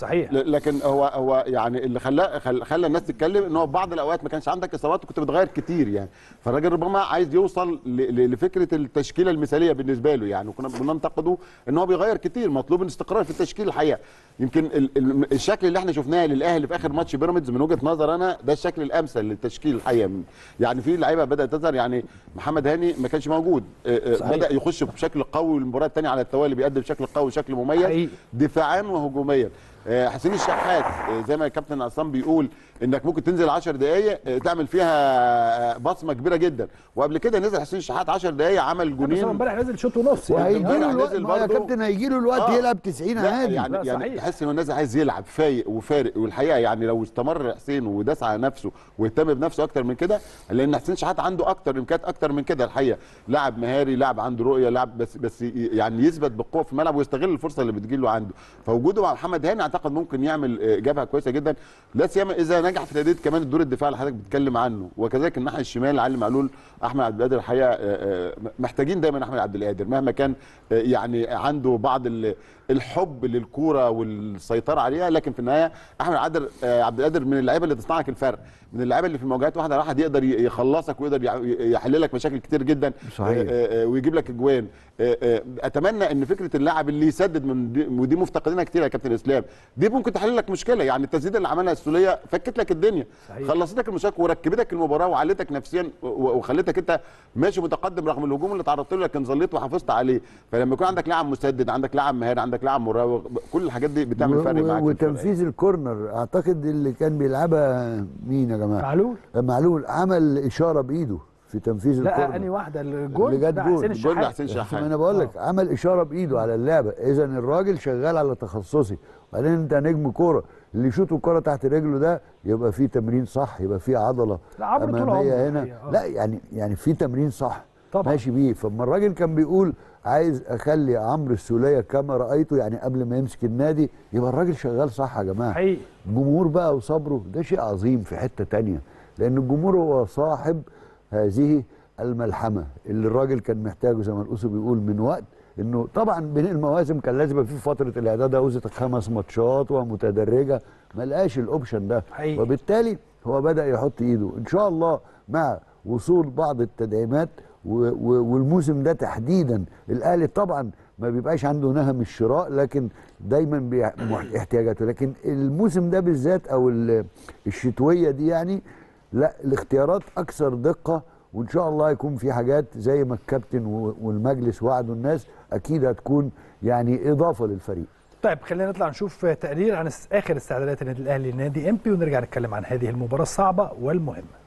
صحيح ل- لكن هو هو يعني اللي خلاه خل- خلى الناس تتكلم ان هو في بعض الاوقات ما كانش عندك اصابات وكنت بتغير كتير يعني فالراجل ربما عايز يوصل ل- ل- لفكره التشكيله المثاليه بالنسبه له يعني وكنا بننتقده ان هو بيغير كتير مطلوب الاستقرار في التشكيل الحقيقه يمكن ال- ال- الشكل اللي احنا شفناه للاهلي في اخر ماتش بيراميدز من وجهه نظر انا ده الشكل الامثل للتشكيل الحقيقه يعني في لعيبه بدات تظهر يعني محمد هاني ما كانش موجود آه، آه، صحيح. بدا يخش بشكل قوي والمباراه الثانيه على التوالي بيقدم بشكل قوي وشكل مميز حقيقي. دفاعيا وهجوميا آه، حسين الشحات آه، زي ما الكابتن عصام بيقول انك ممكن تنزل 10 دقائق آه، تعمل فيها آه، بصمه كبيره جدا وقبل كده نزل حسين الشحات 10 دقائق عمل بس هو جونين امبارح نزل شوط ونص يعني وهيجي له امبارح الوقت نزل ما يا برضه. كابتن هيجي له الوقت آه. يلعب 90 لا عادي يعني لا، يعني صحيح. تحس ان هو الناس عايز يلعب فايق وفارق والحقيقه يعني لو استمر حسين وداس على نفسه واهتم بنفسه اكتر من كده لان حسين شحات عنده اكتر امكانيات اكتر من كده الحقيقه لاعب مهاري لاعب عنده رؤيه لاعب بس بس يعني يثبت بقوه في الملعب ويستغل الفرصه اللي بتجي له عنده فوجوده مع محمد هاني اعتقد ممكن يعمل آه، جبهه كويسه جدا لا سيما اذا نجح في تأدية كمان الدور الدفاعي اللي حضرتك بتتكلم عنه وكذلك الناحيه الشمال علي معلول احمد عبد القادر الحقيقه آه، آه، محتاجين دايما احمد عبد القادر مهما كان آه، يعني عنده بعض ال- الحب للكوره والسيطره عليها لكن في النهايه احمد عبد آه، عبد القادر من اللعيبه اللي تصنع لك الفرق من اللعيبه اللي في المواجهات واحده على واحد يقدر ي- يخلصك ويقدر يع- يحل لك مشاكل كتير جدا صحيح. آه، آه، ويجيب لك اجوان آه، آه، اتمنى ان فكره اللاعب اللي يسدد من دي ودي مفتقدينها كتير يا كابتن اسلام دي ممكن تحل لك مشكله يعني التسديده اللي عملها السوليه فكت لك الدنيا صحيح. خلصتك المشاكل وركبتك المباراه وعلتك نفسيا و- و- وخلتك انت ماشي متقدم رغم الهجوم اللي تعرضت له لكن ظليت وحافظت عليه فلما يكون عندك لاعب مسدد عندك لاعب مهاري عندك لاعب مراوغ كل الحاجات دي بتعمل و- فرق و- معاك في الفرق. وتنفيذ الكورنر اعتقد اللي كان بيلعبها مين يا جماعه معلول معلول عمل اشاره بايده في تنفيذ لا الكورنر اني واحده الجول اللي جت بتاع جول. حسين الجول ده الشحات حسين بس شحات ما انا بقول لك عمل اشاره بايده على اللعبه اذا الراجل شغال على تخصصي وبعدين انت نجم كوره اللي يشوط الكره تحت رجله ده يبقى فيه تمرين صح يبقى فيه عضله لا، عمرو طول عمره اماميه هنا الحقيقة، آه. لا يعني يعني في تمرين صح طبعا. ماشي بيه فاما الراجل كان بيقول عايز اخلي عمرو السوليه كما رايته يعني قبل ما يمسك النادي يبقى الراجل شغال صح يا جماعه حقيقي الجمهور بقى وصبره ده شيء عظيم في حتة تانية لأن الجمهور هو صاحب هذه الملحمة اللي الراجل كان محتاجه زي ما الأسو بيقول من وقت انه طبعا بين المواسم كان لازم يبقى في فتره الاعداد عاوزه خمس ماتشات ومتدرجه ما لقاش الاوبشن ده حقيقي. وبالتالي هو بدا يحط ايده ان شاء الله مع وصول بعض التدعيمات و- و- والموسم ده تحديدا الاهلي طبعا ما بيبقاش عنده نهم الشراء لكن دايما بيع- مح- احتياجاته لكن الموسم ده بالذات او ال- الشتويه دي يعني لا الاختيارات اكثر دقه وان شاء الله يكون في حاجات زي ما الكابتن و- والمجلس وعدوا الناس اكيد هتكون يعني اضافه للفريق طيب خلينا نطلع نشوف تقرير عن اس- اخر استعدادات النادي الاهلي لنادي امبي ونرجع نتكلم عن هذه المباراه الصعبه والمهمه.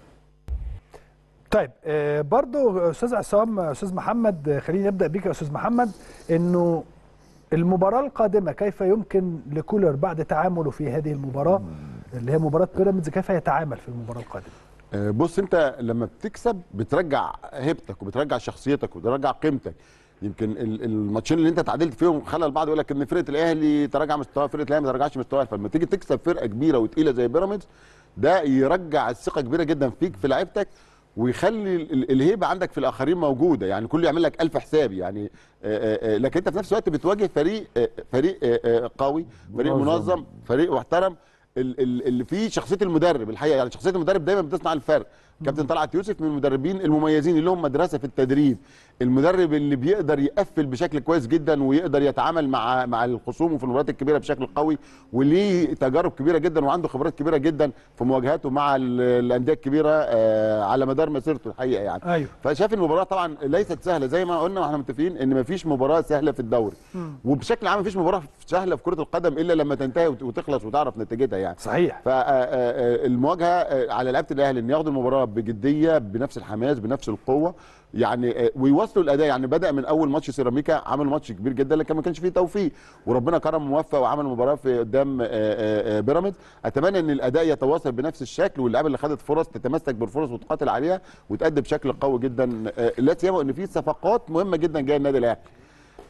طيب آه، برضو استاذ عصام استاذ محمد آه، خلينا نبدا بيك يا استاذ محمد انه المباراه القادمه كيف يمكن لكولر بعد تعامله في هذه المباراه اللي هي مباراه بيراميدز كيف يتعامل في المباراه القادمه؟ آه، بص انت لما بتكسب بترجع هيبتك وبترجع شخصيتك وبترجع قيمتك يمكن ال- الماتشين اللي انت تعادلت فيهم خلى البعض يقول لك ان فرقه الاهلي تراجع مستوى فرقه الاهلي ما تراجعش مستواها فلما تيجي تكسب فرقه كبيره وتقيله زي بيراميدز ده يرجع الثقه كبيره جدا فيك في لعيبتك ويخلي ال- ال- الهيبه عندك في الاخرين موجوده يعني كله يعمل لك ألف حساب يعني آه، آه، آه، لكن انت في نفس الوقت بتواجه فريق آه، فريق آه، آه، قوي فريق منظم. منظم فريق محترم ال- ال- اللي فيه شخصيه المدرب الحقيقه يعني شخصيه المدرب دايما بتصنع الفرق كابتن طلعت يوسف من المدربين المميزين اللي لهم مدرسه في التدريب المدرب اللي بيقدر يقفل بشكل كويس جدا ويقدر يتعامل مع مع الخصوم وفي المباريات الكبيره بشكل قوي وليه تجارب كبيره جدا وعنده خبرات كبيره جدا في مواجهاته مع ال- الانديه الكبيره آه، على مدار مسيرته الحقيقه يعني ايوه فشاف المباراه طبعا ليست سهله زي ما قلنا واحنا متفقين ان مفيش مباراه سهله في الدوري وبشكل عام مفيش مباراه سهله في كره القدم الا لما تنتهي وت- وتخلص وتعرف نتيجتها يعني صحيح فالمواجهه على لعيبه الاهلي ان ياخدوا المباراه بجديه بنفس الحماس بنفس القوه يعني آه، ويواصلوا الاداء يعني بدا من اول ماتش سيراميكا عملوا ماتش كبير جدا لكن ما كانش فيه توفيق وربنا كرم موفق وعمل مباراه في قدام آه، آه، آه، بيراميدز اتمنى ان الاداء يتواصل بنفس الشكل واللعيبه اللي خدت فرص تتمسك بالفرص وتقاتل عليها وتأدي بشكل قوي جدا آه، لا سيما ان في صفقات مهمه جدا جايه النادي الاهلي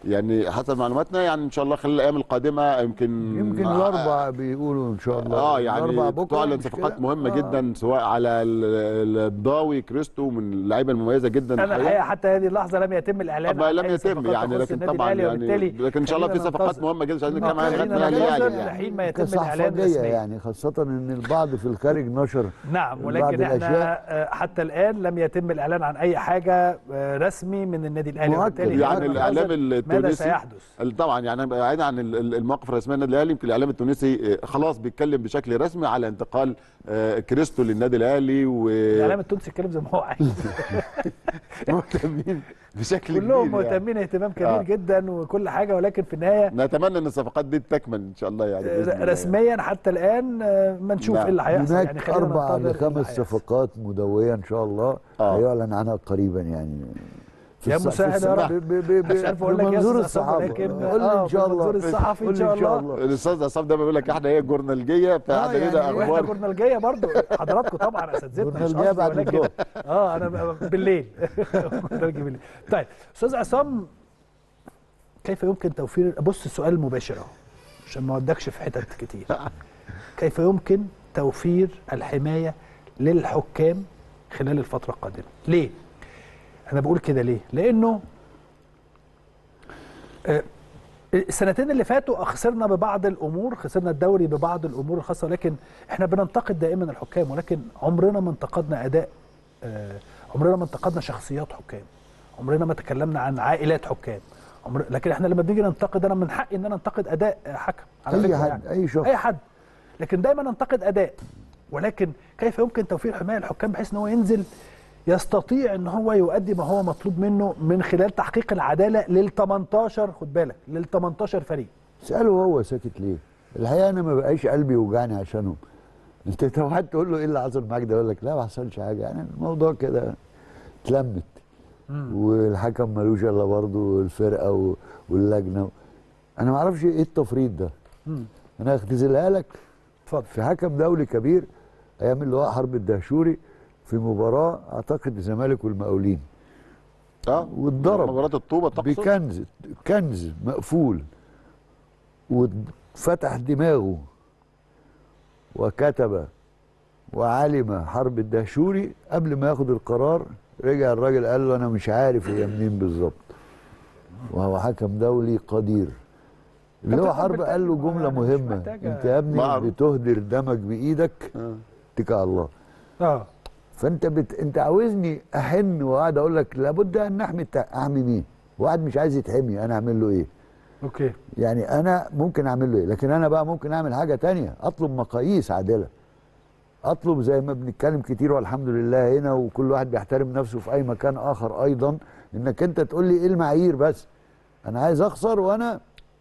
يعني حسب معلوماتنا يعني ان شاء الله خلال الايام القادمه يمكن يمكن آه، الاربع بيقولوا ان شاء الله اه يعني الاربع بكره تعلن مش صفقات كده؟ مهمه آه. جدا سواء على ال- ال- الضاوي كريستو من اللعيبه المميزه جدا انا الحقيقة. الحقيقه حتى هذه اللحظه لم يتم الاعلان ما عن لم أي يتم صفقات يعني تخص لكن النادي طبعا الأهلي، يعني وبالتالي لكن ان شاء الله في خلينا صفقات ننتظر. مهمه جدا مش عايزين آه، نتكلم عنها خلينا في النادي ننتظر الاهلي يعني. لحين ما يتم الاعلان كصحفجية رسميا يعني خاصة ان البعض في الخارج نشر نعم بعض ولكن احنا الأشياء. آه، حتى الان لم يتم الاعلان عن اي حاجه آه، رسمي من النادي الاهلي مؤكد. وبالتالي يعني خلينا الاعلام ننتظر ماذا التونسي سيحدث طبعا يعني بعيدا عن ال- ال- الموقف الرسمي للنادي الاهلي يمكن الاعلام التونسي آه، خلاص بيتكلم بشكل رسمي على انتقال آه، كريستو للنادي الاهلي و الاعلام التونسي يتكلم زي ما هو عايز مهتمين بشكل كلهم كبير يعني. مهتمين اهتمام كبير آه. جدا وكل حاجه ولكن في النهايه نتمنى ان الصفقات دي تكمل ان شاء الله يعني بإذن الله. رسميا حتى الان آه، ما نشوف نعم. ايه اللي هيحصل هناك يعني خلينا اربع ننتظر إيه اللي لخمس هيحصل. صفقات مدوية ان شاء الله آه. هيعلن عنها قريبا يعني في يا الص- في مساعد يا الص- رب. ب- ب- ب- مش عارف اقول لك يا بمنظور أستاذ عصام، الصحافة ولكن قول لي آه، ان شاء بمنظور الله الصحفي إن قول لي شاء ان شاء الله. الله الاستاذ عصام ده بيقول لك احنا ايه جورنالجيه فاحنا يعني لنا واحنا اخبار جورنالجيه برضو حضراتكم طبعا اساتذتنا مش جورنالجية قصدي بعد ولكن الظهر. اه انا ب- بالليل جورنالجي بالليل طيب استاذ عصام كيف يمكن توفير بص السؤال المباشر اهو عشان ما اودكش في حتت كتير كيف يمكن توفير الحمايه للحكام خلال الفتره القادمه ليه انا بقول كده ليه لانه آه، السنتين اللي فاتوا خسرنا ببعض الامور خسرنا الدوري ببعض الامور الخاصه ولكن احنا بننتقد دائما الحكام ولكن عمرنا ما انتقدنا اداء آه، عمرنا ما انتقدنا شخصيات حكام عمرنا ما تكلمنا عن عائلات حكام عمر لكن احنا لما بنيجي ننتقد انا من حقي ان انا انتقد اداء آه، حكم على اي فكرة حد يعني. اي شخص اي حد لكن دايما ننتقد اداء ولكن كيف يمكن توفير حمايه للحكام بحيث ان هو ينزل يستطيع ان هو يؤدي ما هو مطلوب منه من خلال تحقيق العداله لل 18 خد بالك لل 18 فريق اساله هو ساكت ليه الحقيقه انا ما بقاش قلبي يوجعني عشانهم انت لو حد تقول له ايه اللي حصل معاك ده يقول لك لا ما حصلش حاجه يعني الموضوع كده اتلمت والحكم ملوش الا برضه الفرقه و- واللجنه انا ما اعرفش ايه التفريط ده مم. انا اختزلها لك اتفضل في حكم دولي كبير ايام اللي هو حرب الدهشوري في مباراه اعتقد الزمالك والمقاولين اه واتضرب مباراه الطوبه تقصد بكنز كنز مقفول وفتح دماغه وكتب وعلم حرب الدهشوري قبل ما ياخد القرار رجع الراجل قال له انا مش عارف هي منين بالظبط وهو حكم دولي قدير اللي هو كابتن حرب بالتالي قال له ما جمله يعني مش مهمه محتاجة- انت يا ابني معروف. بتهدر دمك بايدك آه. اتكل على الله اه فانت بت... انت عاوزني احن وقاعد اقول لك لابد ان نحمي الت... احمي مين؟ واحد مش عايز يتحمي انا اعمل له ايه؟ اوكي يعني انا ممكن اعمل له ايه؟ لكن انا بقى ممكن اعمل حاجه تانية اطلب مقاييس عادله اطلب زي ما بنتكلم كتير والحمد لله هنا وكل واحد بيحترم نفسه في اي مكان اخر ايضا انك انت تقول لي ايه المعايير بس انا عايز اخسر وانا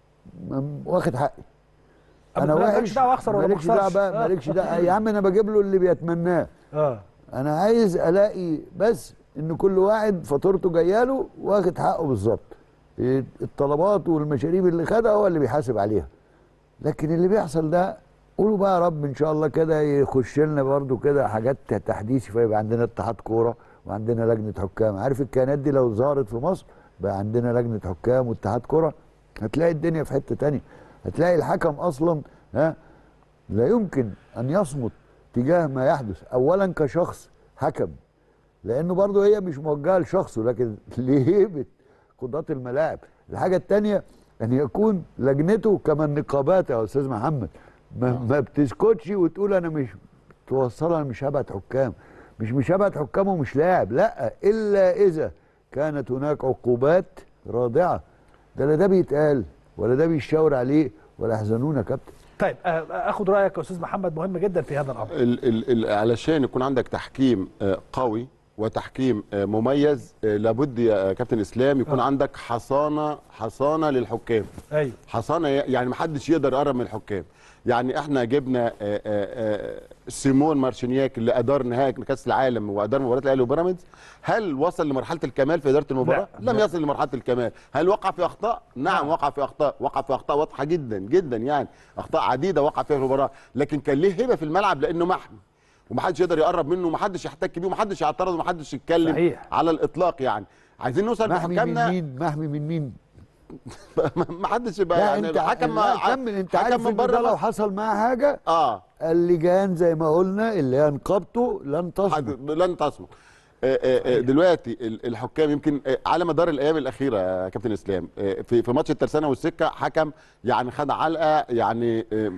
م- واخد حقي انا مالكش وحش دعوة أخسر ولا ما مالكش دعوه أخسرش. بقى آه. مالكش دعوه يا عم انا بجيب له اللي بيتمناه اه انا عايز الاقي بس ان كل واحد فاتورته جايه له واخد حقه بالظبط إيه الطلبات والمشاريب اللي خدها هو اللي بيحاسب عليها لكن اللي بيحصل ده قولوا بقى يا رب ان شاء الله كده يخش لنا برضو كده حاجات تحديثي فيبقى عندنا اتحاد كوره وعندنا لجنه حكام عارف الكيانات دي لو ظهرت في مصر بقى عندنا لجنه حكام واتحاد كوره هتلاقي الدنيا في حته تانية هتلاقي الحكم اصلا ها لا يمكن ان يصمت تجاه ما يحدث اولا كشخص حكم لانه برضه هي مش موجهه لشخصه لكن لهيبه قضاه الملاعب الحاجه الثانيه ان يكون لجنته كما النقابات يا استاذ محمد ما, ما بتسكتش وتقول انا مش توصلها انا مش هبعت حكام مش مش هبعت حكام ومش لاعب لا الا اذا كانت هناك عقوبات رادعه ده لا ده بيتقال ولا ده بيشاور عليه ولا يحزنون يا كابتن طيب آه، اخد رايك يا استاذ محمد مهم جدا في هذا الامر ال ال ال علشان يكون عندك تحكيم آه، قوي وتحكيم آه، مميز آه، لابد يا كابتن اسلام يكون آه. عندك حصانه حصانه للحكام ايوه حصانه يعني ما حدش يقدر يقرب من الحكام يعني احنا جبنا آه، آه، آه، سيمون مارشينياك اللي ادار نهائي كاس العالم وادار مباراه الاهلي وبيراميدز هل وصل لمرحله الكمال في اداره المباراه لا. لم يصل لمرحله الكمال هل وقع في اخطاء نعم وقع في اخطاء وقع في اخطاء واضحه جدا جدا يعني اخطاء عديده وقع فيها في المباراه لكن كان ليه هيبه في الملعب لانه محمي ومحدش يقدر يقرب منه ومحدش يحتك بيه ومحدش يعترض ومحدش يتكلم صحيح. على الاطلاق يعني عايزين نوصل محمي من بحكامنا مين محمي من مين ما حدش يبقى لا يعني انت الحكم لا ع- كمل انت حكم عارف من ان بره ده لو مصر. حصل معاه حاجه اه اللجان زي ما قلنا اللي هي نقابته لن تصمت حد- لن تصمت آه، آه، آه، دلوقتي ال- الحكام يمكن آه، على مدار الايام الاخيره يا كابتن اسلام آه، في في ماتش الترسانه والسكه حكم يعني خد علقه يعني آه،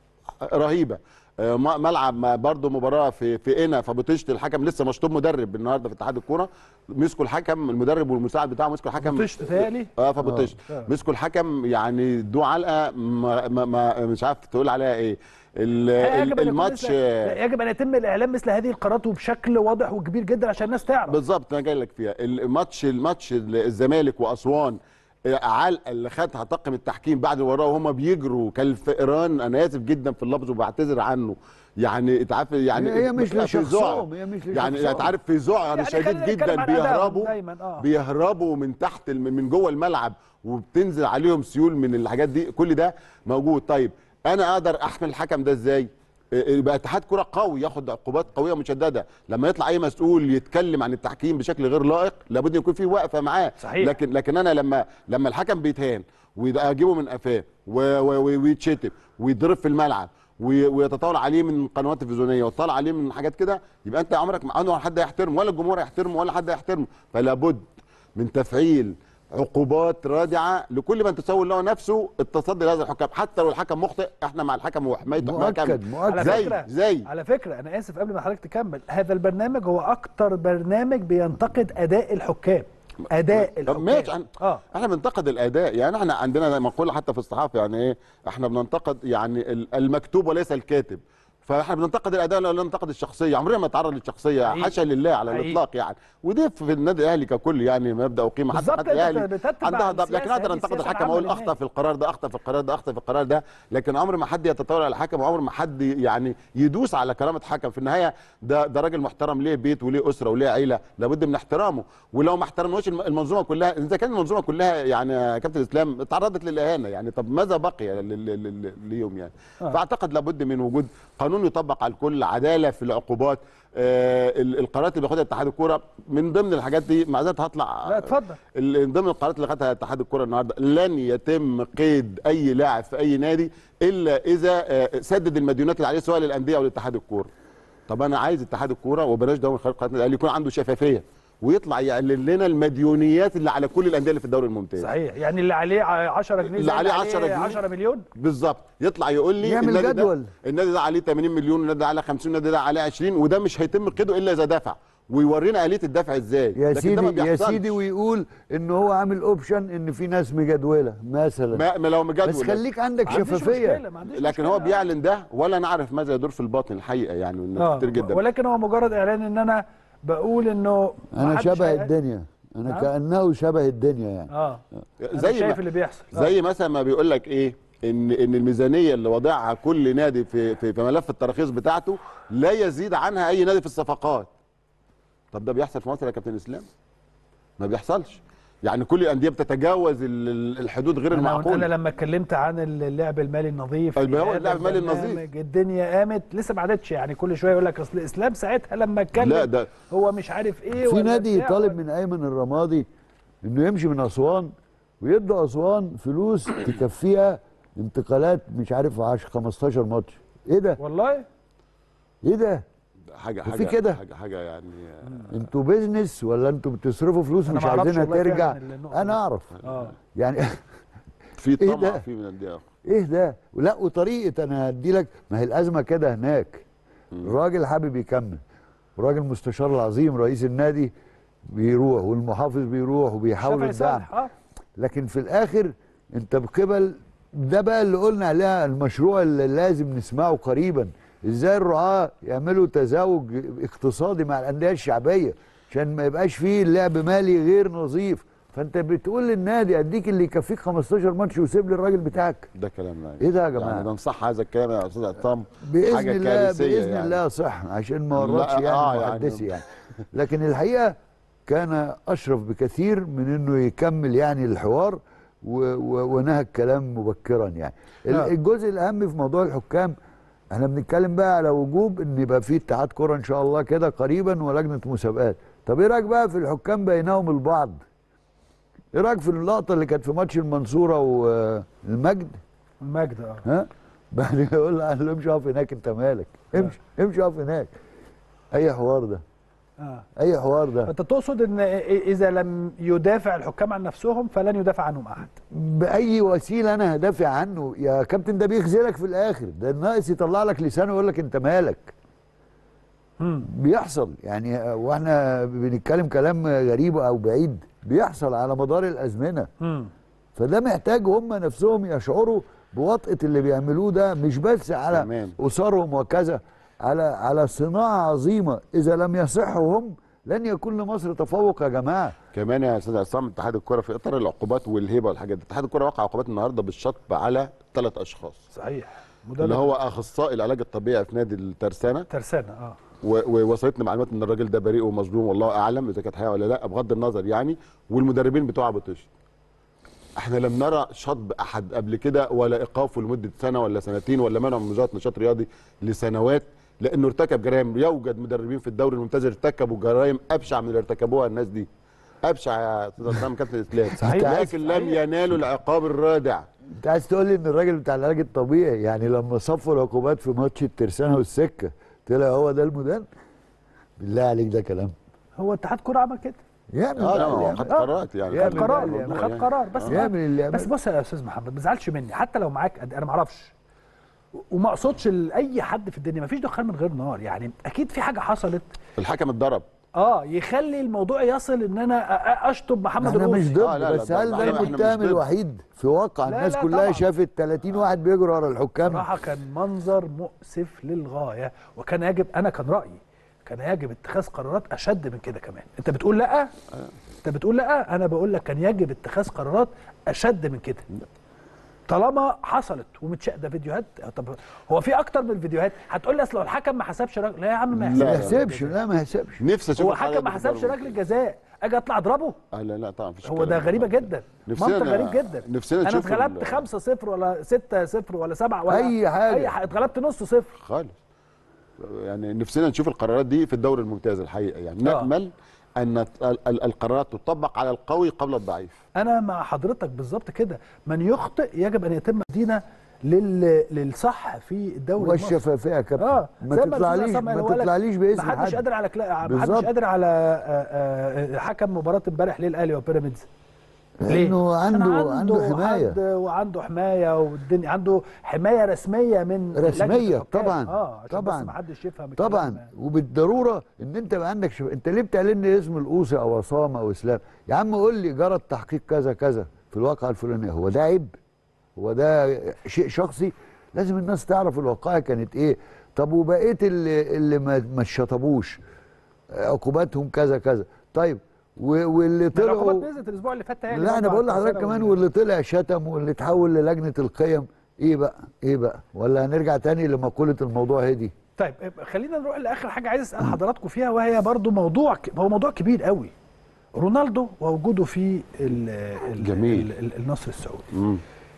رهيبه آه، م- ملعب ما برضه مباراه في في قنا فبطشت الحكم لسه مشطوب مدرب النهارده في اتحاد الكوره مسكوا الحكم المدرب والمساعد بتاعه مسكوا الحكم بطشت تهيألي؟ اه فبطشت آه. مسكوا الحكم يعني ادوه علقه ما ما ما مش عارف تقول عليها ايه ال- يجب أن ال- يكون الماتش مثل- لا، يجب ان يتم الاعلام مثل هذه القرارات وبشكل واضح وكبير جدا عشان الناس تعرف بالظبط انا جاي لك فيها الماتش الماتش الزمالك واسوان علقه اللي خدها طاقم التحكيم بعد وراه وهم بيجروا كالفئران انا اسف جدا في اللفظ وبعتذر عنه يعني انت عارف يعني هي مش في ذعر. لشخصهم، هي مش يعني لشخصهم. انت عارف في ذعر يعني شديد خلينا جدا نتكلم عن أدائهم بيهربوا دايماً، آه. بيهربوا من تحت الم- من جوه الملعب وبتنزل عليهم سيول من الحاجات دي كل ده موجود طيب انا اقدر احمل الحكم ده ازاي يبقى اتحاد كره قوي ياخد عقوبات قويه مشدده لما يطلع اي مسؤول يتكلم عن التحكيم بشكل غير لائق لابد يكون في وقفه معاه صحيح. لكن لكن انا لما لما الحكم بيتهان واجيبه من قفاه و- و- ويتشتم ويتضرب في الملعب وي- ويتطاول عليه من قنوات تلفزيونيه ويطلع عليه من حاجات كده يبقى انت عمرك ما عمره حد هيحترمه ولا الجمهور هيحترمه ولا حد هيحترمه فلا بد من تفعيل عقوبات رادعه لكل من تسول له نفسه التصدي لهذا الحكام حتى لو الحكم مخطئ احنا مع الحكم وحمايته حماية مؤكد، كاملة. مؤكد. على زي فكرة زي على فكرة أنا آسف قبل ما حضرتك تكمل هذا البرنامج هو أكتر برنامج بينتقد أداء الحكام أداء طب الحكام ماشي عن... آه احنا بننتقد الاداء يعني احنا عندنا مقوله حتى في الصحافه يعني ايه احنا بننتقد يعني ال- المكتوب وليس الكاتب فاحنا بننتقد الاداء ولا ننتقد الشخصيه عمرنا ما نتعرض للشخصيه حقيقي. حاشا لله على حقيقي. الاطلاق يعني ودي في النادي الاهلي ككل يعني مبدا وقيمه حتى بالظبط، حتى أنت الاهلي بتتبع عندها ضبط السياسة، لكن اقدر هذه انتقد السياسة الحكم اقول العامة اخطا في القرار ده اخطا في القرار ده اخطا في القرار ده لكن عمر ما حد يتطاول على الحكم وعمر ما حد يعني يدوس على كرامه حكم في النهايه ده ده راجل محترم ليه بيت وليه اسره وليه عيله لابد من احترامه ولو ما احترمناش الم- المنظومه كلها اذا كان المنظومه كلها يعني يا كابتن اسلام تعرضت للاهانه يعني طب ماذا بقي لل- لل- لل- ليهم يعني آه. فاعتقد لابد من وجود قانون يطبق على الكل عداله في العقوبات آه ال- القرارات اللي بياخدها اتحاد الكوره من ضمن الحاجات دي مع ذلك هطلع لا اتفضل ال- من ضمن القرارات اللي خدها اتحاد الكره النهارده لن يتم قيد اي لاعب في اي نادي الا اذا آه، سدد المديونات اللي عليه سواء للانديه او لاتحاد الكوره طب انا عايز اتحاد الكوره وبلاش ده من خلال قناه الاهلي يكون عنده شفافيه ويطلع يعلن لنا المديونيات اللي على كل الانديه اللي في الدوري الممتاز صحيح يعني اللي عليه 10 جنيه اللي زي عليه 10 جنيه. 10 مليون بالظبط يطلع يقول لي يعمل النادي جدول. ده النادي ده عليه 80 مليون النادي ده عليه 50 النادي ده عليه 20 وده مش هيتم قيده الا اذا دفع ويورينا اليه الدفع ازاي يا لكن ده ما سيدي يا بيحصلش. سيدي ويقول ان هو عامل اوبشن ان في ناس مجدوله مثلا ما ما لو مجدول بس خليك عندك ما عنديش شفافيه مشكلة، ما عنديش لكن مشكلة. هو بيعلن ده ولا نعرف ماذا يدور في الباطن الحقيقه يعني الناس آه. كتير جدا ولكن هو مجرد اعلان ان انا بقول انه انا محدش شبه هي- الدنيا انا نعم. كانه شبه الدنيا يعني اه أنا زي شايف ما اللي بيحصل آه. زي مثلا ما بيقول لك ايه ان ان الميزانيه اللي وضعها كل نادي في في, في ملف التراخيص بتاعته لا يزيد عنها اي نادي في الصفقات طب ده بيحصل في مصر يا كابتن اسلام ما بيحصلش يعني كل الانديه بتتجاوز ال- ال- الحدود غير أنا, انا المعقوله لما اتكلمت عن اللعب المالي النظيف أيوة، في هو هذا اللعب المالي النظيف. البرنامج، الدنيا قامت لسه ما عادتش يعني كل شويه يقول لك اصل الاسلام ساعتها لما اتكلم لا ده هو مش عارف ايه في ولا نادي بتاع طالب ولا- من ايمن الرمادي انه يمشي من اسوان ويدوا اسوان فلوس تكفيها انتقالات مش عارف 10 15 ماتش ايه ده والله ايه ده حاجه وفي حاجه كده. حاجه, حاجة يعني انتوا بيزنس ولا انتوا بتصرفوا فلوس أنا مش ما أعرفش عايزينها والله ترجع فعلاً النقطة انا دي. اعرف اه يعني في إيه طمع ده؟ في من الانديه ايه ده لا وطريقه انا هدي لك ما هي الازمه كده هناك الراجل حابب يكمل الراجل مستشار العظيم رئيس النادي بيروح والمحافظ بيروح وبيحاول شافعي الدعم صالح اه لكن في الاخر انت بقبل ده بقى اللي قلنا عليها المشروع اللي لازم نسمعه قريبا ازاي الرعاة يعملوا تزاوج اقتصادي مع الانديه الشعبيه عشان ما يبقاش فيه لعب مالي غير نظيف فانت بتقول للنادي اديك اللي يكفيك 15 ماتش وسيب لي الراجل بتاعك ده كلامنا ايه ده يا جماعه يعني ننصح هذا الكلام يا استاذ عصام باذن حاجة الله كارثية باذن يعني. الله صح عشان ما لا، ورطش يعني آه، يعني- محدثي يعني لكن الحقيقه كان اشرف بكثير من انه يكمل يعني الحوار و- و- ونهى الكلام مبكرا يعني ال- نعم. الجزء الاهم في موضوع الحكام احنا بنتكلم بقى على وجوب ان يبقى في اتحاد كره ان شاء الله كده قريبا ولجنه مسابقات طب ايه رايك بقى في الحكام بينهم البعض ايه رايك في اللقطه اللي كانت في ماتش المنصوره والمجد المجد اه ها بعد يقول له قال له امشي اقف هناك انت مالك امشي امشي اقف هناك اي حوار ده اه اي حوار ده فانت تقصد ان اذا لم يدافع الحكام عن نفسهم فلن يدافع عنهم احد باي وسيله انا هدافع عنه يا كابتن ده بيخذلك في الاخر ده الناقص يطلع لك لسانه ويقول لك انت مالك مم. بيحصل يعني آه، واحنا بنتكلم كلام غريب او بعيد بيحصل على مدار الازمنه مم. فده محتاج هم نفسهم يشعروا بوطئه اللي بيعملوه ده مش بس على تمام. اسرهم وكذا على على صناعه عظيمه اذا لم يصحوا هم لن يكون لمصر تفوق يا جماعه كمان يا استاذ عصام اتحاد الكره في اطار العقوبات والهبه والحاجات دي اتحاد الكره وقع عقوبات النهارده بالشطب على ثلاث اشخاص صحيح اللي مدرب هو اخصائي العلاج الطبيعي في نادي الترسانه ترسانة اه و- ووصلتنا معلومات ان الراجل ده بريء ومظلوم والله اعلم اذا كانت حقيقه ولا لا بغض النظر يعني والمدربين بتوع ابو طشت احنا لم نرى شطب احد قبل كده ولا ايقافه لمده سنه ولا سنتين ولا منعه من مجرد نشاط رياضي لسنوات لانه ارتكب جرائم يوجد مدربين في الدوري الممتاز ارتكبوا جرائم ابشع من اللي ارتكبوها الناس دي ابشع يا استاذ عصام كابتن الاسلام صحيح. لكن لم ينالوا العقاب الرادع انت عايز تقول لي ان الراجل بتاع العلاج الطبيعي يعني لما صفوا العقوبات في ماتش الترسانه والسكه طلع هو ده المدان بالله عليك ده كلام هو اتحاد كرة عمل كده يعمل اه بقى لا اللي هو يعمل. خد آه. قرارات يعني يعمل خد بقى قرار اللي يعمل. خد قرار بس يعمل اللي يعمل. بس بص يا استاذ محمد ما تزعلش مني حتى لو معاك قد- انا ما اعرفش وما اقصدش ل- اي حد في الدنيا ما فيش دخان من غير نار يعني اكيد في حاجه حصلت الحكم اتضرب اه يخلي الموضوع يصل ان انا أ- أ- اشطب محمد احنا مش الروسي ضد آه، لا، لا، بس ده- هل ده- ده احنا مش المتهم ضد. الوحيد في واقع لا، الناس لا، كلها طبعا. شافت 30 واحد بيجروا ورا الحكام صراحه كان منظر مؤسف للغايه وكان يجب انا كان رايي كان يجب اتخاذ قرارات اشد من كده كمان انت بتقول لا انت بتقول لا انا بقول لك كان يجب اتخاذ قرارات اشد من كده طالما حصلت ومتش ده فيديوهات طب هو في اكتر من الفيديوهات هتقول لي اصل لو الحكم ما حسبش رجل لا يا عم ما لا، ما يحسبش يحسبش لا ما يحسبش نفسي اشوف هو الحلقة حكم ما دي حسبش بره. رجل الجزاء اجي اطلع اضربه آه لا لا طبعا مفيش هو الكلام ده غريبه جدا نفسنا منطق غريب جدا نفسنا انا نشوف اتغلبت ال- 5 0 ولا 6 0 ولا 7 ولا أي حاجة. اي حاجه اتغلبت نص صفر خالص يعني نفسنا نشوف القرارات دي في الدوري الممتاز الحقيقه يعني آه. نامل ان ال- ال- القرارات تطبق على القوي قبل الضعيف انا مع حضرتك بالظبط كده من يخطئ يجب ان يتم مدينه لل... للصح في الدوري المصري والشفافيه يا كابتن اه ما زي الأستاذ تطلعليش عصام قال، ما هو قال لك تطلعليش باسم ما حدش حد قادر على كلا... ما حدش بالظبط. قادر على آه، آه، حكم مباراه امبارح ليه الاهلي وبيراميدز ليه؟ لانه عشان عنده عنده حمايه حد وعنده حمايه والدنيا عنده حمايه رسميه من لجنة رسميه الحكام. طبعا اه عشان طبعا بس ما حدش يفهم الكلام طبعا ده. وبالضروره ان انت يبقى عندك شف... انت ليه بتعلن لي اسم الاوصي او عصام او اسلام يا عم قول لي جرى التحقيق كذا كذا في الواقعه الفلانيه هو ده عيب هو ده شيء شخصي لازم الناس تعرف الواقعه كانت ايه طب وبقيه اللي اللي ما ما شطبوش عقوباتهم كذا كذا طيب و... واللي ده العقوبات طلعوا نزلت الاسبوع اللي فات تهيألي لا انا برضه بقول على لحضرتك الترسانة كمان وال- واللي طلع شتم واللي اتحول للجنه القيم ايه بقى ايه بقى ولا هنرجع تاني لمقوله الموضوع هدي طيب خلينا نروح لاخر حاجه عايز اسال حضراتكم فيها وهي برضو موضوع ك... هو موضوع كبير قوي رونالدو ووجوده في ال... ال... جميل. ال... ال... النصر السعودي مم.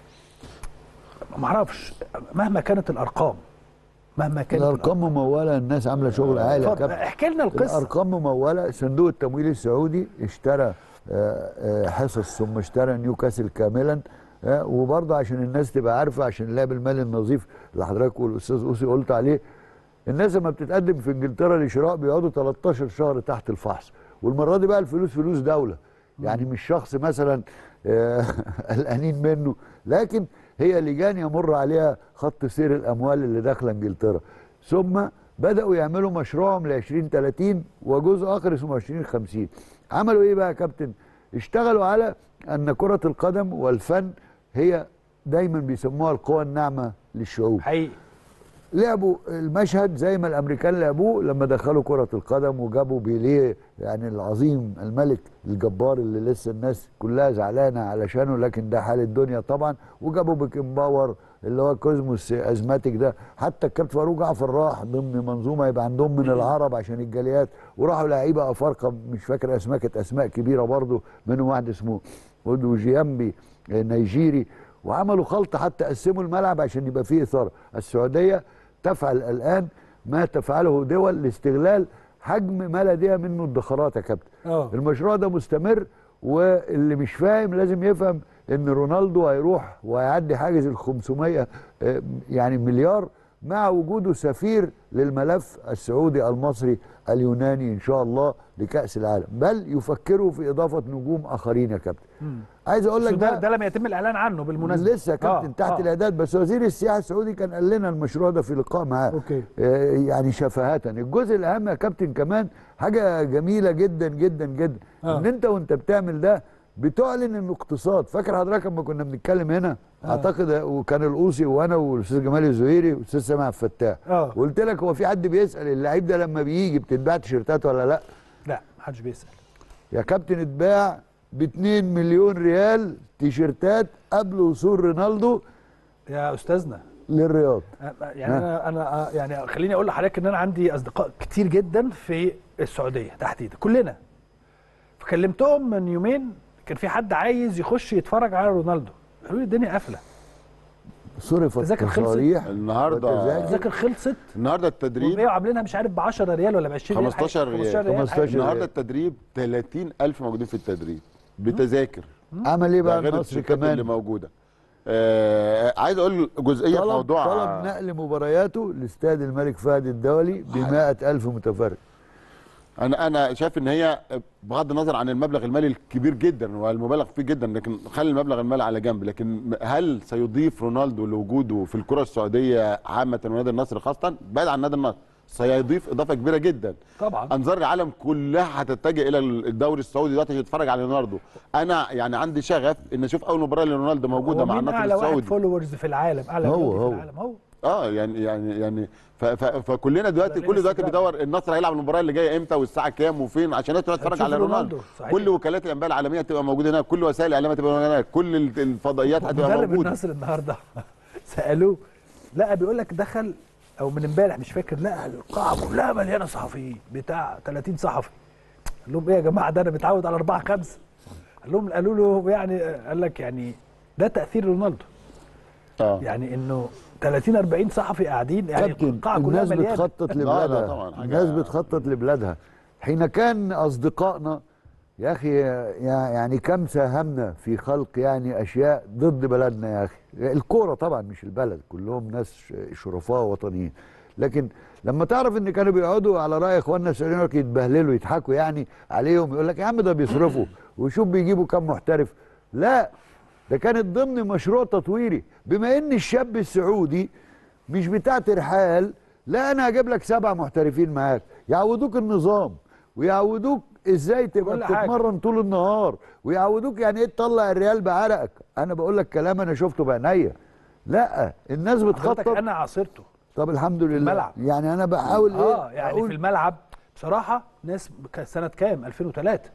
ما اعرفش مهما كانت الارقام مهما كانت الارقام مموله الناس عامله شغل عالي يا اتفضل كابتن احكي لنا القصه الارقام مموله صندوق التمويل السعودي اشترى آه، آه، حصص ثم اشترى نيوكاسل كاملا آه، وبرضه عشان الناس تبقى عارفه عشان اللعب المالي النظيف اللي حضرتك والاستاذ اوسي قلت عليه الناس لما بتتقدم في انجلترا لشراء بيقعدوا 13 شهر تحت الفحص والمره دي بقى الفلوس فلوس دوله يعني مش شخص مثلا آه، قلقانين منه لكن هي لجان يمر عليها خط سير الاموال اللي داخله انجلترا ثم بداوا يعملوا مشروعهم ل 2030 وجزء اخر اسمه 2050 عملوا ايه بقى يا كابتن اشتغلوا على ان كره القدم والفن هي دايما بيسموها القوى الناعمه للشعوب حقيقي لعبوا المشهد زي ما الامريكان لعبوه لما دخلوا كره القدم وجابوا بيليه يعني العظيم الملك الجبار اللي لسه الناس كلها زعلانه علشانه لكن ده حال الدنيا طبعا وجابوا بيكن باور اللي هو كوزموس ازماتيك ده حتى الكابتن فاروق جعفر راح ضمن منظومه يبقى عندهم من العرب عشان الجاليات وراحوا لعيبه افارقه مش فاكر اسماء كانت اسماء كبيره برضه منهم واحد اسمه اودو جيامبي نيجيري وعملوا خلط حتى قسموا الملعب عشان يبقى فيه اثاره السعوديه تفعل الان ما تفعله دول لاستغلال حجم ما لديها منه ادخارات يا كابتن اه المشروع ده مستمر واللي مش فاهم لازم يفهم ان رونالدو هيروح وهيعدي حاجز ال 500 آه، يعني مليار مع وجوده سفير للملف السعودي المصري اليوناني ان شاء الله لكاس العالم بل يفكروا في اضافه نجوم اخرين يا كابتن عايز اقول لك بس ده, ده ده لم يتم الاعلان عنه بالمناسبه لسه يا كابتن آه، تحت آه. الاعداد بس وزير السياحه السعودي كان قال لنا المشروع ده في لقاء معاه أوكي. آه، يعني شفهة الجزء الاهم يا كابتن كمان حاجه جميله جدا جدا جدا آه. ان انت وانت بتعمل ده بتعلن انه اقتصاد فاكر حضرتك لما كنا بنتكلم هنا اعتقد وكان القوسي وانا والاستاذ جمال الزهيري والاستاذ سامع الفتاح آه. قلت لك هو في حد بيسال اللعيب ده لما بيجي بتتباع تيشيرتات ولا لا لا محدش بيسال يا كابتن اتباع ب 2 مليون ريال تيشيرتات قبل وصول رونالدو يا استاذنا للرياض يعني انا انا آه، يعني خليني اقول لحضرتك ان انا عندي اصدقاء كتير جدا في السعوديه تحديدا كلنا فكلمتهم من يومين كان في حد عايز يخش يتفرج على رونالدو قالوا لي الدنيا قافله صرفت تذاكر خلصت؟ تصاريح النهارده وتذاكر. التذاكر خلصت النهارده التدريب وبقوا عاملينها مش عارف ب 10 ريال ولا ب 20 ريال 15 حاجة. ريال. 15 15 النهارده التدريب 30000 موجودين في التدريب بتذاكر عمل ايه ده بقى غير النصر التيشيرتات اللي كمان موجوده آه عايز اقول جزئيه في طلب موضوع طلب نقل مبارياته لاستاد الملك فهد الدولي ب 100000 متفرج انا انا شايف ان هي بغض النظر عن المبلغ المالي الكبير جدا والمبالغ فيه جدا لكن خلي المبلغ المالي على جنب لكن هل سيضيف رونالدو لوجوده في الكره السعوديه عامه ونادي النصر خاصه بعيد عن نادي النصر سيضيف اضافه كبيره جدا طبعا انظار العالم كلها هتتجه الى الدوري السعودي دلوقتي عشان تتفرج على رونالدو انا يعني عندي شغف ان اشوف اول مباراه لرونالدو موجوده هو مع مين النصر اعلى واحد السعودي فولورز في العالم اعلى هو- رياضي هو. في العالم هو اه يعني يعني يعني ف ف فكلنا دلوقتي لا، كل لسه دلوقتي بقى. بيدور النصر هيلعب المباراه اللي جايه امتى والساعه كام وفين عشان الناس تروح تتفرج هتشوف على رونالدو رونالدو، صحيح. كل وكالات الانباء العالميه تبقى موجوده هناك كل وسائل الاعلام تبقى موجوده هناك كل ال- الفضائيات هتبقى مدرب موجوده النصر النهارده سالوه لا بيقول لك دخل او من امبارح مش فاكر لا القاعه كلها مليانه صحفيين بتاع 30 صحفي قال لهم ايه يا جماعه ده انا متعود على اربعه خمسه قال لهم قالوا له يعني قال لك يعني ده تاثير رونالدو اه يعني انه 30 40 صحفي قاعدين يعني كابتن القاعه كلها الناس مليانه بتخطط لا، لبلادها طبعاً، حاجة- الناس بتخطط لبلادها حين كان اصدقائنا يا اخي يا- يعني كم ساهمنا في خلق يعني اشياء ضد بلدنا يا اخي الكوره طبعا مش البلد كلهم ناس ش- شرفاء وطنيين لكن لما تعرف ان كانوا بيقعدوا على راي اخواننا السعوديين يقولك يتبهللوا يضحكوا يعني عليهم يقول لك يا عم ده بيصرفوا وشوف بيجيبوا كم محترف لا ده كانت ضمن مشروع تطويري بما ان الشاب السعودي مش بتاع ترحال لا انا هجيب لك سبع محترفين معاك يعودوك النظام ويعودوك ازاي تبقى كل حاجة. بتتمرن طول النهار ويعودوك يعني ايه تطلع الريال بعرقك انا بقول لك كلام انا شفته بعينيا لا الناس حضرتك بتخطط انا عاصرته طب الحمد لله الملعب. يعني انا بحاول ايه اه يعني أقول في الملعب بصراحه ناس كان سنه كام 2003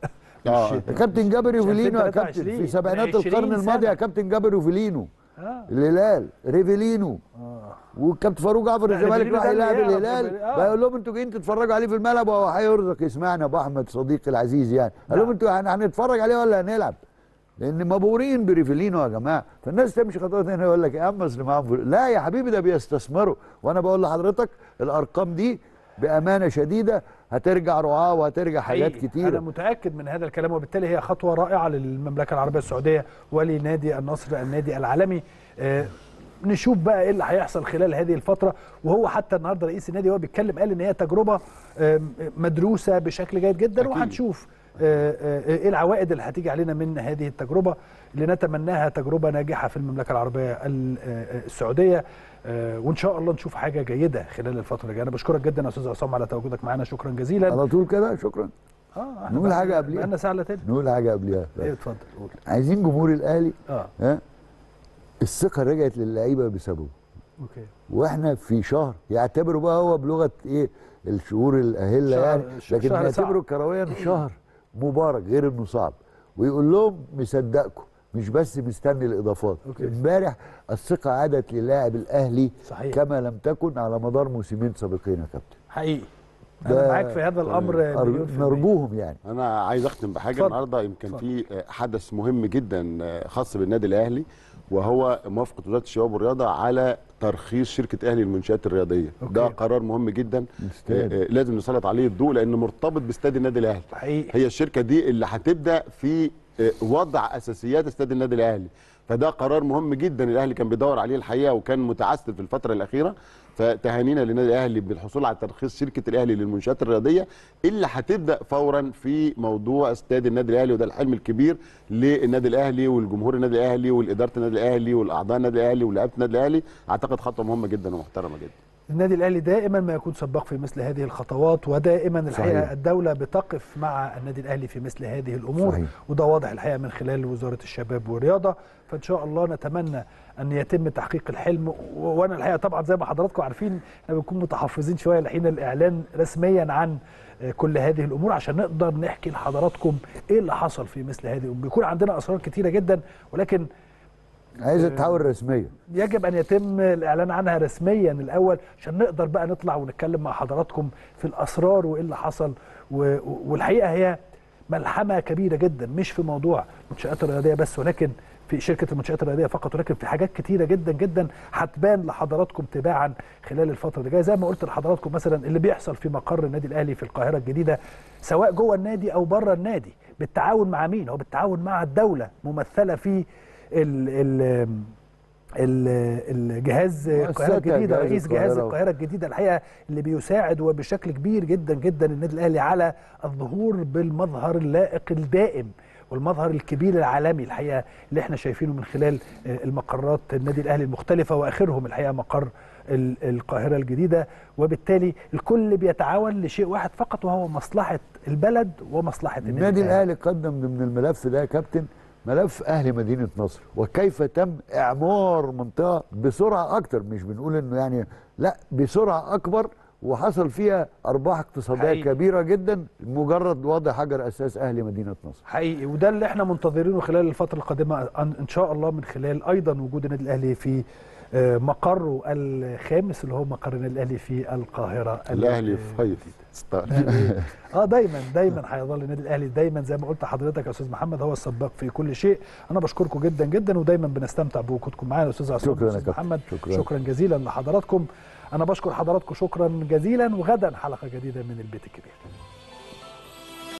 اه يا كابتن جابر يوفيلينو يا 2023 كابتن في سبعينات من 20 القرن الماضي سنة. يا كابتن جابر يوفيلينو اه الهلال ريفيلينو والكابتن فاروق جعفر لا، الزمالك ريفيلينو راح ده اللي يلعب يلعب الهلال ريفيلينو، آه. بقول لهم انتوا جايين تتفرجوا عليه في الملعب وهو هيرزق اسمعنا يا ابو احمد صديقي العزيز يعني قال لهم انتوا هن- هنتفرج عليه ولا هنلعب؟ لان مبهورين بريفيلينو يا جماعه فالناس تمشي خطوات هنا يقول لك يا عم اصل معاهم فلوس. لا يا حبيبي ده بيستثمروا وانا بقول لحضرتك الارقام دي بامانه شديده هترجع رعاه وهترجع حاجات حقيقي. كتيره انا متاكد من هذا الكلام وبالتالي هي خطوه رائعه للمملكه العربيه السعوديه ولنادي النصر النادي العالمي آه نشوف بقى ايه اللي هيحصل خلال هذه الفتره وهو حتى النهارده رئيس النادي وهو بيتكلم قال ان هي تجربه آه مدروسه بشكل جيد جدا أكيد. وهنشوف آه، آه، ايه العوائد اللي هتيجي علينا من هذه التجربه اللي نتمناها تجربه ناجحه في المملكه العربيه ال- آه، السعوديه آه، وان شاء الله نشوف حاجه جيده خلال الفتره اللي جايه انا بشكرك جدا يا استاذ عصام على تواجدك معنا شكرا جزيلا على طول كده شكرا اه احنا نقول بقى- حاجة قبليها. بقالنا ساعه الا تاني نقول حاجه قبلها ايه اتفضل قول عايزين جمهور الاهلي اه ها الثقه رجعت للعيبه بسببه اوكي واحنا في شهر يعتبروا بقى هو بلغه ايه الشهور الاهله شهر- يعني ش- لكن شهر يعتبروا كرويا شهر مبارك غير انه صعب ويقول لهم مصدقكم مش بس مستني الاضافات أوكي. امبارح الثقه عادت للاعب الاهلي صحيح. كما لم تكن على مدار موسمين سابقين يا كابتن حقيقي انا ده معاك في هذا الامر أر- مليون في المية. نرجوهم يعني انا عايز اختم بحاجه اتفضل. النهارده يمكن اتفضل. في آه، حدث مهم جدا آه، خاص بالنادي الاهلي وهو موافقه وزاره الشباب والرياضه على ترخيص شركه اهلي للمنشات الرياضيه أوكي. ده قرار مهم جدا الاستاد. آه، آه، لازم نسلط عليه الضوء لانه مرتبط باستاد النادي الاهلي حقيقي هي الشركه دي اللي هتبدا في آه، وضع اساسيات استاد النادي الاهلي فده قرار مهم جدا الاهلي كان بيدور عليه الحقيقه وكان متعثر في الفتره الاخيره فتهانينا للنادي الاهلي بالحصول على ترخيص شركه الاهلي للمنشات الرياضيه اللي هتبدا فورا في موضوع استاد النادي الاهلي وده الحلم الكبير للنادي الاهلي والجمهور النادي الاهلي والاداره النادي الاهلي والاعضاء النادي الاهلي ولاعيبه النادي الاهلي اعتقد خطوه مهمه جدا ومحترمه جدا النادي الاهلي دائما ما يكون سباق في مثل هذه الخطوات ودائما الحقيقه صحيح. الدوله بتقف مع النادي الاهلي في مثل هذه الامور صحيح. وده واضح الحقيقه من خلال وزاره الشباب والرياضه فان شاء الله نتمنى ان يتم تحقيق الحلم و- وانا الحقيقه طبعا زي ما حضراتكم عارفين احنا بنكون متحفظين شويه لحين الاعلان رسميا عن آه، كل هذه الامور عشان نقدر نحكي لحضراتكم ايه اللي حصل في مثل هذه الامور بيكون عندنا اسرار كتيره جدا ولكن عايزه تتحول رسميه يجب ان يتم الاعلان عنها رسميا الاول عشان نقدر بقى نطلع ونتكلم مع حضراتكم في الاسرار وايه اللي حصل و- والحقيقه هي ملحمه كبيره جدا مش في موضوع المنشات الرياضيه بس ولكن في شركه المنشات الرياضيه فقط ولكن في حاجات كتيره جدا جدا هتبان لحضراتكم تباعا خلال الفتره اللي جايه زي ما قلت لحضراتكم مثلا اللي بيحصل في مقر النادي الاهلي في القاهره الجديده سواء جوه النادي او بره النادي بالتعاون مع مين هو بالتعاون مع الدوله ممثله في ال ال ال- الجهاز القاهره مؤسسات الجديده جهاز رئيس جهاز القاهرة. القاهره الجديده الحقيقه اللي بيساعد وبشكل كبير جدا جدا النادي الاهلي على الظهور بالمظهر اللائق الدائم والمظهر الكبير العالمي الحقيقه اللي احنا شايفينه من خلال آه، المقرات النادي الاهلي المختلفه واخرهم الحقيقه مقر ال- القاهره الجديده وبالتالي الكل بيتعاون لشيء واحد فقط وهو مصلحه البلد ومصلحه النادي, النادي الاهلي قدم ضمن الملف ده يا كابتن ملف اهل مدينه نصر وكيف تم اعمار منطقه بسرعه اكتر مش بنقول انه يعني لا بسرعه اكبر وحصل فيها ارباح اقتصاديه حقيقي. كبيره جدا مجرد وضع حجر اساس اهل مدينه نصر حقيقي وده اللي احنا منتظرينه خلال الفتره القادمه ان إن شاء الله من خلال ايضا وجود النادي الاهلي في آه، مقره الخامس اللي هو مقر النادي الاهلي في القاهره الاهلي في فايف ستار اه دايما دايما هيظل النادي الاهلي دايما زي ما قلت لحضرتك يا استاذ محمد هو السباق في كل شيء انا بشكركم جدا جدا ودايما بنستمتع بوجودكم معانا استاذ عصام شكراً يا واستاذ كابتن. محمد شكراً. شكرا جزيلا لحضراتكم انا بشكر حضراتكم شكرا جزيلا وغدا حلقه جديده من البيت الكبير